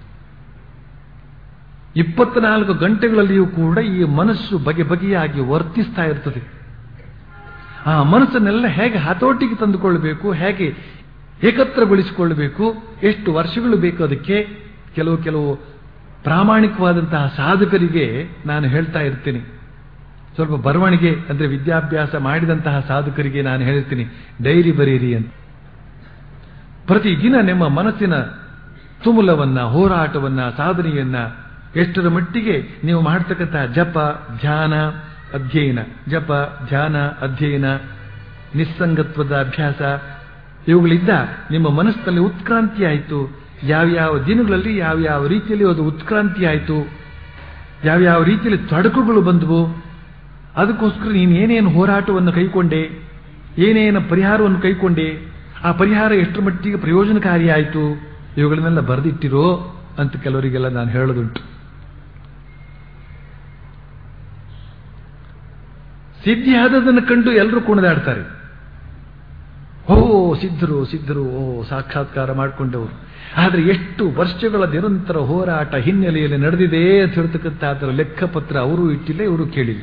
ಇಪ್ಪತ್ನಾಲ್ಕು ಗಂಟೆಗಳಲ್ಲಿಯೂ ಕೂಡ ಈ ಮನಸ್ಸು ಬಗೆ ಬಗೆಯಾಗಿ ವರ್ತಿಸ್ತಾ ಇರ್ತದೆ ಆ ಮನಸ್ಸನ್ನೆಲ್ಲ ಹೇಗೆ ಹತೋಟಿಗೆ ತಂದುಕೊಳ್ಬೇಕು ಹೇಗೆ ಏಕತ್ರಗೊಳಿಸಿಕೊಳ್ಳಬೇಕು ಎಷ್ಟು ವರ್ಷಗಳು ಬೇಕು ಅದಕ್ಕೆ ಕೆಲವು ಕೆಲವು ಪ್ರಾಮಾಣಿಕವಾದಂತಹ ಸಾಧಕರಿಗೆ ನಾನು ಹೇಳ್ತಾ ಇರ್ತೀನಿ ಸ್ವಲ್ಪ ಬರವಣಿಗೆ ಅಂದ್ರೆ ವಿದ್ಯಾಭ್ಯಾಸ ಮಾಡಿದಂತಹ ಸಾಧಕರಿಗೆ ನಾನು ಹೇಳ್ತೀನಿ ಡೈರಿ ಬರೀರಿ ಅಂತ ಪ್ರತಿದಿನ ನಿಮ್ಮ ಮನಸ್ಸಿನ ತುಮುಲವನ್ನ ಹೋರಾಟವನ್ನ ಸಾಧನೆಯನ್ನ ಎಷ್ಟರ ಮಟ್ಟಿಗೆ ನೀವು ಮಾಡ್ತಕ್ಕಂತಹ ಜಪ ಧ್ಯಾನ ಅಧ್ಯಯನ ಜಪ ಧ್ಯಾನ ಅಧ್ಯಯನ ನಿಸ್ಸಂಗತ್ವದ ಅಭ್ಯಾಸ ಇವುಗಳಿಂದ ನಿಮ್ಮ ಮನಸ್ಸಿನಲ್ಲಿ ಉತ್ಕ್ರಾಂತಿ ಆಯಿತು ಯಾವ್ಯಾವ ದಿನಗಳಲ್ಲಿ ಯಾವ್ಯಾವ ರೀತಿಯಲ್ಲಿ ಅದು ಉತ್ಕ್ರಾಂತಿ ಆಯಿತು ಯಾವ್ಯಾವ ರೀತಿಯಲ್ಲಿ ತೊಡಕುಗಳು ಬಂದವು ಅದಕ್ಕೋಸ್ಕರ ನೀನು ಏನೇನು ಹೋರಾಟವನ್ನು ಕೈಕೊಂಡೆ ಏನೇನು ಪರಿಹಾರವನ್ನು ಕೈಕೊಂಡೆ ಆ ಪರಿಹಾರ ಎಷ್ಟರ ಮಟ್ಟಿಗೆ ಪ್ರಯೋಜನಕಾರಿ ಆಯಿತು ಇವುಗಳನ್ನೆಲ್ಲ ಬರೆದಿಟ್ಟಿರೋ ಅಂತ ಕೆಲವರಿಗೆಲ್ಲ ನಾನು ಹೇಳೋದುಂಟು ಸಿದ್ಧಿ ಆದದನ್ನು ಕಂಡು ಎಲ್ಲರೂ ಕುಣಿದಾಡ್ತಾರೆ ಓ ಸಿದ್ಧರು ಸಿದ್ಧರು ಓ ಸಾಕ್ಷಾತ್ಕಾರ ಮಾಡಿಕೊಂಡವರು ಆದರೆ ಎಷ್ಟು ವರ್ಷಗಳ ನಿರಂತರ ಹೋರಾಟ ಹಿನ್ನೆಲೆಯಲ್ಲಿ ನಡೆದಿದೆ ಅಂತ ಹೇಳ್ತಕ್ಕಂಥ ಅದರ ಲೆಕ್ಕಪತ್ರ ಅವರು ಇಟ್ಟಿಲ್ಲ ಇವರು ಕೇಳಿಲ್ಲ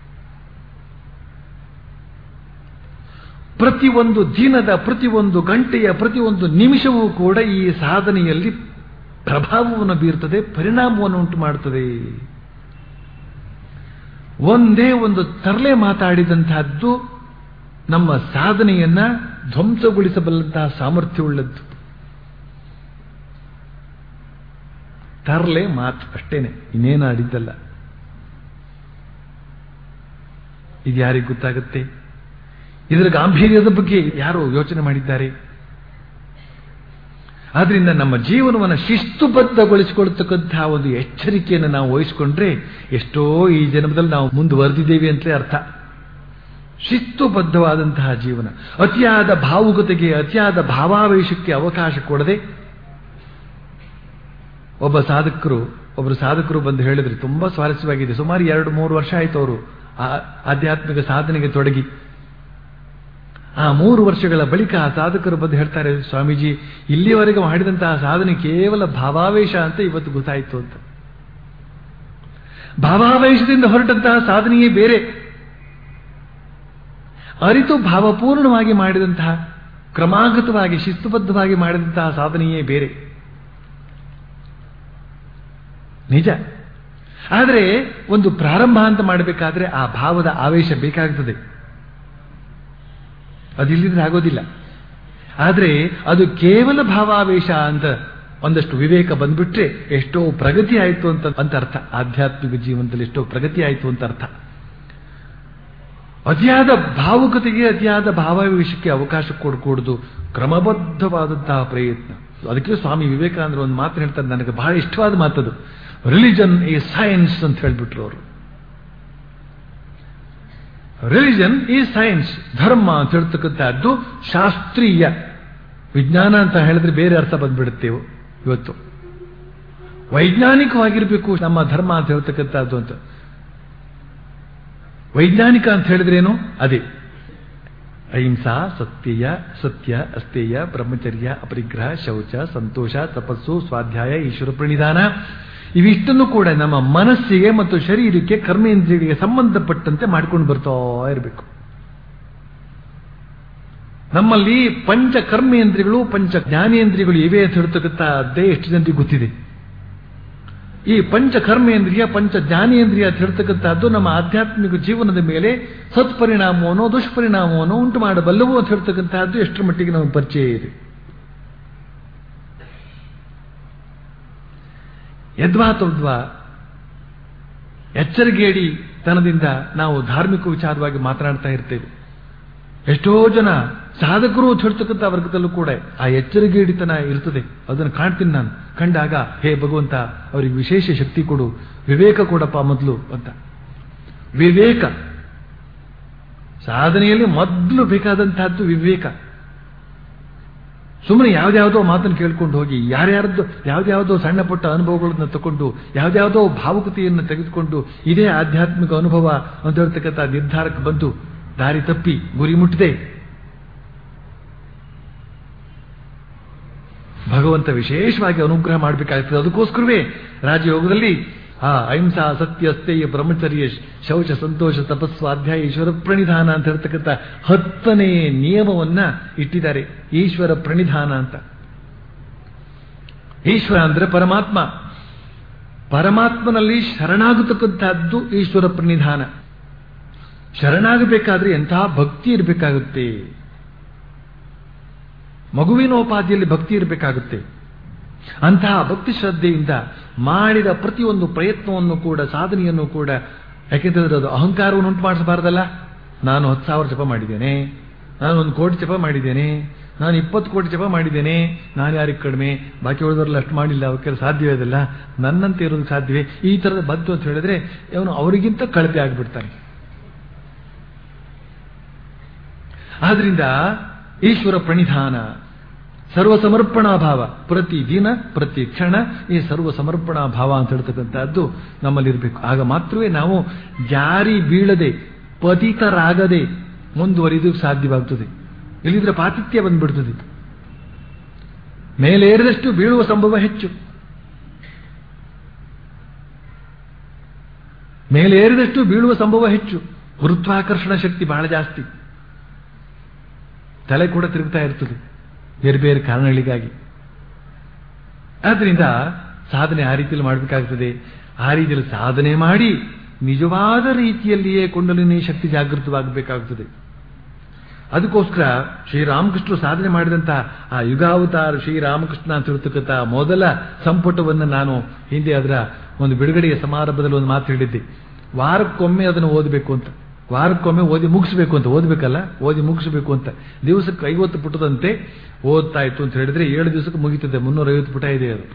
ಪ್ರತಿಯೊಂದು ದಿನದ ಪ್ರತಿಯೊಂದು ಗಂಟೆಯ ಪ್ರತಿಯೊಂದು ನಿಮಿಷವೂ ಕೂಡ ಈ ಸಾಧನೆಯಲ್ಲಿ ಪ್ರಭಾವವನ್ನು ಬೀರ್ತದೆ ಪರಿಣಾಮವನ್ನು ಉಂಟು ಮಾಡುತ್ತದೆ ಒಂದೇ ಒಂದು ತರಲೆ ಮಾತಾಡಿದಂತಹದ್ದು ನಮ್ಮ ಸಾಧನೆಯನ್ನ ಧ್ವಂಸಗೊಳಿಸಬಲ್ಲಂತಹ ಸಾಮರ್ಥ್ಯವುಳ್ಳದ್ದು ತರಲೆ ಮಾತು ಅಷ್ಟೇನೆ ಇನ್ನೇನು ಆಡಿದ್ದಲ್ಲ ಇದು ಯಾರಿಗೆ ಗೊತ್ತಾಗುತ್ತೆ ಇದರ ಗಾಂಭೀರ್ಯದ ಬಗ್ಗೆ ಯಾರು ಯೋಚನೆ ಮಾಡಿದ್ದಾರೆ ಆದ್ರಿಂದ ನಮ್ಮ ಜೀವನವನ್ನು ಶಿಸ್ತುಬದ್ಧಗೊಳಿಸಿಕೊಳ್ತಕ್ಕಂತಹ ಒಂದು ಎಚ್ಚರಿಕೆಯನ್ನು ನಾವು ವಹಿಸಿಕೊಂಡ್ರೆ ಎಷ್ಟೋ ಈ ಜನ್ಮದಲ್ಲಿ ನಾವು ಮುಂದುವರೆದಿದ್ದೇವೆ ಅಂತಲೇ ಅರ್ಥ ಶಿಸ್ತುಬದ್ಧವಾದಂತಹ ಜೀವನ ಅತಿಯಾದ ಭಾವುಕತೆಗೆ ಅತಿಯಾದ ಭಾವಾವೇಶಕ್ಕೆ ಅವಕಾಶ ಕೊಡದೆ ಒಬ್ಬ ಸಾಧಕರು ಒಬ್ಬರು ಸಾಧಕರು ಬಂದು ಹೇಳಿದ್ರು ತುಂಬಾ ಸ್ವಾರಸ್ಯವಾಗಿದೆ ಸುಮಾರು ಎರಡು ಮೂರು ವರ್ಷ ಆಯ್ತು ಅವರು ಆಧ್ಯಾತ್ಮಿಕ ಸಾಧನೆಗೆ ತೊಡಗಿ ಆ ಮೂರು ವರ್ಷಗಳ ಬಳಿಕ ಆ ಸಾಧಕರು ಬಂದು ಹೇಳ್ತಾರೆ ಸ್ವಾಮೀಜಿ ಇಲ್ಲಿವರೆಗೆ ಮಾಡಿದಂತಹ ಸಾಧನೆ ಕೇವಲ ಭಾವಾವೇಶ ಅಂತ ಇವತ್ತು ಗೊತ್ತಾಯಿತು ಅಂತ ಭಾವಾವೇಶದಿಂದ ಹೊರಟಂತಹ ಸಾಧನೆಯೇ ಬೇರೆ ಅರಿತು ಭಾವಪೂರ್ಣವಾಗಿ ಮಾಡಿದಂತಹ ಕ್ರಮಾಗತವಾಗಿ ಶಿಸ್ತುಬದ್ಧವಾಗಿ ಮಾಡಿದಂತಹ ಸಾಧನೆಯೇ ಬೇರೆ ನಿಜ ಆದರೆ ಒಂದು ಪ್ರಾರಂಭ ಅಂತ ಮಾಡಬೇಕಾದ್ರೆ ಆ ಭಾವದ ಆವೇಶ ಬೇಕಾಗ್ತದೆ ಅದಿಲ್ಲದ್ರೆ ಆಗೋದಿಲ್ಲ ಆದರೆ ಅದು ಕೇವಲ ಭಾವಾವೇಶ ಅಂತ ಒಂದಷ್ಟು ವಿವೇಕ ಬಂದ್ಬಿಟ್ರೆ ಎಷ್ಟೋ ಪ್ರಗತಿ ಆಯಿತು ಅಂತ ಅಂತ ಅರ್ಥ ಆಧ್ಯಾತ್ಮಿಕ ಜೀವನದಲ್ಲಿ ಎಷ್ಟೋ ಪ್ರಗತಿ ಆಯಿತು ಅಂತ ಅರ್ಥ ಅತಿಯಾದ ಭಾವುಕತೆಗೆ ಅತಿಯಾದ ಭಾವಾವೇಶಕ್ಕೆ ಅವಕಾಶ ಕೊಡಕೂಡದು ಕ್ರಮಬದ್ಧವಾದಂತಹ ಪ್ರಯತ್ನ ಅದಕ್ಕೆ ಸ್ವಾಮಿ ವಿವೇಕಾನಂದರು ಒಂದು ಮಾತು ಹೇಳ್ತಾರೆ ನನಗೆ ಬಹಳ ಇಷ್ಟವಾದ ಮಾತದು ರಿಲಿಜನ್ ಈ ಸೈನ್ಸ್ ಅಂತ ಹೇಳ್ಬಿಟ್ರು ಅವರು ರಿಲಿಜನ್ ಈ ಸೈನ್ಸ್ ಧರ್ಮ ಅಂತ ಹೇಳ್ತಕ್ಕಂಥದ್ದು ಶಾಸ್ತ್ರೀಯ ವಿಜ್ಞಾನ ಅಂತ ಹೇಳಿದ್ರೆ ಬೇರೆ ಅರ್ಥ ಬಂದ್ಬಿಡುತ್ತೇವೆ ಇವತ್ತು ವೈಜ್ಞಾನಿಕವಾಗಿರಬೇಕು ನಮ್ಮ ಧರ್ಮ ಅಂತ ಹೇಳ್ತಕ್ಕಂಥದ್ದು ಅಂತ ವೈಜ್ಞಾನಿಕ ಅಂತ ಹೇಳಿದ್ರೇನು ಅದೇ ಅಹಿಂಸಾ ಸತ್ಯಯ ಸತ್ಯ ಅಸ್ತೇಯ ಬ್ರಹ್ಮಚರ್ಯ ಅಪರಿಗ್ರಹ ಶೌಚ ಸಂತೋಷ ತಪಸ್ಸು ಸ್ವಾಧ್ಯಾಯ ಈಶ್ವರ ಪ್ರಣಿಧಾನ ಇವಿಷ್ಟನ್ನು ಕೂಡ ನಮ್ಮ ಮನಸ್ಸಿಗೆ ಮತ್ತು ಶರೀರಕ್ಕೆ ಕರ್ಮೇಂದ್ರಿಯಗಳಿಗೆ ಸಂಬಂಧಪಟ್ಟಂತೆ ಮಾಡ್ಕೊಂಡು ಬರ್ತಾ ಇರಬೇಕು ನಮ್ಮಲ್ಲಿ ಪಂಚ ಕರ್ಮೇಂದ್ರಿಯಗಳು ಪಂಚ ಜ್ಞಾನೇಂದ್ರಿಯಗಳು ಇವೆ ಅಂತ ಹೇಳ್ತಕ್ಕಂಥದ್ದೇ ಎಷ್ಟು ಜನರಿಗೆ ಗೊತ್ತಿದೆ ಈ ಪಂಚ ಕರ್ಮೇಂದ್ರಿಯ ಪಂಚ ಜ್ಞಾನೇಂದ್ರಿಯ ಅಂತ ಹೇಳ್ತಕ್ಕಂಥದ್ದು ನಮ್ಮ ಆಧ್ಯಾತ್ಮಿಕ ಜೀವನದ ಮೇಲೆ ಸತ್ಪರಿಣಾಮವನ್ನು ದುಷ್ಪರಿಣಾಮವನ್ನು ಉಂಟು ಮಾಡಬಲ್ಲವು ಅಂತ ಹೇಳ್ತಕ್ಕಂಥದ್ದು ಎಷ್ಟರ ಮಟ್ಟಿಗೆ ನಮಗೆ ಪರಿಚಯ ಇದೆ ಯದ್ವಾ ತದ್ವಾ ಎಚ್ಚರಿಗೇಡಿ ತನದಿಂದ ನಾವು ಧಾರ್ಮಿಕ ವಿಚಾರವಾಗಿ ಮಾತನಾಡ್ತಾ ಇರ್ತೇವೆ ಎಷ್ಟೋ ಜನ ಸಾಧಕರು ಹೇಳ್ತಕ್ಕಂಥ ವರ್ಗದಲ್ಲೂ ಕೂಡ ಆ ಎಚ್ಚರಿಗೇಡಿತನ ಇರ್ತದೆ ಅದನ್ನು ಕಾಣ್ತೀನಿ ನಾನು ಕಂಡಾಗ ಹೇ ಭಗವಂತ ಅವರಿಗೆ ವಿಶೇಷ ಶಕ್ತಿ ಕೊಡು ವಿವೇಕ ಕೊಡಪ್ಪ ಮೊದಲು ಅಂತ ವಿವೇಕ ಸಾಧನೆಯಲ್ಲಿ ಮೊದಲು ಬೇಕಾದಂತಹದ್ದು ವಿವೇಕ ಸುಮ್ಮನೆ ಯಾವ್ದಾವುದೋ ಮಾತನ್ನು ಕೇಳ್ಕೊಂಡು ಹೋಗಿ ಯಾರ್ಯಾರದ್ದು ಯಾವ್ದಾವುದೋ ಸಣ್ಣ ಪುಟ್ಟ ಅನುಭವಗಳನ್ನ ತಗೊಂಡು ಯಾವ್ದಾವುದೋ ಭಾವುಕತೆಯನ್ನು ತೆಗೆದುಕೊಂಡು ಇದೇ ಆಧ್ಯಾತ್ಮಿಕ ಅನುಭವ ಅಂತ ಹೇಳ್ತಕ್ಕಂಥ ನಿರ್ಧಾರಕ್ಕೆ ಬಂದು ದಾರಿ ತಪ್ಪಿ ಗುರಿ ಮುಟ್ಟದೆ ಭಗವಂತ ವಿಶೇಷವಾಗಿ ಅನುಗ್ರಹ ಮಾಡಬೇಕಾಗ್ತದೆ ಅದಕ್ಕೋಸ್ಕರವೇ ರಾಜಯೋಗದಲ್ಲಿ ಆ ಅಹಿಂಸಾ ಸತ್ಯ ಸ್ಥೇಯ ಬ್ರಹ್ಮಚರ್ಯ ಶೌಚ ಸಂತೋಷ ತಪಸ್ಸು ಅಧ್ಯಾಯ ಈಶ್ವರ ಪ್ರಣಿಧಾನ ಅಂತ ಹೇಳ್ತಕ್ಕಂಥ ಹತ್ತನೇ ನಿಯಮವನ್ನ ಇಟ್ಟಿದ್ದಾರೆ ಈಶ್ವರ ಪ್ರಣಿಧಾನ ಅಂತ ಈಶ್ವರ ಅಂದ್ರೆ ಪರಮಾತ್ಮ ಪರಮಾತ್ಮನಲ್ಲಿ ಶರಣಾಗತಕ್ಕಂಥದ್ದು ಈಶ್ವರ ಪ್ರಣಿಧಾನ ಶರಣಾಗಬೇಕಾದ್ರೆ ಎಂತಹ ಭಕ್ತಿ ಇರಬೇಕಾಗುತ್ತೆ ಮಗುವಿನೋಪಾದಿಯಲ್ಲಿ ಭಕ್ತಿ ಇರಬೇಕಾಗುತ್ತೆ ಅಂತಹ ಭಕ್ತಿ ಶ್ರದ್ಧೆಯಿಂದ ಮಾಡಿದ ಪ್ರತಿಯೊಂದು ಪ್ರಯತ್ನವನ್ನು ಕೂಡ ಸಾಧನೆಯನ್ನು ಕೂಡ ಯಾಕೆಂತಂದ್ರೆ ಅದು ಅಹಂಕಾರವನ್ನು ಉಂಟು ಮಾಡಿಸಬಾರ್ದಲ್ಲ ನಾನು ಹತ್ತು ಸಾವಿರ ಜಪ ಮಾಡಿದ್ದೇನೆ ನಾನು ಒಂದು ಕೋಟಿ ಜಪ ಮಾಡಿದ್ದೇನೆ ನಾನು ಇಪ್ಪತ್ತು ಕೋಟಿ ಜಪ ಮಾಡಿದ್ದೇನೆ ನಾನು ಯಾರಿಗೆ ಕಡಿಮೆ ಬಾಕಿ ಉಳಿದವರೆಲ್ಲ ಅಷ್ಟು ಮಾಡಿಲ್ಲ ಅವಕ್ಕೆಲ್ಲ ಸಾಧ್ಯವೇ ಅದಲ್ಲ ನನ್ನಂತೆ ಇರೋದಕ್ಕೆ ಸಾಧ್ಯವೇ ಈ ಥರದ ಬಂತು ಅಂತ ಹೇಳಿದ್ರೆ ಅವನು ಅವರಿಗಿಂತ ಕಳಪೆ ಆಗಿಬಿಡ್ತಾನೆ ಆದ್ರಿಂದ ಈಶ್ವರ ಪ್ರಣಿಧಾನ ಸರ್ವ ಸಮರ್ಪಣಾ ಭಾವ ಪ್ರತಿ ದಿನ ಪ್ರತಿ ಕ್ಷಣ ಈ ಸರ್ವ ಸಮರ್ಪಣಾ ಭಾವ ಅಂತ ಹೇಳ್ತಕ್ಕಂಥದ್ದು ನಮ್ಮಲ್ಲಿರಬೇಕು ಆಗ ಮಾತ್ರವೇ ನಾವು ಜಾರಿ ಬೀಳದೆ ಪತಿತರಾಗದೆ ಮುಂದುವರಿದು ಸಾಧ್ಯವಾಗ್ತದೆ ಇಲ್ಲಿದ್ರೆ ಪಾತಿಥ್ಯ ಬಂದ್ಬಿಡ್ತದೆ ಮೇಲೇರಿದಷ್ಟು ಬೀಳುವ ಸಂಭವ ಹೆಚ್ಚು ಮೇಲೇರಿದಷ್ಟು ಬೀಳುವ ಸಂಭವ ಹೆಚ್ಚು ಗುರುತ್ವಾಕರ್ಷಣ ಶಕ್ತಿ ಬಹಳ ಜಾಸ್ತಿ ತಲೆ ಕೂಡ ತಿರುಗ್ತಾ ಇರ್ತದೆ ಬೇರೆ ಬೇರೆ ಕಾರಣಗಳಿಗಾಗಿ ಆದ್ರಿಂದ ಸಾಧನೆ ಆ ರೀತಿಯಲ್ಲಿ ಮಾಡಬೇಕಾಗ್ತದೆ ಆ ರೀತಿಯಲ್ಲಿ ಸಾಧನೆ ಮಾಡಿ ನಿಜವಾದ ರೀತಿಯಲ್ಲಿಯೇ ಕುಂಡಲಿನಿ ಶಕ್ತಿ ಜಾಗೃತವಾಗಬೇಕಾಗುತ್ತದೆ ಅದಕ್ಕೋಸ್ಕರ ಶ್ರೀರಾಮಕೃಷ್ಣರು ಸಾಧನೆ ಮಾಡಿದಂತಹ ಆ ಯುಗಾವತಾರ ಶ್ರೀರಾಮಕೃಷ್ಣ ಅಂತ ಇರತಕ್ಕಂಥ ಮೊದಲ ಸಂಪುಟವನ್ನು ನಾನು ಹಿಂದೆ ಅದರ ಒಂದು ಬಿಡುಗಡೆಯ ಸಮಾರಂಭದಲ್ಲಿ ಒಂದು ಮಾತು ಹೇಳಿದ್ದೆ ವಾರಕ್ಕೊಮ್ಮೆ ಅದನ್ನು ಓದಬೇಕು ಅಂತ ವಾರಕ್ಕೊಮ್ಮೆ ಓದಿ ಮುಗಿಸ್ಬೇಕು ಅಂತ ಓದಬೇಕಲ್ಲ ಓದಿ ಮುಗಿಸ್ಬೇಕು ಅಂತ ದಿವಸಕ್ಕೆ ಐವತ್ತು ಪುಟದಂತೆ ಓದ್ತಾ ಇತ್ತು ಅಂತ ಹೇಳಿದ್ರೆ ಏಳು ದಿವಸಕ್ಕೆ ಮುಗಿತದೆ ಮುನ್ನೂರೈವತ್ತು ಪುಟ ಇದೆ ಅದು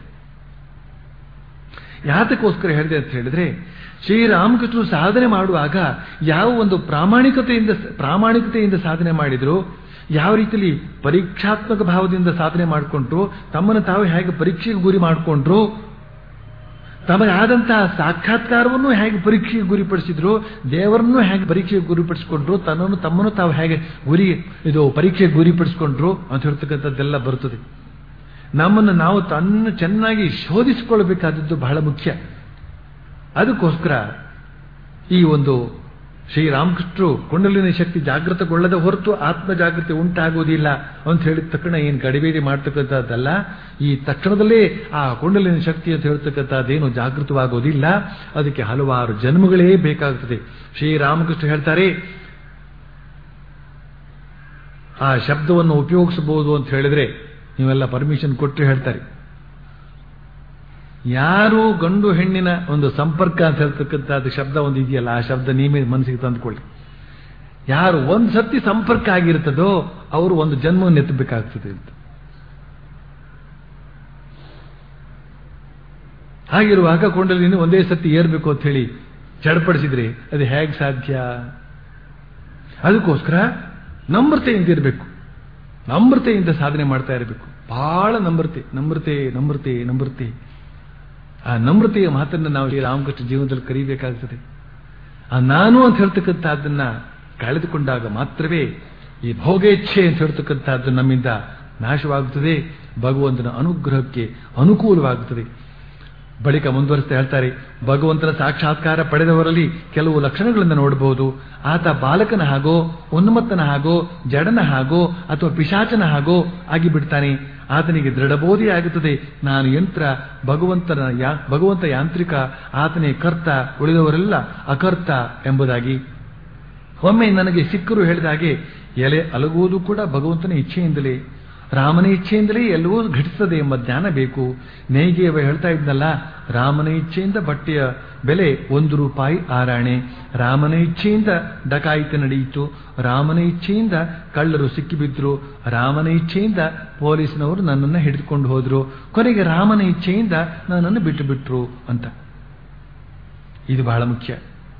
ಯಾತಕ್ಕೋಸ್ಕರ ಹೇಳಿದೆ ಅಂತ ಹೇಳಿದ್ರೆ ಶ್ರೀರಾಮಕೃಷ್ಣರು ಸಾಧನೆ ಮಾಡುವಾಗ ಯಾವ ಒಂದು ಪ್ರಾಮಾಣಿಕತೆಯಿಂದ ಪ್ರಾಮಾಣಿಕತೆಯಿಂದ ಸಾಧನೆ ಮಾಡಿದ್ರು ಯಾವ ರೀತಿಯಲ್ಲಿ ಪರೀಕ್ಷಾತ್ಮಕ ಭಾವದಿಂದ ಸಾಧನೆ ಮಾಡಿಕೊಂಡ್ರು ತಮ್ಮನ್ನು ತಾವು ಹೇಗೆ ಪರೀಕ್ಷೆಗೆ ಗುರಿ ಮಾಡಿಕೊಂಡ್ರು ತಮಗಾದಂತಹ ಸಾಕ್ಷಾತ್ಕಾರವನ್ನು ಹೇಗೆ ಪರೀಕ್ಷೆಗೆ ಗುರಿಪಡಿಸಿದ್ರು ದೇವರನ್ನು ಹೇಗೆ ಪರೀಕ್ಷೆಗೆ ಗುರಿಪಡಿಸಿಕೊಂಡ್ರು ತನ್ನನ್ನು ತಮ್ಮನ್ನು ತಾವು ಹೇಗೆ ಗುರಿ ಇದು ಪರೀಕ್ಷೆಗೆ ಗುರಿಪಡಿಸಿಕೊಂಡ್ರು ಅಂತ ಹೇಳ್ತಕ್ಕಂಥದ್ದೆಲ್ಲ ಬರುತ್ತದೆ ನಮ್ಮನ್ನು ನಾವು ತನ್ನ ಚೆನ್ನಾಗಿ ಶೋಧಿಸಿಕೊಳ್ಳಬೇಕಾದದ್ದು ಬಹಳ ಮುಖ್ಯ ಅದಕ್ಕೋಸ್ಕರ ಈ ಒಂದು ಶ್ರೀರಾಮಕೃಷ್ಣರು ಕುಂಡಲಿನ ಶಕ್ತಿ ಜಾಗೃತಗೊಳ್ಳದ ಹೊರತು ಆತ್ಮ ಜಾಗೃತಿ ಉಂಟಾಗುವುದಿಲ್ಲ ಅಂತ ಹೇಳಿದ ತಕ್ಷಣ ಏನು ಗಡಿಬೇಡಿ ಮಾಡ್ತಕ್ಕಂಥದ್ದಲ್ಲ ಈ ತಕ್ಷಣದಲ್ಲೇ ಆ ಕುಂಡಲಿನ ಶಕ್ತಿ ಅಂತ ಹೇಳ್ತಕ್ಕಂಥದ್ದೇನು ಜಾಗೃತವಾಗುವುದಿಲ್ಲ ಅದಕ್ಕೆ ಹಲವಾರು ಜನ್ಮಗಳೇ ಬೇಕಾಗುತ್ತದೆ ಶ್ರೀರಾಮಕೃಷ್ಣ ಹೇಳ್ತಾರೆ ಆ ಶಬ್ದವನ್ನು ಉಪಯೋಗಿಸಬಹುದು ಅಂತ ಹೇಳಿದ್ರೆ ನೀವೆಲ್ಲ ಪರ್ಮಿಷನ್ ಕೊಟ್ಟರೆ ಹೇಳ್ತಾರೆ ಯಾರು ಗಂಡು ಹೆಣ್ಣಿನ ಒಂದು ಸಂಪರ್ಕ ಅಂತ ಹೇಳ್ತಕ್ಕಂಥದ್ದು ಶಬ್ದ ಒಂದು ಇದೆಯಲ್ಲ ಆ ಶಬ್ದ ನೀವೇ ಮನಸ್ಸಿಗೆ ತಂದುಕೊಳ್ಳಿ ಯಾರು ಒಂದು ಸತಿ ಸಂಪರ್ಕ ಆಗಿರ್ತದೋ ಅವರು ಒಂದು ಜನ್ಮವನ್ನು ಎತ್ತಬೇಕಾಗ್ತದೆ ಅಂತ ಹಾಗಿರುವಾಗ ಕೊಂಡಲಿನ ಒಂದೇ ಸತಿ ಏರ್ಬೇಕು ಅಂತ ಹೇಳಿ ಚಡಪಡಿಸಿದ್ರೆ ಅದು ಹೇಗೆ ಸಾಧ್ಯ ಅದಕ್ಕೋಸ್ಕರ ನಮ್ರತೆಯಿಂದ ಇರಬೇಕು ನಮ್ರತೆಯಿಂದ ಸಾಧನೆ ಮಾಡ್ತಾ ಇರಬೇಕು ಬಹಳ ನಮ್ರತೆ ನಮ್ರತೆ ನಮ್ರತೆ ನಮ್ರತೆ ಆ ನಮ್ರತೆಯ ಮಾತನ್ನು ನಾವು ಈ ರಾಮಕೃಷ್ಣ ಜೀವನದಲ್ಲಿ ಕರೀಬೇಕಾಗ್ತದೆ ಆ ನಾನು ಅಂತ ಹೇಳ್ತಕ್ಕಂಥದ್ದನ್ನ ಕಳೆದುಕೊಂಡಾಗ ಮಾತ್ರವೇ ಈ ಭೋಗೇಚ್ಛೆ ಅಂತ ಹೇಳ್ತಕ್ಕಂಥದ್ದು ನಮ್ಮಿಂದ ನಾಶವಾಗುತ್ತದೆ ಭಗವಂತನ ಅನುಗ್ರಹಕ್ಕೆ ಅನುಕೂಲವಾಗುತ್ತದೆ ಬಳಿಕ ಮುಂದುವರಿಸ್ತಾ ಹೇಳ್ತಾರೆ ಭಗವಂತನ ಸಾಕ್ಷಾತ್ಕಾರ ಪಡೆದವರಲ್ಲಿ ಕೆಲವು ಲಕ್ಷಣಗಳನ್ನು ನೋಡಬಹುದು ಆತ ಬಾಲಕನ ಹಾಗೋ ಉನ್ಮತ್ತನ ಹಾಗೋ ಜಡನ ಹಾಗೋ ಅಥವಾ ಪಿಶಾಚನ ಹಾಗೋ ಆಗಿಬಿಡ್ತಾನೆ ಆತನಿಗೆ ದೃಢಬೋಧಿ ಆಗುತ್ತದೆ ನಾನು ಯಂತ್ರ ಭಗವಂತನ ಯಾ ಭಗವಂತ ಯಾಂತ್ರಿಕ ಆತನೇ ಕರ್ತ ಉಳಿದವರೆಲ್ಲ ಅಕರ್ತ ಎಂಬುದಾಗಿ ಒಮ್ಮೆ ನನಗೆ ಸಿಕ್ಕರು ಹೇಳಿದ ಹಾಗೆ ಎಲೆ ಅಲಗುವುದು ಕೂಡ ಭಗವಂತನ ಇಚ್ಛೆಯಿಂದಲೇ ರಾಮನ ಇಚ್ಛೆಯಿಂದಲೇ ಎಲ್ಲವೂ ಘಟಿಸ್ತದೆ ಎಂಬ ಜ್ಞಾನ ಬೇಕು ನೇಯ್ಗೆಯವ ಹೇಳ್ತಾ ಇದ್ನಲ್ಲ ರಾಮನ ಇಚ್ಛೆಯಿಂದ ಬಟ್ಟೆಯ ಬೆಲೆ ಒಂದು ರೂಪಾಯಿ ಆರಾಣೆ ರಾಮನ ಇಚ್ಛೆಯಿಂದ ಡಕಾಯಿತಿ ನಡೆಯಿತು ರಾಮನ ಇಚ್ಛೆಯಿಂದ ಕಳ್ಳರು ಸಿಕ್ಕಿಬಿದ್ರು ರಾಮನ ಇಚ್ಛೆಯಿಂದ ಪೊಲೀಸ್ನವರು ನನ್ನನ್ನು ಹಿಡಿದುಕೊಂಡು ಹೋದ್ರು ಕೊನೆಗೆ ರಾಮನ ಇಚ್ಛೆಯಿಂದ ನನ್ನನ್ನು ಬಿಟ್ಟು ಬಿಟ್ರು ಅಂತ ಇದು ಬಹಳ ಮುಖ್ಯ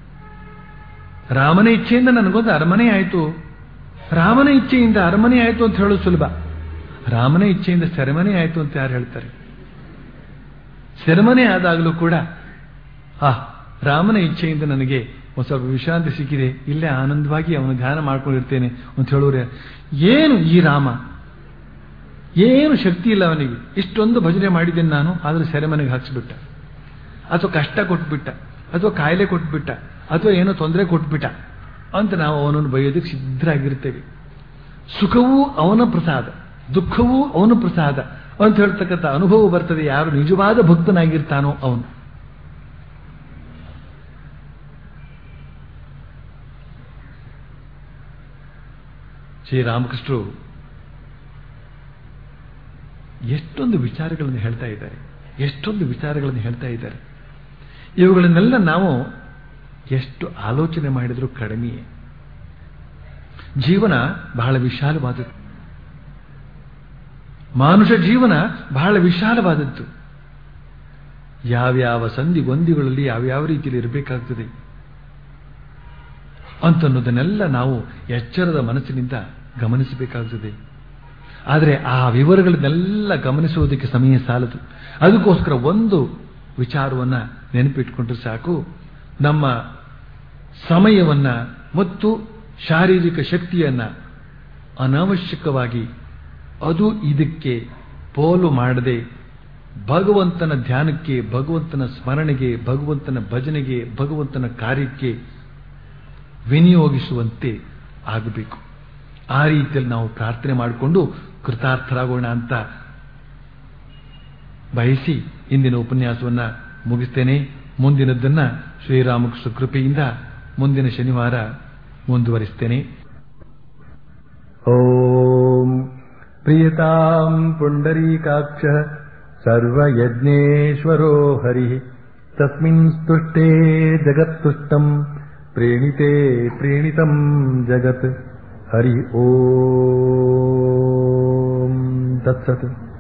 ರಾಮನ ಇಚ್ಛೆಯಿಂದ ನನಗೊಂದು ಅರಮನೆ ಆಯಿತು ರಾಮನ ಇಚ್ಛೆಯಿಂದ ಅರಮನೆ ಆಯಿತು ಅಂತ ಹೇಳೋದು ಸುಲಭ ರಾಮನ ಇಚ್ಛೆಯಿಂದ ಸೆರೆಮನೆ ಆಯಿತು ಅಂತ ಯಾರು ಹೇಳ್ತಾರೆ ಸೆರೆಮನೆ ಆದಾಗಲೂ ಕೂಡ ಆ ರಾಮನ ಇಚ್ಛೆಯಿಂದ ನನಗೆ ಒಂದು ಸ್ವಲ್ಪ ವಿಶ್ರಾಂತಿ ಸಿಕ್ಕಿದೆ ಇಲ್ಲೇ ಆನಂದವಾಗಿ ಅವನ ಧ್ಯಾನ ಮಾಡ್ಕೊಂಡಿರ್ತೇನೆ ಅಂತ ಹೇಳೋರೆ ಏನು ಈ ರಾಮ ಏನು ಶಕ್ತಿ ಇಲ್ಲ ಅವನಿಗೆ ಇಷ್ಟೊಂದು ಭಜನೆ ಮಾಡಿದ್ದೇನೆ ನಾನು ಆದ್ರೆ ಸೆರೆಮನೆಗೆ ಹಾಕಿಸ್ಬಿಟ್ಟ ಅಥವಾ ಕಷ್ಟ ಕೊಟ್ಬಿಟ್ಟ ಅಥವಾ ಕಾಯಿಲೆ ಕೊಟ್ಬಿಟ್ಟ ಅಥವಾ ಏನೋ ತೊಂದರೆ ಕೊಟ್ಬಿಟ್ಟ ಅಂತ ನಾವು ಅವನನ್ನು ಬೈಯೋದಕ್ಕೆ ಸಿದ್ಧರಾಗಿರ್ತೇವೆ ಸುಖವೂ ಅವನ ಪ್ರಸಾದ ದುಃಖವೂ ಅವನ ಪ್ರಸಾದ ಅಂತ ಹೇಳ್ತಕ್ಕಂಥ ಅನುಭವ ಬರ್ತದೆ ಯಾರು ನಿಜವಾದ ಭಕ್ತನಾಗಿರ್ತಾನೋ ಅವನು ಶ್ರೀರಾಮಕೃಷ್ಣರು ಎಷ್ಟೊಂದು ವಿಚಾರಗಳನ್ನು ಹೇಳ್ತಾ ಇದ್ದಾರೆ ಎಷ್ಟೊಂದು ವಿಚಾರಗಳನ್ನು ಹೇಳ್ತಾ ಇದ್ದಾರೆ ಇವುಗಳನ್ನೆಲ್ಲ ನಾವು ಎಷ್ಟು ಆಲೋಚನೆ ಮಾಡಿದರೂ ಕಡಿಮೆಯೇ ಜೀವನ ಬಹಳ ವಿಶಾಲವಾದದ್ದು ಮಾನುಷ ಜೀವನ ಬಹಳ ವಿಶಾಲವಾದದ್ದು ಯಾವ್ಯಾವ ಸಂಧಿ ಗೊಂದಿಗಳಲ್ಲಿ ಯಾವ್ಯಾವ ರೀತಿಯಲ್ಲಿ ಇರಬೇಕಾಗ್ತದೆ ಅಂತನ್ನೋದನ್ನೆಲ್ಲ ನಾವು ಎಚ್ಚರದ ಮನಸ್ಸಿನಿಂದ ಗಮನಿಸಬೇಕಾಗ್ತದೆ ಆದರೆ ಆ ವಿವರಗಳನ್ನೆಲ್ಲ ಗಮನಿಸುವುದಕ್ಕೆ ಸಮಯ ಸಾಲದು ಅದಕ್ಕೋಸ್ಕರ ಒಂದು ವಿಚಾರವನ್ನ ನೆನಪಿಟ್ಕೊಂಡ್ರೆ ಸಾಕು ನಮ್ಮ ಸಮಯವನ್ನ ಮತ್ತು ಶಾರೀರಿಕ ಶಕ್ತಿಯನ್ನ ಅನಾವಶ್ಯಕವಾಗಿ ಅದು ಇದಕ್ಕೆ ಪೋಲು ಮಾಡದೆ ಭಗವಂತನ ಧ್ಯಾನಕ್ಕೆ ಭಗವಂತನ ಸ್ಮರಣೆಗೆ ಭಗವಂತನ ಭಜನೆಗೆ ಭಗವಂತನ ಕಾರ್ಯಕ್ಕೆ ವಿನಿಯೋಗಿಸುವಂತೆ ಆಗಬೇಕು ಆ ರೀತಿಯಲ್ಲಿ ನಾವು ಪ್ರಾರ್ಥನೆ ಮಾಡಿಕೊಂಡು ಕೃತಾರ್ಥರಾಗೋಣ ಅಂತ ಬಯಸಿ ಇಂದಿನ ಉಪನ್ಯಾಸವನ್ನ ಮುಗಿಸ್ತೇನೆ ಮುಂದಿನದನ್ನ ಶ್ರೀರಾಮಕೃಷ್ಣ ಕೃಪೆಯಿಂದ ಮುಂದಿನ ಶನಿವಾರ ಮುಂದುವರಿಸ್ತೇನೆ ॐ प्रियताम् पुण्डरीकाक्षः सर्वयज्ञेश्वरो हरिः तस्मिन् स्तुष्टे जगत्तुष्टम् प्रीणिते प्रीणितम् जगत् हरि ॐ तत्सत्